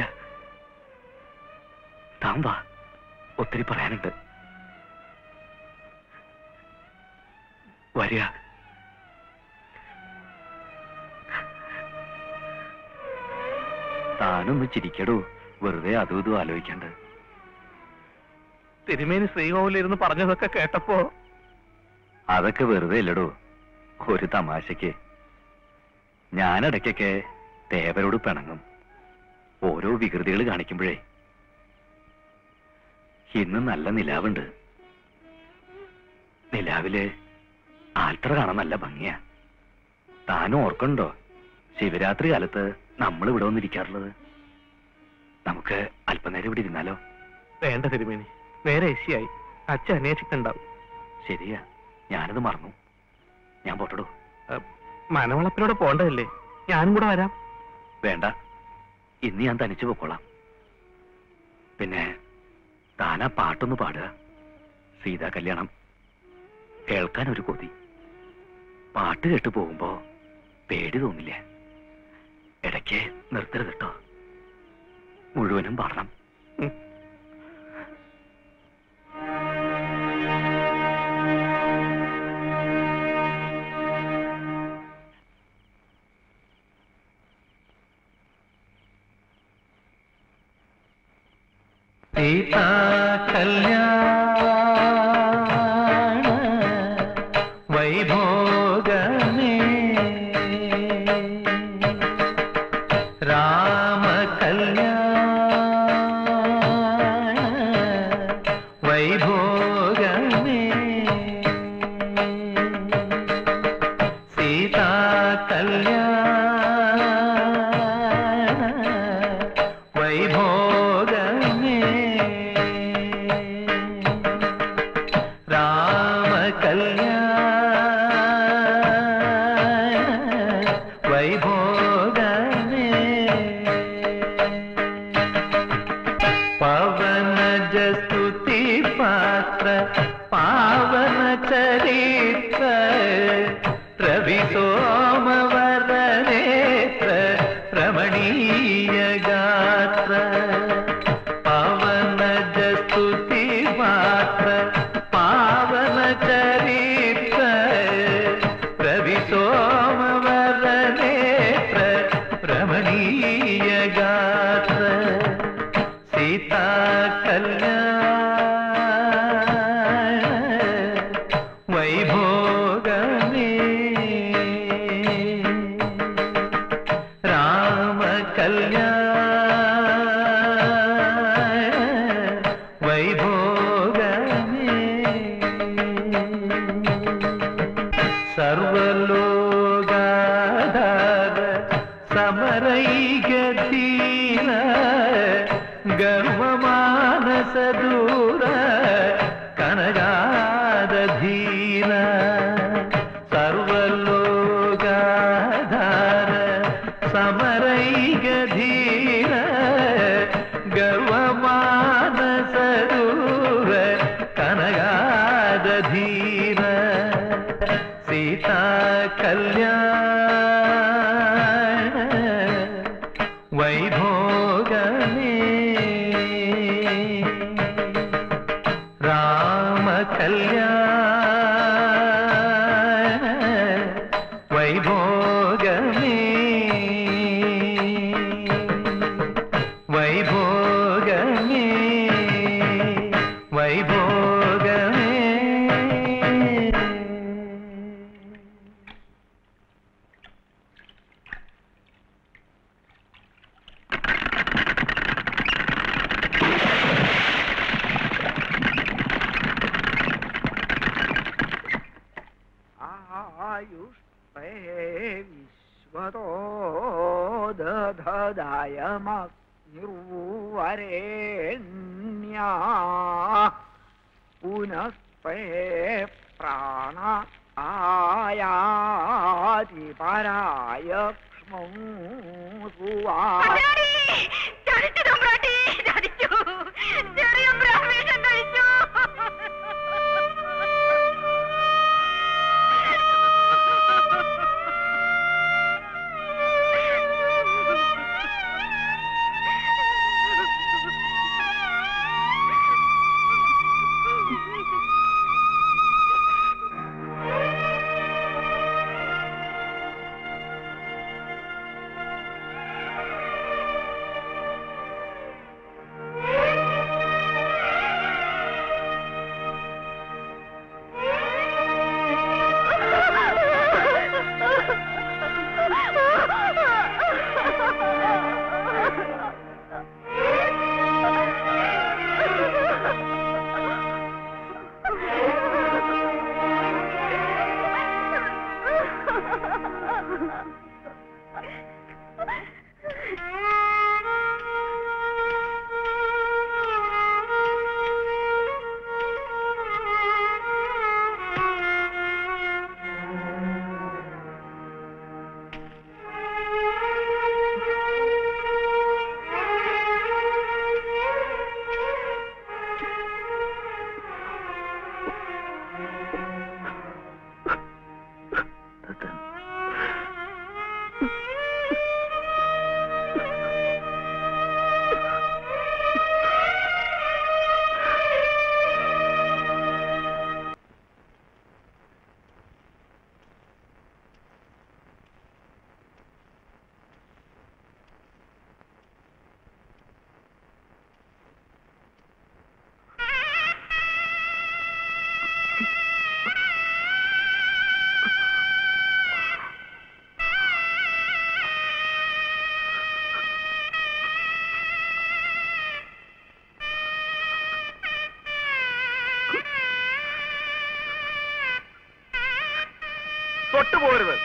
C: താൻ വാ ഒത്തിരി പറയാനുണ്ട് വരിക താനൊന്ന് ചിരിക്കടോ വെറുതെ അതും ഇതും ആലോചിക്കണ്ട
L: തിരുമേനി ശ്രീകോവിലിരുന്ന് പറഞ്ഞതൊക്കെ കേട്ടപ്പോ
C: അതൊക്കെ വെറുതെ ഇല്ലടോ ഒരു തമാശക്ക് ഞാനിടയ്ക്കൊക്കെ തേവരോട് പിണങ്ങും ഓരോ വികൃതികൾ കാണിക്കുമ്പോഴേ ഇന്ന് നല്ല നിലാവുണ്ട് നിലാവില് ആൽത്തറ കാണാൻ നല്ല ഭംഗിയാ താനും ഓർക്കണ്ടോ ശിവരാത്രി കാലത്ത് നമ്മൾ ഇവിടെ വന്നിരിക്കാറുള്ളത് നമുക്ക് അല്പനേരം ഇവിടെ ഇരുന്നാലോ
L: വേണ്ട തിരുമേനി നേരെ എസിയായി അച്ഛൻ അന്വേഷിക്കുന്നുണ്ടാവും
C: ശരിയാ ഞാനത് മറന്നു ഞാൻ പോട്ടടോ
L: മനവളപ്പിനോട് പോണ്ടതല്ലേ ഞാനും കൂടെ വരാം
C: വേണ്ട ഇന്ന് ഞാൻ തനിച്ചു പൊക്കോളാം പിന്നെ താനാ പാട്ടൊന്ന് പാടുക സീതാ കല്യാണം കേൾക്കാൻ ഒരു കൊതി പാട്ട് കേട്ട് പോകുമ്പോ പേടി തോന്നില്ല ഇടയ്ക്ക് നിർത്തരുത് കേട്ടോ മുഴുവനും പാടണം
G: സീതാ കല്യാണ വൈഭോഗമേ രാമ കല്യാണ വൈഭോഗമേ സീതാ കല്യാണ വൈഭോഗമേ രാമ കല്യാണ വൈഭോഗമേ പവന ജസ്തുതി പാത്ര പാവന ചരിത്ര രവി സോമവര നേത്ര രമണീയ ഗാത്ര പവന ജസ്തുതി പാത്ര പാവന ചരിത്ര രവി സോമവര നേത്ര രമണീയ ഗാത്ര സീതാ കല്യാണ വൈഭോഗമേ രാമ കല്യാണ വൈഭോഗമേ സർവലോകാധാര സമരൈകധീന ഗർവമാനസദൂര കനകാദധീന സർവലോകാധാര സമരൈകധീന ഗർവമാനസദൂര കനകാദധീന സീതാ കല്യാണ വൈഭോഗമേ രാമ കല്യാണ വൈഭോഗമേ വൈഭോഗമേ വൈഭോഗമേ
M: നിർവരേണ്യ പുനസ്തേ പ്രാണ ആയാതി പരായ ക്ഷ്മോസുവാ
K: തൊട്ടുപോകരുത്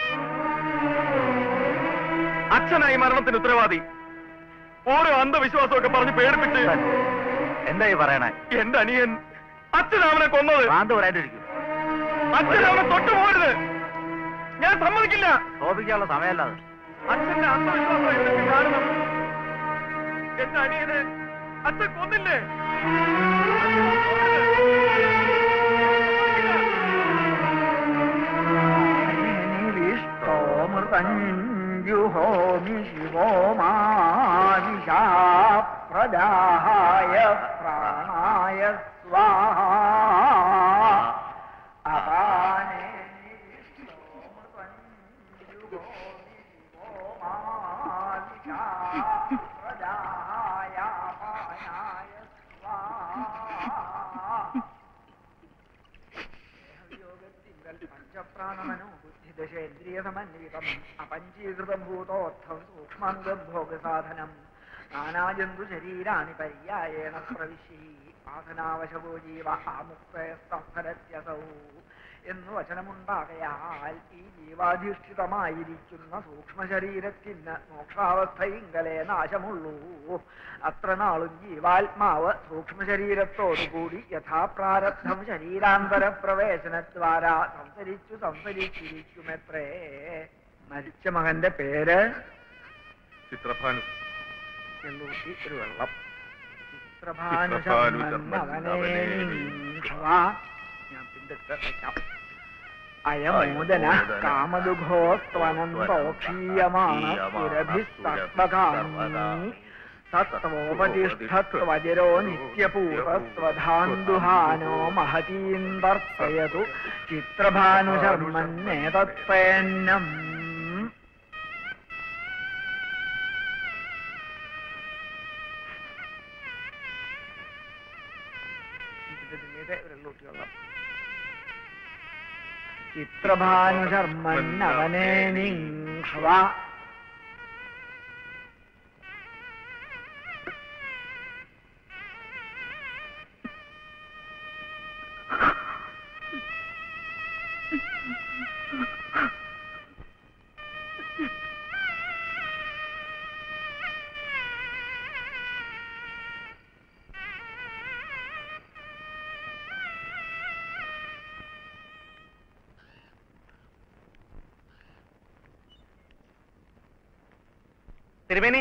K: അച്ഛനായി മരണത്തിന് ഉത്തരവാദി ഓരോ അന്ധവിശ്വാസമൊക്കെ പറഞ്ഞ് പേടിപ്പിച്ച്
F: എന്തായി പറയണേ
K: എന്റെ അനിയൻ അച്ഛനവനെ കൊന്നത്
F: ഭ്രാന്ത് പറയാണ്ടിരിക്കും
K: അച്ഛനവനെ തൊട്ടുപോകരുത് ഞാൻ സമ്മതിക്കില്ല
F: ശോഭിക്കാനുള്ള സമയമല്ലാതെ
K: അച്ഛന്റെ അന്ധവിശ്വാസം ഇതൊക്കെ കാരണം എന്റെ അനിയനെ അച്ഛൻ കൊന്നില്ലേ
M: മൃതഞ്ജുഹോമി ശിവോ മാവിശാ പ്രജായ പ്രാണായ സ്വാഹ അപാനേ പഞ്ചപ്രാണമനോ ബുദ്ധിദശേന്ദ്രിയസമന്വിതം അപഞ്ചീകൃതം ഭൂതോത്ഥം സൂക്ഷ്മാംഗഭോഗസാധനം നാനാജന്തു ശരീരാണി പര്യായേണ പ്രവിശി വാസനാവശവോ ജീവ ആമുക്തസ്തംഭരത്യസൗ എന്നു വചനമുണ്ടാകയാൽ ഈ ജീവാധിഷ്ഠിതമായിരിക്കുന്ന സൂക്ഷ്മ ശരീരത്തിന് മോക്ഷാവസ്ഥയിങ്കലേ നാശമുള്ളൂ അത്ര നാളും ജീവാത്മാവ് സൂക്ഷ്മ ശരീരത്തോടുകൂടി യഥാപ്രാരബ്ധം ശരീരാന്തര പ്രവേശനദ്വാരാ സംസരിച്ചു സംസരിച്ചിരിക്കുമെത്രേ മരിച്ച മകന്റെ പേര്
K: ചിത്രഭാനു
M: ചെല്ലൂട്ടി ഒരു വെള്ളം
K: ചിത്രഭാനുശർമ്മൻ
M: ചിത്രഭാനുശർമ്മൻ
K: അവനെ
M: ഞാൻ പിന്നിട്ട് വയ്ക്കാം അയമോദന കാമദുഘോസ്ത്വനന്തോക്ഷീയമാണ് സുരഭിസ്തത്വകാമി സത്വോപതിഷ്ഠത്വജരോ നിത്യപൂർവസ്വധാന്തുഹാനോ മഹതീന്തർപ്പയതു ചിത്രഭാനുശർമ്മന്നേതത്വേന്നം ചിത്രഭാനുശർമ്മന്നവനേ നിങ്ഷ്വ
C: തിരുമേനി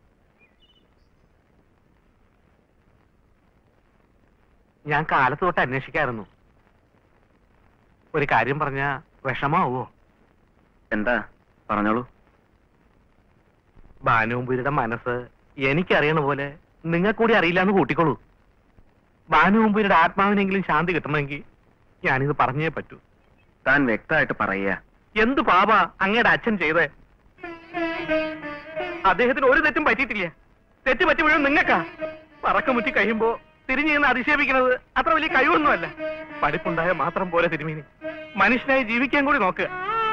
C: ഞാൻ കാലത്ത് തൊട്ട് അന്വേഷിക്കായിരുന്നു ഒരു കാര്യം പറഞ്ഞ വിഷമാവോ
A: എന്താ പറഞ്ഞോളൂ
C: ഭാനുമ്പുരിയുടെ മനസ്സ് എനിക്കറിയണ പോലെ നിങ്ങൾക്ക് കൂടി അറിയില്ല എന്ന് കൂട്ടിക്കോളൂ ഭാനുമ്പുരിയുടെ ആത്മാവിനെങ്കിലും ശാന്തി കിട്ടണമെങ്കിൽ ഞാനിത് പറഞ്ഞേ പറ്റൂ
A: താൻ വ്യക്തമായിട്ട് പറയുക
C: എന്ത് പാപ അങ്ങയുടെ അച്ഛൻ ചെയ്തേ അദ്ദേഹത്തിന് ഒരു തെറ്റും പറ്റിയിട്ടില്ല തെറ്റ് പറ്റി മുഴുവൻ നിങ്ങൾക്കാ പറക്കമുറ്റി കഴിയുമ്പോ തിരിഞ്ഞു നിന്ന് അധിക്ഷേപിക്കുന്നത് അത്ര വലിയ കഴിവൊന്നുമല്ല പഠിപ്പുണ്ടായ മാത്രം പോലെ തിരുമീനി മനുഷ്യനായി ജീവിക്കാൻ കൂടി നോക്കുക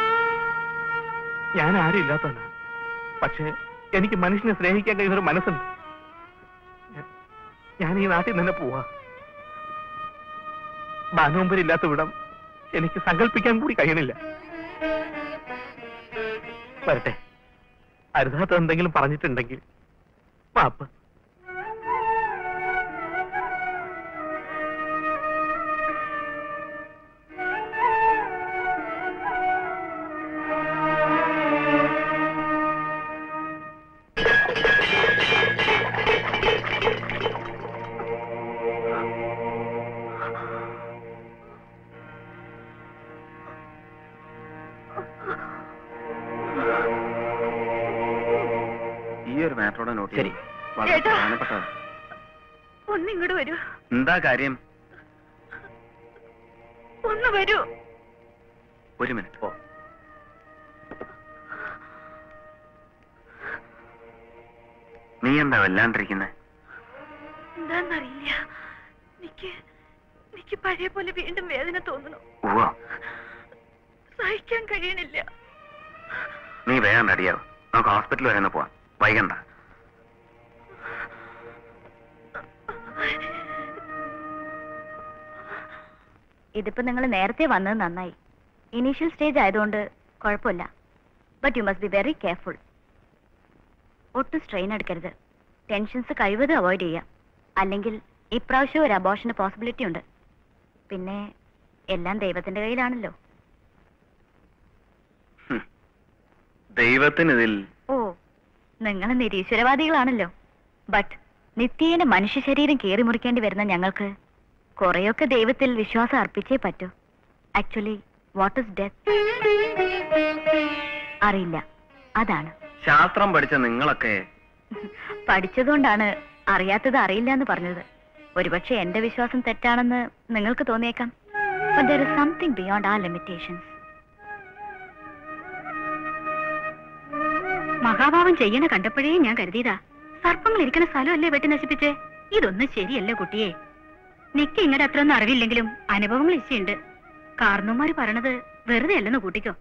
C: ഞാൻ ആരും ഇല്ലാത്തവനാ പക്ഷേ എനിക്ക് മനുഷ്യനെ സ്നേഹിക്കാൻ കഴിയുന്ന ഒരു മനസ്സുണ്ട് ഞാൻ- ഞാൻ ഈ നാട്ടിൽ നിന്ന് പോവാ ബാനുമ്പരില്ലാത്ത വിടം എനിക്ക് സങ്കല്പിക്കാൻ കൂടി കഴിയണില്ല വരട്ടെ അരുതാത്ത എന്തെങ്കിലും പറഞ്ഞിട്ടുണ്ടെങ്കിൽ പാപ്പ്
A: ഈ ഒരു മാറ്ററോടെ നോട്ട്
D: ശരി.
A: വളരെ
E: ഏട്ടാ.
A: പ്രധാനപ്പെട്ടതാ
E: ഒന്നിങ്ങോട്ട് വരൂ
A: എന്താ കാര്യം
E: ഒന്ന് വരൂ
A: ഒരു മിനിറ്റ് ഓ നീ എന്താ വല്ലാണ്ടിരിക്കുന്നേ
E: എന്താന്നറിയില്ല എനിക്ക് എനിക്ക് പഴയ പോലെ വീണ്ടും വേദന തോന്നണു
A: ഉവ്വ
E: സഹിക്കാൻ കഴിയണില്ല
A: നീ വേഗം റെഡിയാവും നമുക്ക് ഹോസ്പിറ്റൽ വരെ ഒന്ന് പോവാം വൈകണ്ട
E: ഇതിപ്പോ നിങ്ങൾ നേരത്തെ വന്നത് നന്നായി ഇനീഷ്യൽ സ്റ്റേജ് ആയതുകൊണ്ട് കുഴപ്പമില്ല but you must be very careful ഒട്ടും സ്ട്രെയിൻ എടുക്കരുത് ടെൻഷൻസ് കഴിവതും അവോയ്ഡ് ചെയ്യാം അല്ലെങ്കിൽ ഇപ്രാവശ്യം ഒരു അബോഷന് പോസിബിലിറ്റി ഉണ്ട് പിന്നെ എല്ലാം ദൈവത്തിന്റെ കയ്യിലാണല്ലോ
A: ഹും. ദൈവത്തിനിതിൽ
E: ഓ നിങ്ങൾ നിരീശ്വരവാദികളാണല്ലോ ബട്ട് നിത്യേന മനുഷ്യ ശരീരം കീറി മുറിക്കേണ്ടി വരുന്ന ഞങ്ങൾക്ക് കുറെയൊക്കെ ദൈവത്തിൽ വിശ്വാസം അർപ്പിച്ചേ പറ്റൂ ആക്ച്വലി വാട്ട് ഇസ് ഡെത്ത് അറിയില്ല അതാണ്
A: ശാസ്ത്രം പഠിച്ച നിങ്ങളൊക്കെ
E: പഠിച്ചതുകൊണ്ടാണ് അറിയാത്തത് അറിയില്ല എന്ന് പറഞ്ഞത് ഒരുപക്ഷെ എന്റെ വിശ്വാസം തെറ്റാണെന്ന് നിങ്ങൾക്ക് തോന്നിയേക്കാം But there is something beyond our limitations. മഹാഭാവം ചെയ്യണ കണ്ടപ്പോഴേ ഞാൻ കരുതിയതാ സർപ്പങ്ങൾ ഇരിക്കുന്ന സ്ഥലമല്ലേ വെട്ടി നശിപ്പിച്ചേ ഇതൊന്നും ശരിയല്ല കുട്ടിയെ നിക്ക് ഇങ്ങടെ അത്രയൊന്നും അറിവില്ലെങ്കിലും അനുഭവങ്ങൾ ഇച്ചയുണ്ട് കാർന്നോമാര് പറയണത് വെറുതെ അല്ലെന്ന് കൂട്ടിക്കോ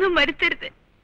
E: ഒന്നും വരുത്തരുത്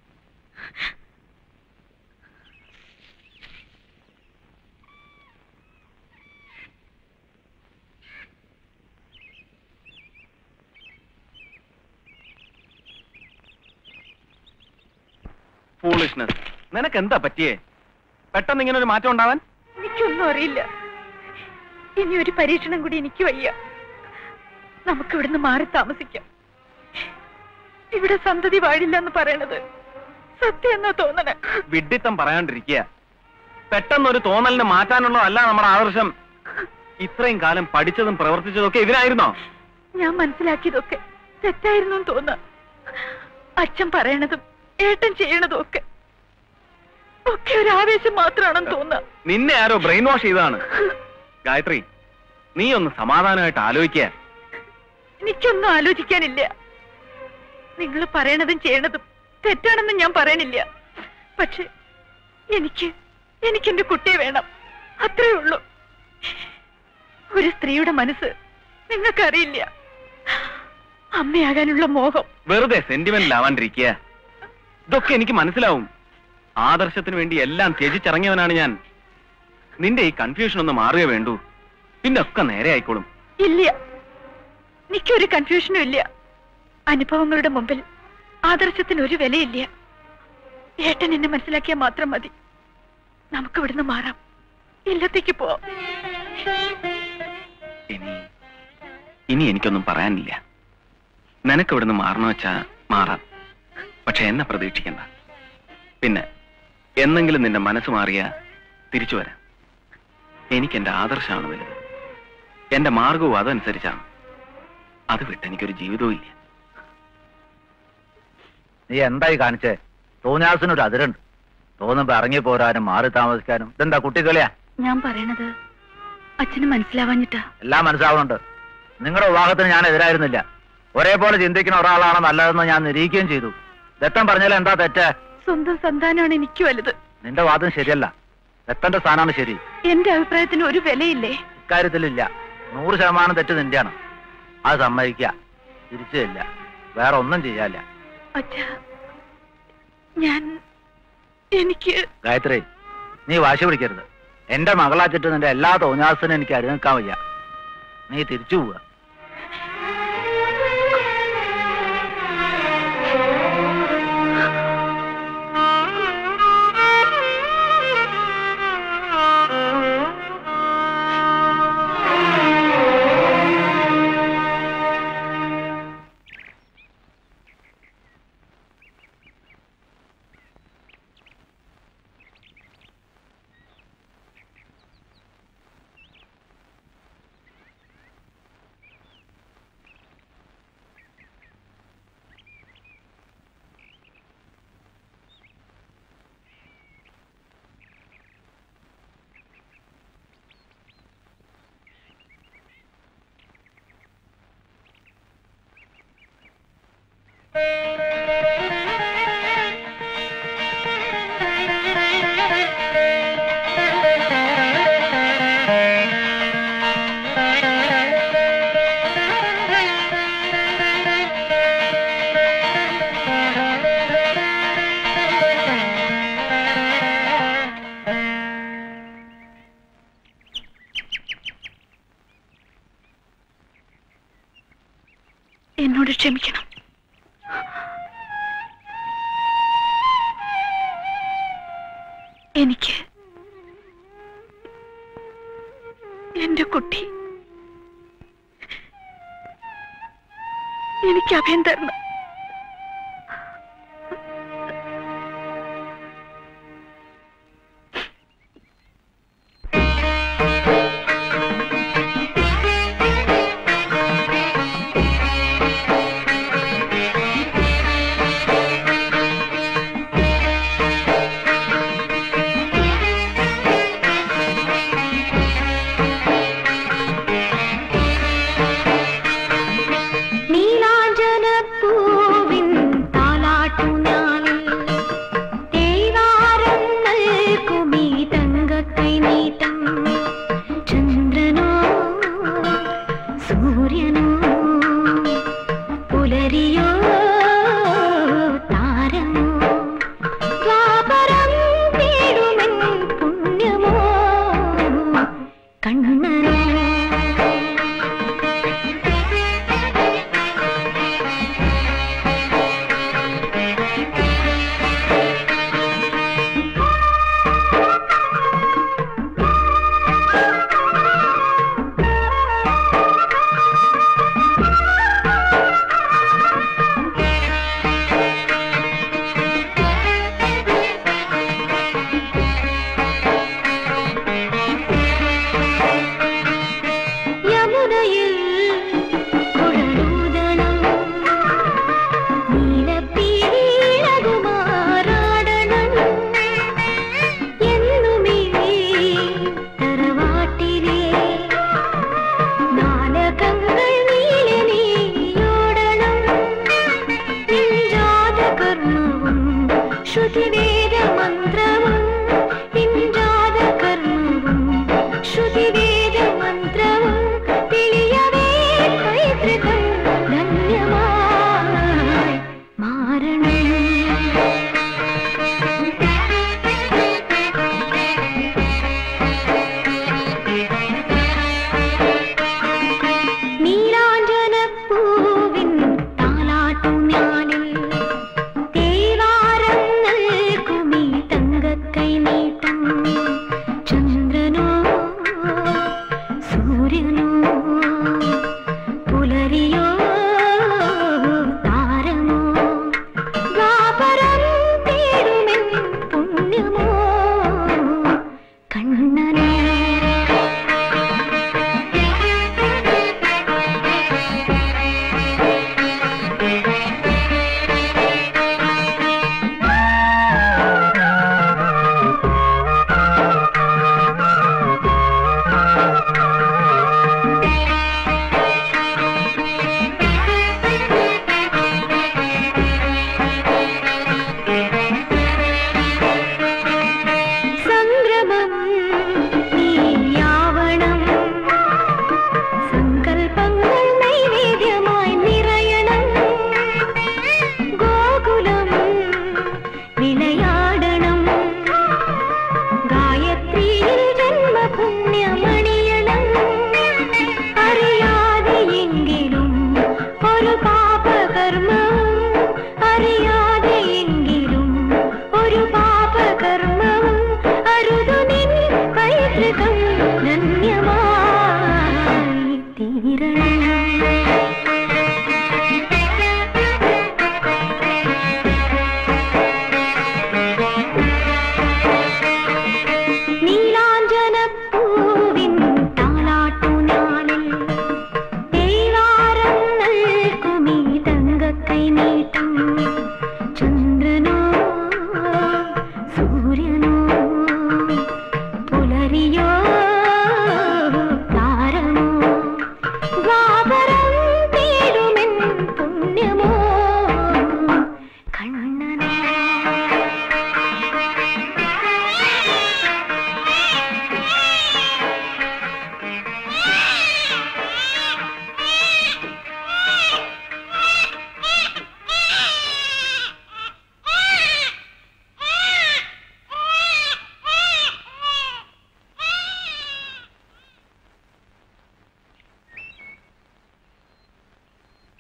A: ഫൂളിഷ്നെസ് നിനക്ക് എന്താ പറ്റിയേ പെട്ടെന്ന് ഇങ്ങനെ ഒരു മാറ്റം ഉണ്ടാവാൻ
E: എനിക്കൊന്നും അറിയില്ല ഇനി ഒരു പരീക്ഷണം കൂടി എനിക്ക് വയ്യ നമുക്ക് ഇവിടുന്ന് മാറി താമസിക്കാം ഇവിടെ സന്തതി വാഴില്ല എന്ന് പറയണത് സത്യം എന്നാ തോന്നണേ
A: വിഡ്ഢിത്തം പറയാണ്ടിരിക്കുക പെട്ടെന്നൊരു തോന്നലിന് മാറ്റാനുള്ളതല്ല നമ്മുടെ ആദർശം ഇത്രയും കാലം പഠിച്ചതും പ്രവർത്തിച്ചതും ഒക്കെ ഇതിനായിരുന്നോ
E: ഞാൻ മനസ്സിലാക്കിയതൊക്കെ തെറ്റായിരുന്നു എന്ന് തോന്നാ അച്ഛൻ പറയണതും ഏട്ടൻ ചെയ്യണതും ഒക്കെ ഒക്കെ ഒരു ആവേശം മാത്രമാണെന്ന് തോന്നാ
A: നിന്നെ ആരോ ബ്രെയിൻ വാഷ് ചെയ്തതാണ് ഗായത്രി നീ ഒന്ന് സമാധാനമായിട്ട് ആലോചിക്കുക
E: എനിക്കൊന്നും ആലോചിക്കാനില്ല നിങ്ങൾ പറയണതും ചെയ്യണതും തെറ്റാണെന്ന് ഞാൻ പറയണില്ല പക്ഷെ എനിക്ക് എനിക്ക് എന്റെ കുട്ടിയെ വേണം അത്രേ ഉള്ളൂ ഒരു സ്ത്രീയുടെ മനസ്സ് നിങ്ങൾക്കറിയില്ല അമ്മയാകാനുള്ള മോഹം
A: വെറുതെ സെന്റിമെന്റിൽ ആവാണ്ടിരിക്കുക ഇതൊക്കെ എനിക്ക് മനസ്സിലാവും ആദർശത്തിന് വേണ്ടി എല്ലാം ത്യജിച്ചിറങ്ങിയവനാണ് ഞാൻ നിന്റെ ഈ കൺഫ്യൂഷൻ ഒന്ന് മാറുകയേ വേണ്ടൂ പിന്നെ ഒക്കെ നേരെ ആയിക്കോളും
E: ഇല്ല എനിക്കൊരു കൺഫ്യൂഷനും ഇല്ല അനുഭവങ്ങളുടെ മുമ്പിൽ ആദർശത്തിന് ഒരു വിലയില്ല ഏട്ടൻ എന്നെ മനസ്സിലാക്കിയാൽ മാത്രം മതി നമുക്ക് ഇവിടുന്ന് മാറാം ഇല്ലത്തേക്ക് പോവാം
A: ഇനി ഇനി എനിക്കൊന്നും പറയാനില്ല നിനക്ക് ഇവിടുന്ന് മാറണം വെച്ചാ മാറാം പക്ഷെ എന്നെ പ്രതീക്ഷിക്കണ്ട പിന്നെ എന്നെങ്കിലും നിന്റെ മനസ്സ് മാറിയ തിരിച്ചു വരാം എനിക്ക് എന്റെ ആദർശമാണ് വലുത് എന്റെ മാർഗവും അതനുസരിച്ചാണ് അത് വിട്ട് എനിക്കൊരു ജീവിതവും ഇല്ല
F: നീ എന്തായി കാണിച്ചേ തോന്നിയാസിനൊരു അതിരുണ്ട് തോന്നുമ്പോ ഇറങ്ങി പോരാനും മാറി താമസിക്കാനും ഇതെന്താ കുട്ടികളിയാ
E: ഞാൻ പറയണത് അച്ഛന് മനസ്സിലാവാഞ്ഞിട്ടാ
F: എല്ലാം മനസ്സിലാവുന്നുണ്ട് നിങ്ങളുടെ വിവാഹത്തിന് ഞാൻ എതിരായിരുന്നില്ല ഒരേപോലെ ചിന്തിക്കുന്ന ഒരാളാണ് നല്ലതെന്ന് ഞാൻ നിരീക്കുകയും ചെയ്തു ദത്തൻ പറഞ്ഞാൽ എന്താ തെറ്റ്
E: സ്വന്തം സന്താനമാണ് എനിക്ക് വലുത്
F: നിന്റെ വാദം ശരിയല്ല ദത്തന്റെ സ്ഥാനമാണ് ശരി
E: എന്റെ അഭിപ്രായത്തിന് ഒരു വിലയില്ലേ
F: ഇക്കാര്യത്തിലില്ല നൂറ് ശതമാനം തെറ്റ് നിന്റെയാണ് അത് സമ്മതിക്കുക തിരിച്ചില്ല വേറെ ഒന്നും ചെയ്യാല്ല
E: അച്ഛ ഞാൻ എനിക്ക്
F: ഗായത്രി നീ വാശി പിടിക്കരുത് എന്റെ മകളാച്ചിട്ട് നിന്റെ എല്ലാ തോന്നാസനും എനിക്ക് അരുനിൽക്കാൻ വയ്യ നീ തിരിച്ചു പോവുക
E: എന്നോട് ക്ഷമിക്കണം എനിക്ക് എന്റെ കുട്ടി എനിക്ക് അഭയം തരണം
I: നീലാഞ്ജന പൂ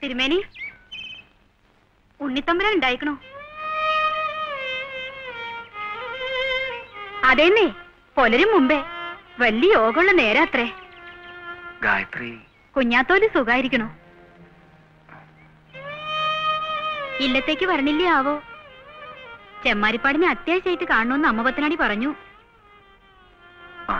E: തിരുമേനി ഉണ്ണിത്തമ്പുരാൻ ഉണ്ടായിക്കണോ അതെന്നെ പുലരും മുമ്പേ വലിയ യോഗമുള്ള നേരാത്രേ
A: ഗായത്രി
E: കുഞ്ഞാത്തോല് സുഖായിരിക്കണോ ഇല്ലത്തേക്ക് വരണില്ലേ ആവോ ചെമ്മാരിപ്പാടിനെ അത്യാവശ്യമായിട്ട് കാണണമെന്ന് അമ്മ പത്തനാടി പറഞ്ഞു
A: ആ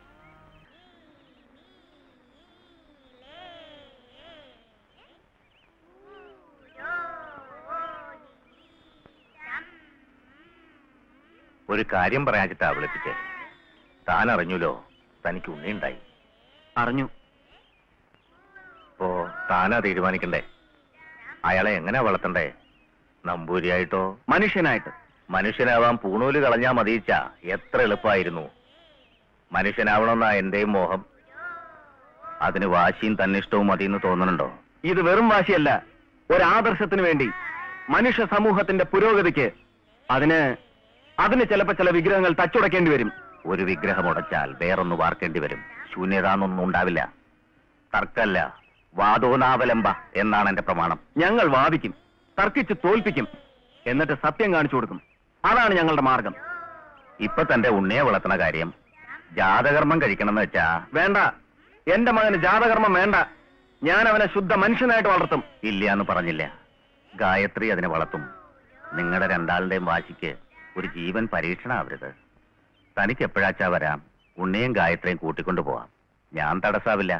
D: ഒരു കാര്യം പറയാച്ചിട്ടാ വിളിപ്പിച്ചേ താൻ അറിഞ്ഞുലോ തനിക്ക് ഉണ്ണിയുണ്ടായി
A: അറിഞ്ഞു
D: ഇപ്പോ താനാ തീരുമാനിക്കണ്ടേ അയാളെ എങ്ങനെ വളർത്തണ്ടേ നമ്പൂരിയായിട്ടോ
A: മനുഷ്യനായിട്ട്
D: മനുഷ്യനാവാൻ പൂണൂല് കളഞ്ഞാ മതിയിച്ച എത്ര എളുപ്പമായിരുന്നു മനുഷ്യനാവണമെന്നാ എന്റെയും മോഹം അതിന് വാശിയും തന്നിഷ്ടവും മതിയെന്ന് തോന്നുന്നുണ്ടോ
A: ഇത് വെറും വാശിയല്ല ഒരാദർശത്തിന് വേണ്ടി മനുഷ്യ സമൂഹത്തിന്റെ പുരോഗതിക്ക് അതിന് അതിന് ചിലപ്പോ ചില വിഗ്രഹങ്ങൾ തച്ചുടക്കേണ്ടി വരും
D: ഒരു വിഗ്രഹം ഉടച്ചാൽ വേറൊന്ന് വാർക്കേണ്ടി വരും ശൂന്യതാന്നൊന്നും ഉണ്ടാവില്ല തർക്കല്ല വാദോനാവലംബ എന്നാണ് എന്റെ പ്രമാണം
A: ഞങ്ങൾ വാദിക്കും തർക്കിച്ച് തോൽപ്പിക്കും എന്നിട്ട് സത്യം കാണിച്ചു കൊടുക്കും അതാണ് ഞങ്ങളുടെ മാർഗം
D: ഇപ്പൊ തന്റെ ഉണ്ണിയെ വളർത്തണ കാര്യം ജാതകർമ്മം കഴിക്കണമെന്ന് വെച്ചാ
A: വേണ്ട എന്റെ മകന് ജാതകർമ്മം വേണ്ട ഞാൻ അവനെ ശുദ്ധ മനുഷ്യനായിട്ട് വളർത്തും
D: ഇല്ല എന്ന് പറഞ്ഞില്ല ഗായത്രി അതിനെ വളർത്തും നിങ്ങളുടെ രണ്ടാളുടെയും വാശിക്ക് ഒരു ജീവൻ പരീക്ഷണാവരുത് തനിക്ക് എപ്പോഴാച്ചാ വരാം ഉണ്ണിയും ഗായത്രിയും കൂട്ടിക്കൊണ്ടു പോവാം ഞാൻ തടസ്സാവില്ല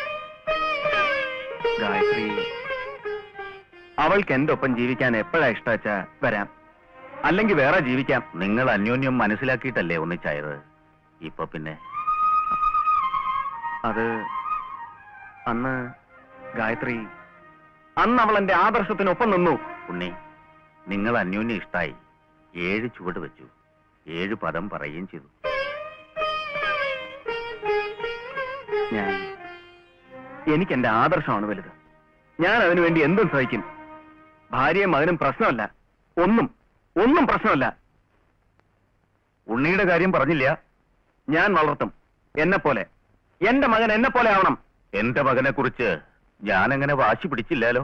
A: ഗായത്രി അവൾക്ക് എന്റെ ഒപ്പം ജീവിക്കാൻ എപ്പോഴാ ഇഷ്ടാച്ചാ വരാം അല്ലെങ്കിൽ വേറെ ജീവിക്കാം
D: നിങ്ങൾ അന്യോന്യം മനസ്സിലാക്കിയിട്ടല്ലേ ഒന്നിച്ചായത് ഇപ്പൊ പിന്നെ
A: അത് അന്ന് ഗായത്രി അന്ന് അവൾ എന്റെ ആദർശത്തിനൊപ്പം നിന്നു
D: ഉണ്ണി നിങ്ങൾ അന്യോന്യം ഇഷ്ടായി ഏഴ് ചുവട് വെച്ചു ഏഴ് പദം പറയുകയും ചെയ്തു
A: ഞാൻ എനിക്ക് എന്റെ ആദർശമാണ് വലുത് ഞാൻ അതിനു വേണ്ടി എന്തും സഹിക്കും ഭാര്യയും മകനും പ്രശ്നമല്ല ഒന്നും ഒന്നും പ്രശ്നമല്ല
D: ഉണ്ണിയുടെ കാര്യം പറഞ്ഞില്ല
A: ഞാൻ വളർത്തും എന്നെ പോലെ എന്റെ മകൻ എന്നെ പോലെ ആവണം
D: എന്റെ മകനെ കുറിച്ച് ഞാനങ്ങനെ വാശി പിടിച്ചില്ലാലോ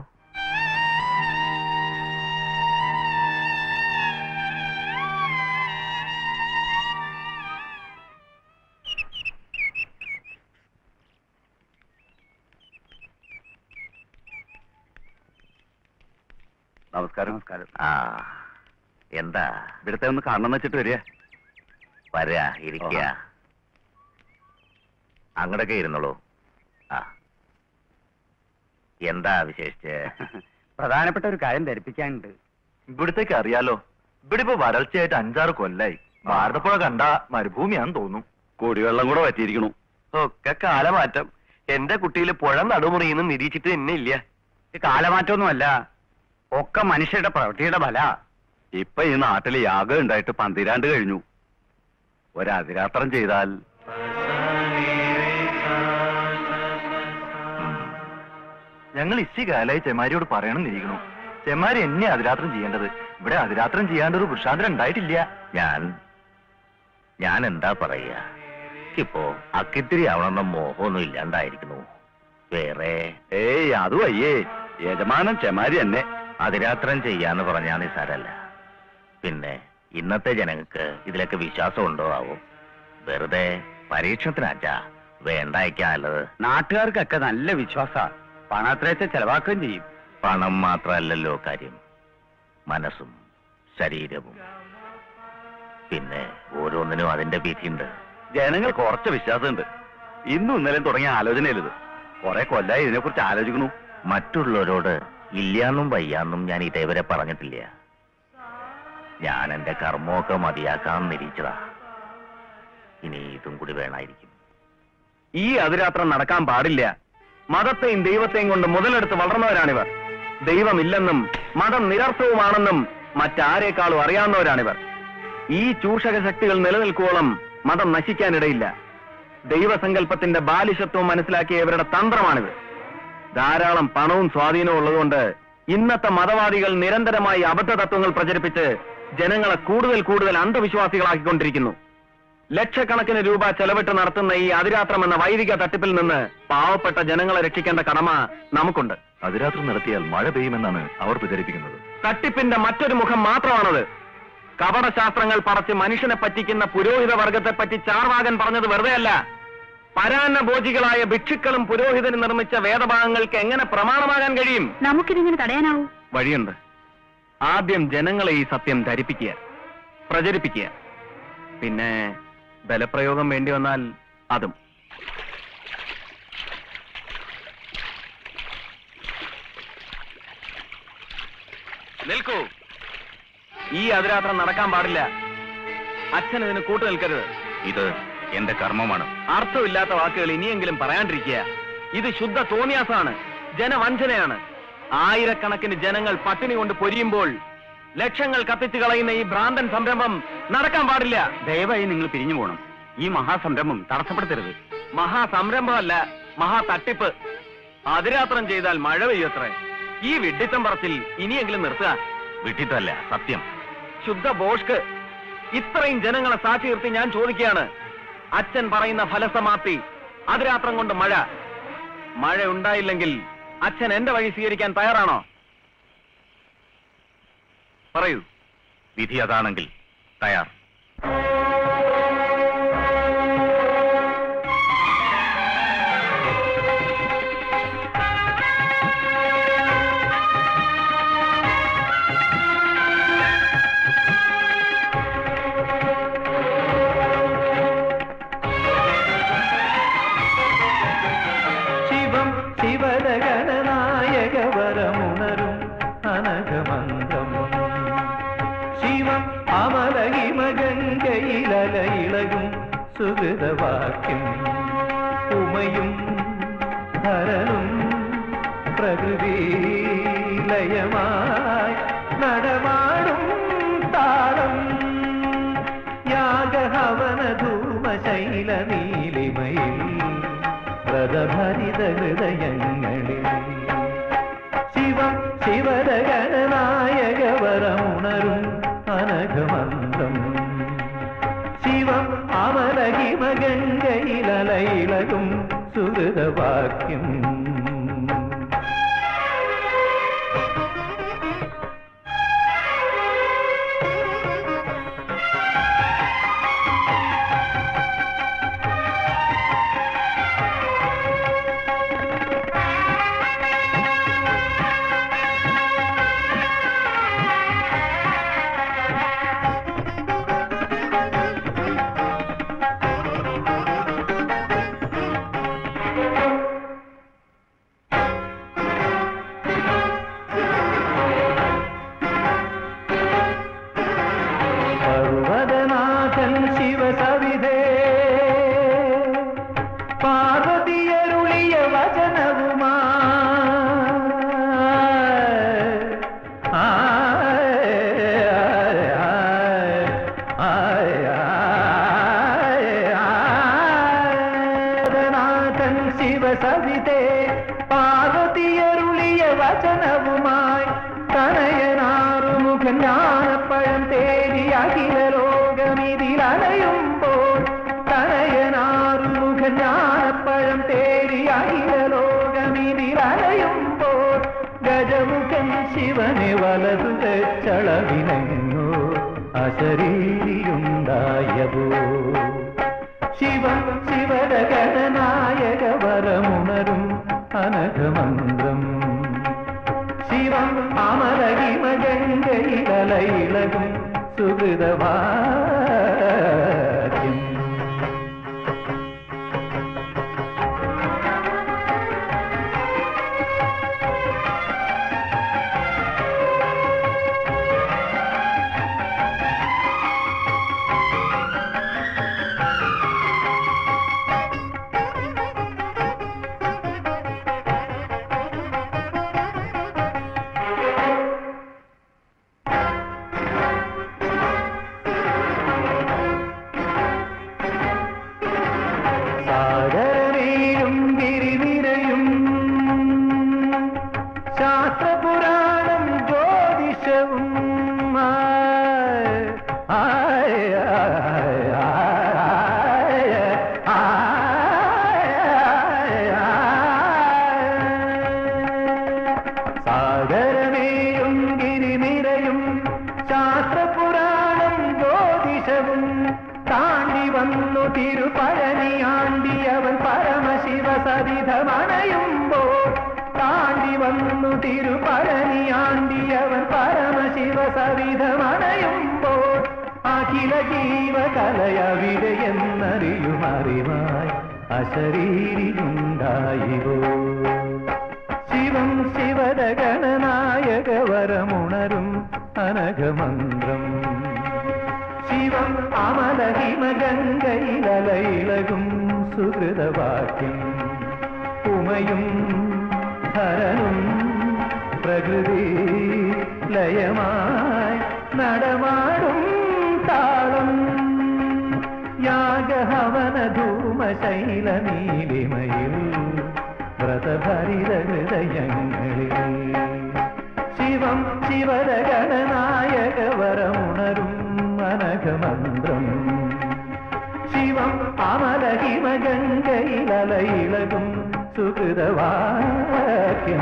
J: നമസ്കാരം നമസ്കാരം
D: ആ എന്താ
J: ഇവിടുത്തെ ഒന്ന് കാണണം വെച്ചിട്ട് വരിക
D: വരാ ഇരിക്കുക
J: ആ.
D: അങ്ങടൊക്കെ ഇരുന്നോളൂ ആ എന്താ വിശേഷിച്ച്
J: പ്രധാനപ്പെട്ട ഒരു കാര്യം ധരിപ്പിക്കാനുണ്ട്
F: ഇവിടത്തേക്ക് അറിയാലോ ഇവിടെ ഇപ്പൊ വരൾച്ചയായിട്ട് അഞ്ചാറ് കൊല്ലായി ഭാരതപ്പുഴ കണ്ട മരുഭൂമിയാന്ന് തോന്നും
J: കുടിവെള്ളം കൂടെ പറ്റിയിരിക്കണു
B: ഒക്കെ കാലമാറ്റം എന്റെ കുട്ടിയില് പുഴ നടുമുറിയുന്നു നിരീക്ഷിച്ചിട്ട് എന്നെ ഇല്ല
J: കാലമാറ്റമൊന്നുമല്ല ഒക്കെ മനുഷ്യരുടെ പ്രവൃത്തിയുടെ ഫല ഇപ്പൊ ഈ നാട്ടിൽ യാഗം ഉണ്ടായിട്ട് പന്തിരാണ്ട് കഴിഞ്ഞു ഒരതിരാത്രം ചെയ്താൽ
F: ഞങ്ങൾ ഇച്ചി കാലായി ചെമാരിയോട് പറയണമെന്നിരിക്കണു ചെമാരി എന്നെ അതിരാത്രം ചെയ്യേണ്ടത് ഇവിടെ അതിരാത്രം ചെയ്യാണ്ട് ഒരു പുരുഷാന്തരം ഉണ്ടായിട്ടില്ല
D: ഞാൻ ഞാൻ എന്താ പറയാ ഇപ്പോ അക്കിത്തിരി ആവണമെന്ന മോഹമൊന്നും ഇല്ലാണ്ടായിരിക്കുന്നു വേറെ
J: ഏയ് അത് വയ്യേ യജമാനൻ ചെമാരി തന്നെ
D: അതിരാത്രം ചെയ്യാന്ന് പറഞ്ഞാ നിസാരല്ല പിന്നെ ഇന്നത്തെ ജനങ്ങൾക്ക് ഇതിലൊക്കെ വിശ്വാസം ഉണ്ടോ ആവും വെറുതെ പരീക്ഷണത്തിനാച്ചാ വേണ്ടായിക്കാനുള്ളത്
J: നാട്ടുകാർക്കൊക്കെ നല്ല വിശ്വാസ പണത്രയത്തെ ചെലവാക്കുകയും ചെയ്യും
D: പണം മാത്രമല്ലല്ലോ കാര്യം മനസ്സും ശരീരവും പിന്നെ ഓരോന്നിനും അതിന്റെ വിധിയുണ്ട്
J: ജനങ്ങൾ കുറച്ച് വിശ്വാസമുണ്ട് ഇന്നും ഇന്നലെയും തുടങ്ങിയ ആലോചനയിലിത് കുറെ കൊല്ലായി ഇതിനെക്കുറിച്ച് ആലോചിക്കണു
D: മറ്റുള്ളവരോട് ഇല്ലാന്നും വയ്യാന്നും ഞാൻ ഇതേവരെ പറഞ്ഞിട്ടില്ല ഞാൻ എന്റെ കർമ്മമൊക്കെ മതിയാക്കാൻ നിരീച്ചതാ ഇനി ഇതും കൂടി വേണമായിരിക്കും
A: ഈ അതിരാത്രം നടക്കാൻ പാടില്ല മതത്തെയും ദൈവത്തെയും കൊണ്ട് മുതലെടുത്ത് വളർന്നവരാണിവർ ദൈവമില്ലെന്നും മതം നിരർത്ഥവുമാണെന്നും മറ്റാരേക്കാളും അറിയാവുന്നവരാണിവർ ഈ ചൂഷക ശക്തികൾ നിലനിൽക്കുവോളം മതം നശിക്കാനിടയില്ല ദൈവസങ്കല്പത്തിന്റെ ബാലിശത്വം മനസ്സിലാക്കിയ ഇവരുടെ തന്ത്രമാണിത് ധാരാളം പണവും സ്വാധീനവും ഉള്ളതുകൊണ്ട് ഇന്നത്തെ മതവാദികൾ നിരന്തരമായി അബദ്ധ തത്വങ്ങൾ പ്രചരിപ്പിച്ച് ജനങ്ങളെ കൂടുതൽ കൂടുതൽ അന്ധവിശ്വാസികളാക്കിക്കൊണ്ടിരിക്കുന്നു ലക്ഷക്കണക്കിന് രൂപ ചെലവിട്ട് നടത്തുന്ന ഈ അതിരാത്രം എന്ന വൈദിക തട്ടിപ്പിൽ നിന്ന് പാവപ്പെട്ട ജനങ്ങളെ രക്ഷിക്കേണ്ട കടമ നമുക്കുണ്ട്
K: അതിരാത്രി നടത്തിയാൽ മഴ പെയ്യുമെന്നാണ് അവർ പ്രചരിപ്പിക്കുന്നത്
A: തട്ടിപ്പിന്റെ മറ്റൊരു മുഖം മാത്രമാണത് കപടശാസ്ത്രങ്ങൾ പറച്ച് മനുഷ്യനെ പറ്റിക്കുന്ന പുരോഹിത വർഗത്തെ പറ്റി ചാർവാകൻ പറഞ്ഞത് വെറുതെയല്ല പരാന്നഭോജികളായ ഭിക്ഷുക്കളും പുരോഹിതനും നിർമ്മിച്ച വേദഭാഗങ്ങൾക്ക് എങ്ങനെ പ്രമാണമാകാൻ കഴിയും
E: നമുക്കിതിങ്ങനെ തടയാനാവൂ
A: വഴിയുണ്ട് ആദ്യം ജനങ്ങളെ ഈ സത്യം ധരിപ്പിക്കുക പ്രചരിപ്പിക്കുക പിന്നെ ബലപ്രയോഗം വേണ്ടി വന്നാൽ അതും നിൽക്കൂ ഈ അതിരാത്രം നടക്കാൻ പാടില്ല അച്ഛൻ ഇതിന് കൂട്ടു നിൽക്കരുത്
D: ഇത് എന്റെ കർമ്മമാണ്
A: അർത്ഥമില്ലാത്ത വാക്കുകൾ ഇനിയെങ്കിലും പറയാണ്ടിരിക്കുക ഇത് ശുദ്ധ തോന്നിയാസാണ് ജനവഞ്ചനയാണ് ആയിരക്കണക്കിന് ജനങ്ങൾ പട്ടിണി കൊണ്ട് പൊരിയുമ്പോൾ ലക്ഷങ്ങൾ കത്തിച്ചു കളയുന്ന ഈ ഭ്രാന്തൻ സംരംഭം നടക്കാൻ പാടില്ല
D: ദയവായി നിങ്ങൾ പിരിഞ്ഞു പോകണം ഈ മഹാസംരംഭം തടസ്സപ്പെടുത്തരുത്
A: മഹാസംരംഭമല്ല മഹാ തട്ടിപ്പ് അതിരാത്രം ചെയ്താൽ മഴ പെയ്യത്രേ ഈ വിഡ്ഢിത്തം പറച്ചിൽ ഇനിയെങ്കിലും നിർത്തുക
D: വിട്ടിട്ടല്ല സത്യം
A: ശുദ്ധ ബോഷ്ക്ക് ഇത്രയും ജനങ്ങളെ സാക്ഷി നിർത്തി ഞാൻ ചോദിക്കുകയാണ് അച്ഛൻ പറയുന്ന ഫലസമാപ്തി അതിരാത്രം കൊണ്ട് മഴ മഴ ഉണ്ടായില്ലെങ്കിൽ അച്ഛൻ എന്റെ വഴി സ്വീകരിക്കാൻ തയ്യാറാണോ പറയൂ
D: വിധി അതാണെങ്കിൽ തയ്യാർ
G: ശിവം ശിവരഗണനായകവരമുണരും അനഘമന്ത്രം ശിവം അമലഹിമഗംഗയിലലയിളകും സുഹൃതവാക്യം ഉമയും ധരനും പ്രകൃതി ലയമായി നടമാടും താളം യാഗഹവന ധൂമശൈല നീലിമയിൽ വ്രതഭരിത ഹൃദയങ്ങളിൽ ശിവം ശിവരഗണനായകവരമുണരും അനഘമന്ത്രം ശിവം അമലഹിമഗംഗയിലലയിളകും സുഹൃതവാക്യം പർവതനാഥൻ ശിവസവിധേ പാർവതിയരുളിയ വചനവുമാ നാഥൻ ശിവസവിതേ പാർവതിയരുളിയ വചനവുമായി തനയനാറുമുഖൻ ജ്ഞാനപ്പഴം തേടി അഖില ലോകമിതിലലയുമ്പോൾ തനയനാറുമുഖൻ ജ്ഞാനപ്പഴം തേടി അഖില ലോകമിതിലലയുമ്പോൾ ഗജമുഖൻ ശിവനെ വലതു ചളവിനങ്ങോ അശരീരിയുണ്ടായവോ ശിവം ശിവരഗണനായക വരമുണരും അനഘമന്ത്രം ശിവം അമരഹിമഗംഗയിലലയിളകും സുഹൃതവാക്യം തിരുപഴനിയാണ്ടിയവൻ പരമശിവ സരിതമണയുമ്പോൾ താണ്ടി വന്നു തിരുപഴനിയാണ്ടിയവൻ പരമശിവ സരിതമണയുമ്പോൾ അഖില ജീവകലയവിടെയെന്നറിയും അറിവായി അശരീരിയുണ്ടായിവോ ശിവം ശിവരഗണനായക വരമുണരും അനഘമന്ത്രം ശിവം അമലഹിമഗംഗയിലലയിളകും സുഹൃതവാക്യം ഉമയും ഹരനും പ്രകൃതി ലയമായി നടമാടും താളം യാഗഹവന ധൂമശൈല നീലിമയിൽ വ്രതഭരിത ഹൃദയങ്ങളിൽ ശിവം ശിവരഗണനായക വരമുണരും അനഘമന്ത്രം ശിവം അമലഹിമഗംഗയിലലയിളകും സുഹൃതവാക്യം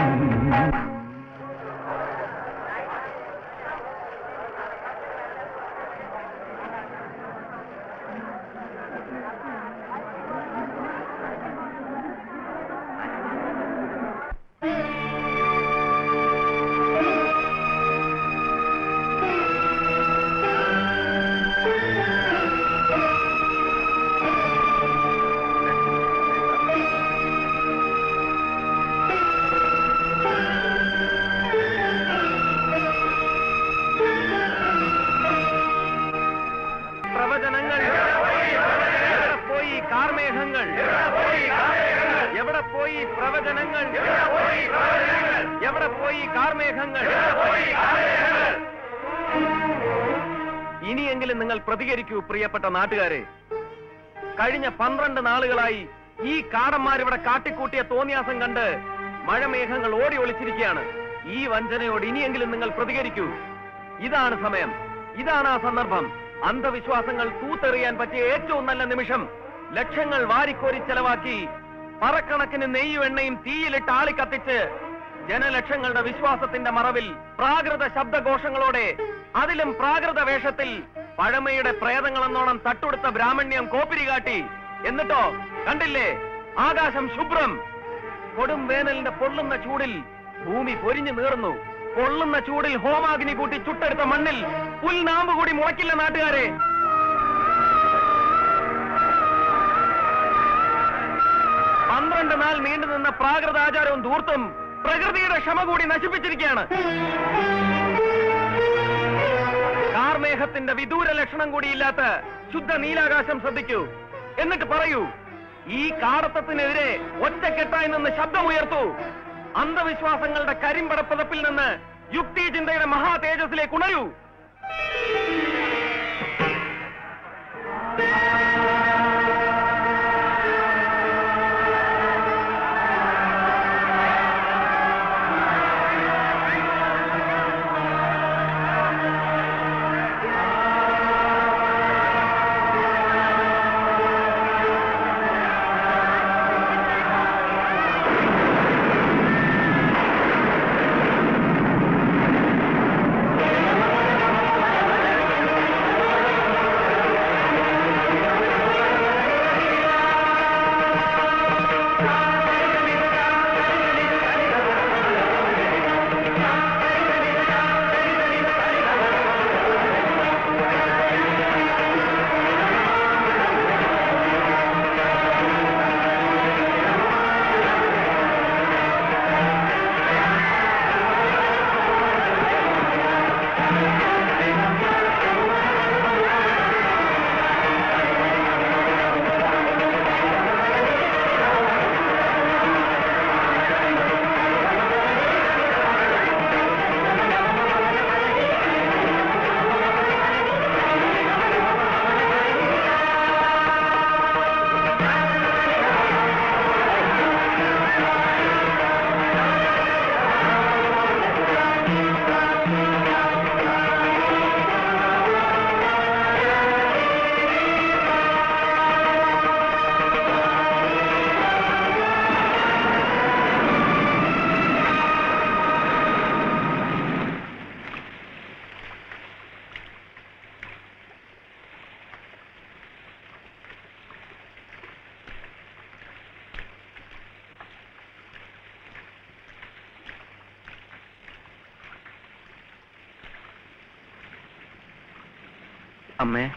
L: പ്രവചനങ്ങൾ എവിടെ പോയി കാർമേഘങ്ങൾ എവിടെ പോയി പ്രവചനങ്ങൾ എവിടെ പോയി കാർമേഘങ്ങൾ ഇനിയെങ്കിലും നിങ്ങൾ പ്രതികരിക്കൂ പ്രിയപ്പെട്ട നാട്ടുകാരെ കഴിഞ്ഞ പന്ത്രണ്ട് നാളുകളായി ഈ കാടന്മാരിവിടെ കാട്ടിക്കൂട്ടിയ തോന്നിയാസം കണ്ട് മഴമേഘങ്ങൾ ഓടി ഒളിച്ചിരിക്കുകയാണ് ഈ വഞ്ചനയോട് ഇനിയെങ്കിലും നിങ്ങൾ പ്രതികരിക്കൂ ഇതാണ് സമയം ഇതാണ് ആ സന്ദർഭം അന്ധവിശ്വാസങ്ങൾ തൂത്തെറിയാൻ പറ്റിയ ഏറ്റവും നല്ല നിമിഷം ലക്ഷങ്ങൾ വാരിക്കോരി ചെലവാക്കി പറക്കണക്കിന് നെയ്യും എണ്ണയും തീയിലിട്ട് ആളിക്കത്തിച്ച് ജനലക്ഷങ്ങളുടെ വിശ്വാസത്തിന്റെ മറവിൽ പ്രാകൃത ശബ്ദഘോഷങ്ങളോടെ അതിലും പ്രാകൃത വേഷത്തിൽ പഴമയുടെ പ്രേതങ്ങളെന്നോണം തട്ടുടുത്ത ബ്രാഹ്മണ്യം കോപ്പിരി കാട്ടി എന്നിട്ടോ കണ്ടില്ലേ ആകാശം ശുഭ്രം കൊടും വേനലിന്റെ പൊള്ളുന്ന ചൂടിൽ ഭൂമി പൊരിഞ്ഞു നീർന്നു പൊള്ളുന്ന ചൂടിൽ ഹോമാഗ്നി കൂട്ടി ചുട്ടെടുത്ത മണ്ണിൽ പുൽനാമ്പ് കൂടി മുളയ്ക്കില്ല നാട്ടുകാരെ പന്ത്രണ്ട് നാൾ നീണ്ടുനിന്ന പ്രാകൃത ആചാരവും ധൂർത്തും പ്രകൃതിയുടെ ക്ഷമ കൂടി നശിപ്പിച്ചിരിക്കുകയാണ് കാർമേഘത്തിന്റെ വിദൂര ലക്ഷണം കൂടിയില്ലാത്ത ശുദ്ധ നീലാകാശം ശ്രദ്ധിക്കൂ എന്നിട്ട് പറയൂ ഈ കാടത്തത്തിനെതിരെ ഒറ്റക്കെട്ടായി നിന്ന് ശബ്ദമുയർത്തൂ അന്ധവിശ്വാസങ്ങളുടെ കരിമ്പടപ്പതപ്പിൽ നിന്ന് യുക്തി ചിന്തയുടെ മഹാ തേജസ്സിലേക്ക് ഉണരൂ
G: ും
A: അമ്മേ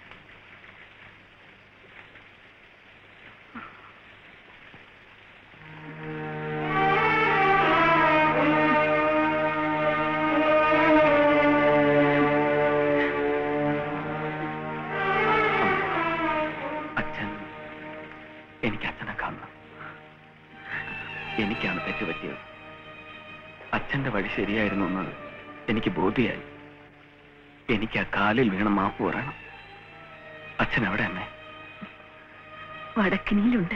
A: അച്ഛൻ എനിക്ക് അച്ഛനെ കാണണം എനിക്കാണ് തെറ്റ് പറ്റിയത് അച്ഛന്റെ വഴി ശരിയായിരുന്നു എന്നത് എനിക്ക് ബോധ്യായി എനിക്ക് ആ കാലിൽ വീണ മാപ്പ് പറയണം അച്ഛൻ എവിടെ അമ്മേ
E: വടക്കിനിയിലുണ്ട്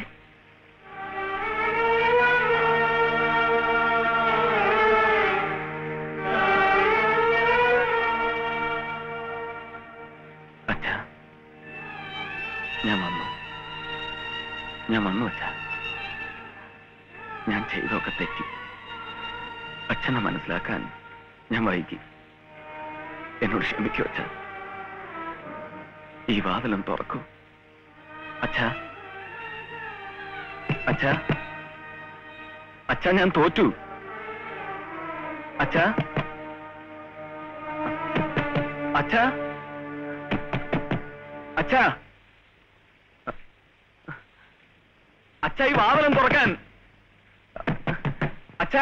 A: അച്ഛ ഞാൻ വന്നു ഞാൻ വന്നു അച്ഛ ഞാൻ ചെയ്തൊക്കെ തെറ്റി അച്ഛനെ മനസ്സിലാക്കാൻ ഞാൻ വൈകി എന്നോട് ക്ഷമിക്കൂ അച്ഛ ഈ വാതിലും തുറക്കൂ അച്ഛ അച്ഛ അച്ഛ ഞാൻ തോറ്റു അച്ഛ അച്ഛ അച്ഛ അച്ഛ ഈ വാതിലും തുറക്കാൻ അച്ഛ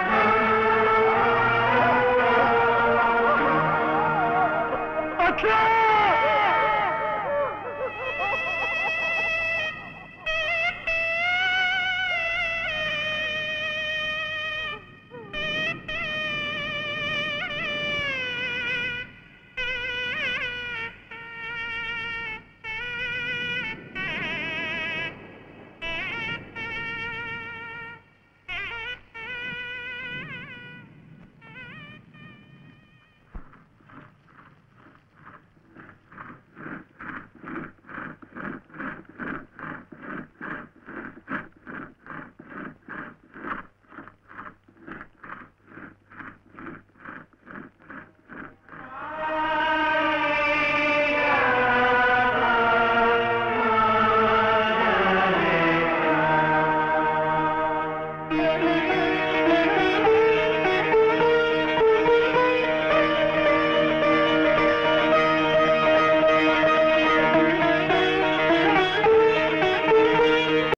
A: അച്ഛാ